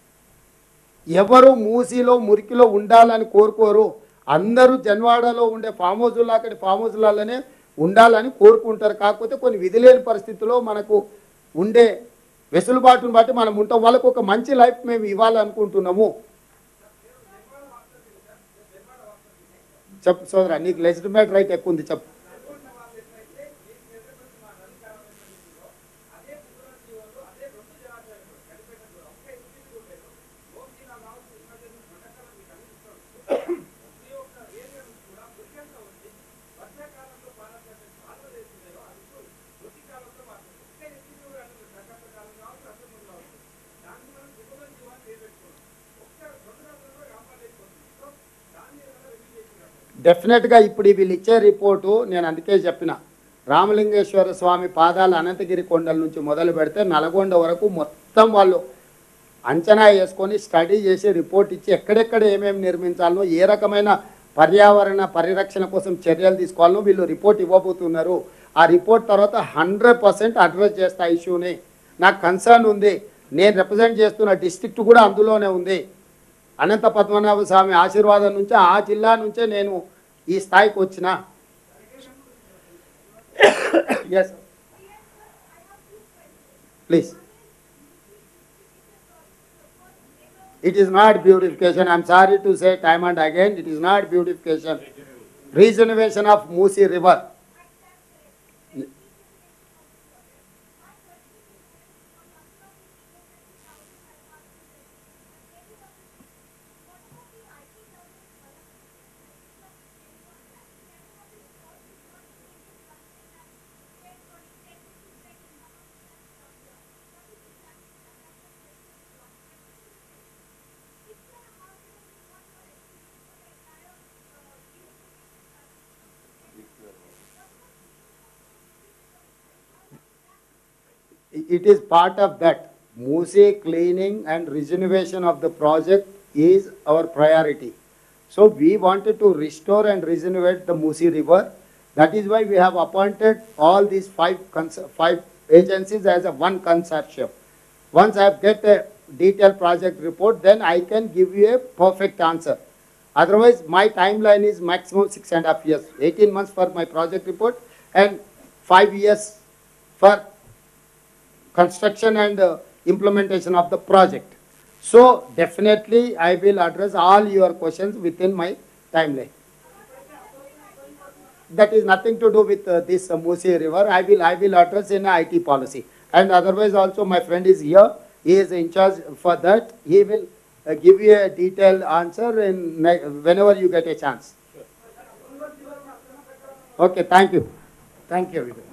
ఎవరు మూసీలో మురికిలో ఉండాలని కోరుకోరు అందరూ జన్వాడలో ఉండే ఫామ్ హౌజుల్లో అక్కడి ఫామ్ హౌజులలోనే ఉండాలని కోరుకుంటారు కాకపోతే కొన్ని విధి లేని పరిస్థితుల్లో మనకు ఉండే వెసులుబాటును బట్టి మనం ఉంటాం వాళ్ళకు ఒక మంచి లైఫ్ మేము ఇవ్వాలనుకుంటున్నాము చెప్పు సోదరా నీకు లెజిటిమేట్ రైట్ ఎక్కువ ఉంది చెప్పు డెఫినెట్గా ఇప్పుడు వీళ్ళు ఇచ్చే రిపోర్టు నేను అందుకే చెప్పిన రామలింగేశ్వర స్వామి పాదాల అనంతగిరి కొండల నుంచి మొదలు పెడితే నల్గొండ వరకు మొత్తం వాళ్ళు అంచనా వేసుకొని స్టడీ చేసి రిపోర్ట్ ఇచ్చి ఎక్కడెక్కడ ఏమేమి నిర్మించాలనో ఏ రకమైన పర్యావరణ పరిరక్షణ కోసం చర్యలు తీసుకోవాలనో వీళ్ళు రిపోర్ట్ ఇవ్వబోతున్నారు ఆ రిపోర్ట్ తర్వాత హండ్రెడ్ పర్సెంట్ అడ్రస్ చేస్తా ఇష్యూని నాకు కన్సర్న్ ఉంది నేను రిప్రజెంట్ చేస్తున్న డిస్ట్రిక్ట్ కూడా అందులోనే ఉంది అనంత పద్మనాభ స్వామి ఆశీర్వాదం నుంచే ఆ జిల్లా నుంచే నేను ఈ స్థాయికి వచ్చిన yes please it is not beautification I'm sorry to say time and again it is not beautification rejuvenation of Musi river it is part of that. Muse cleaning and regeneration of the project is our priority. So we wanted to restore and regenerate the Musi River. That is why we have appointed all these five, cons- five agencies as a one consortium. Once I have get a detailed project report, then I can give you a perfect answer. Otherwise, my timeline is maximum six and a half years, 18 months for my project report and five years for construction and uh, implementation of the project. So definitely I will address all your questions within my timeline. that is nothing to do with uh, this uh, Musi river. I will, I will address in a IT policy. And otherwise also my friend is here. He is in charge for that. He will uh, give you a detailed answer in, ne- whenever you get a chance. Okay, thank you. Thank you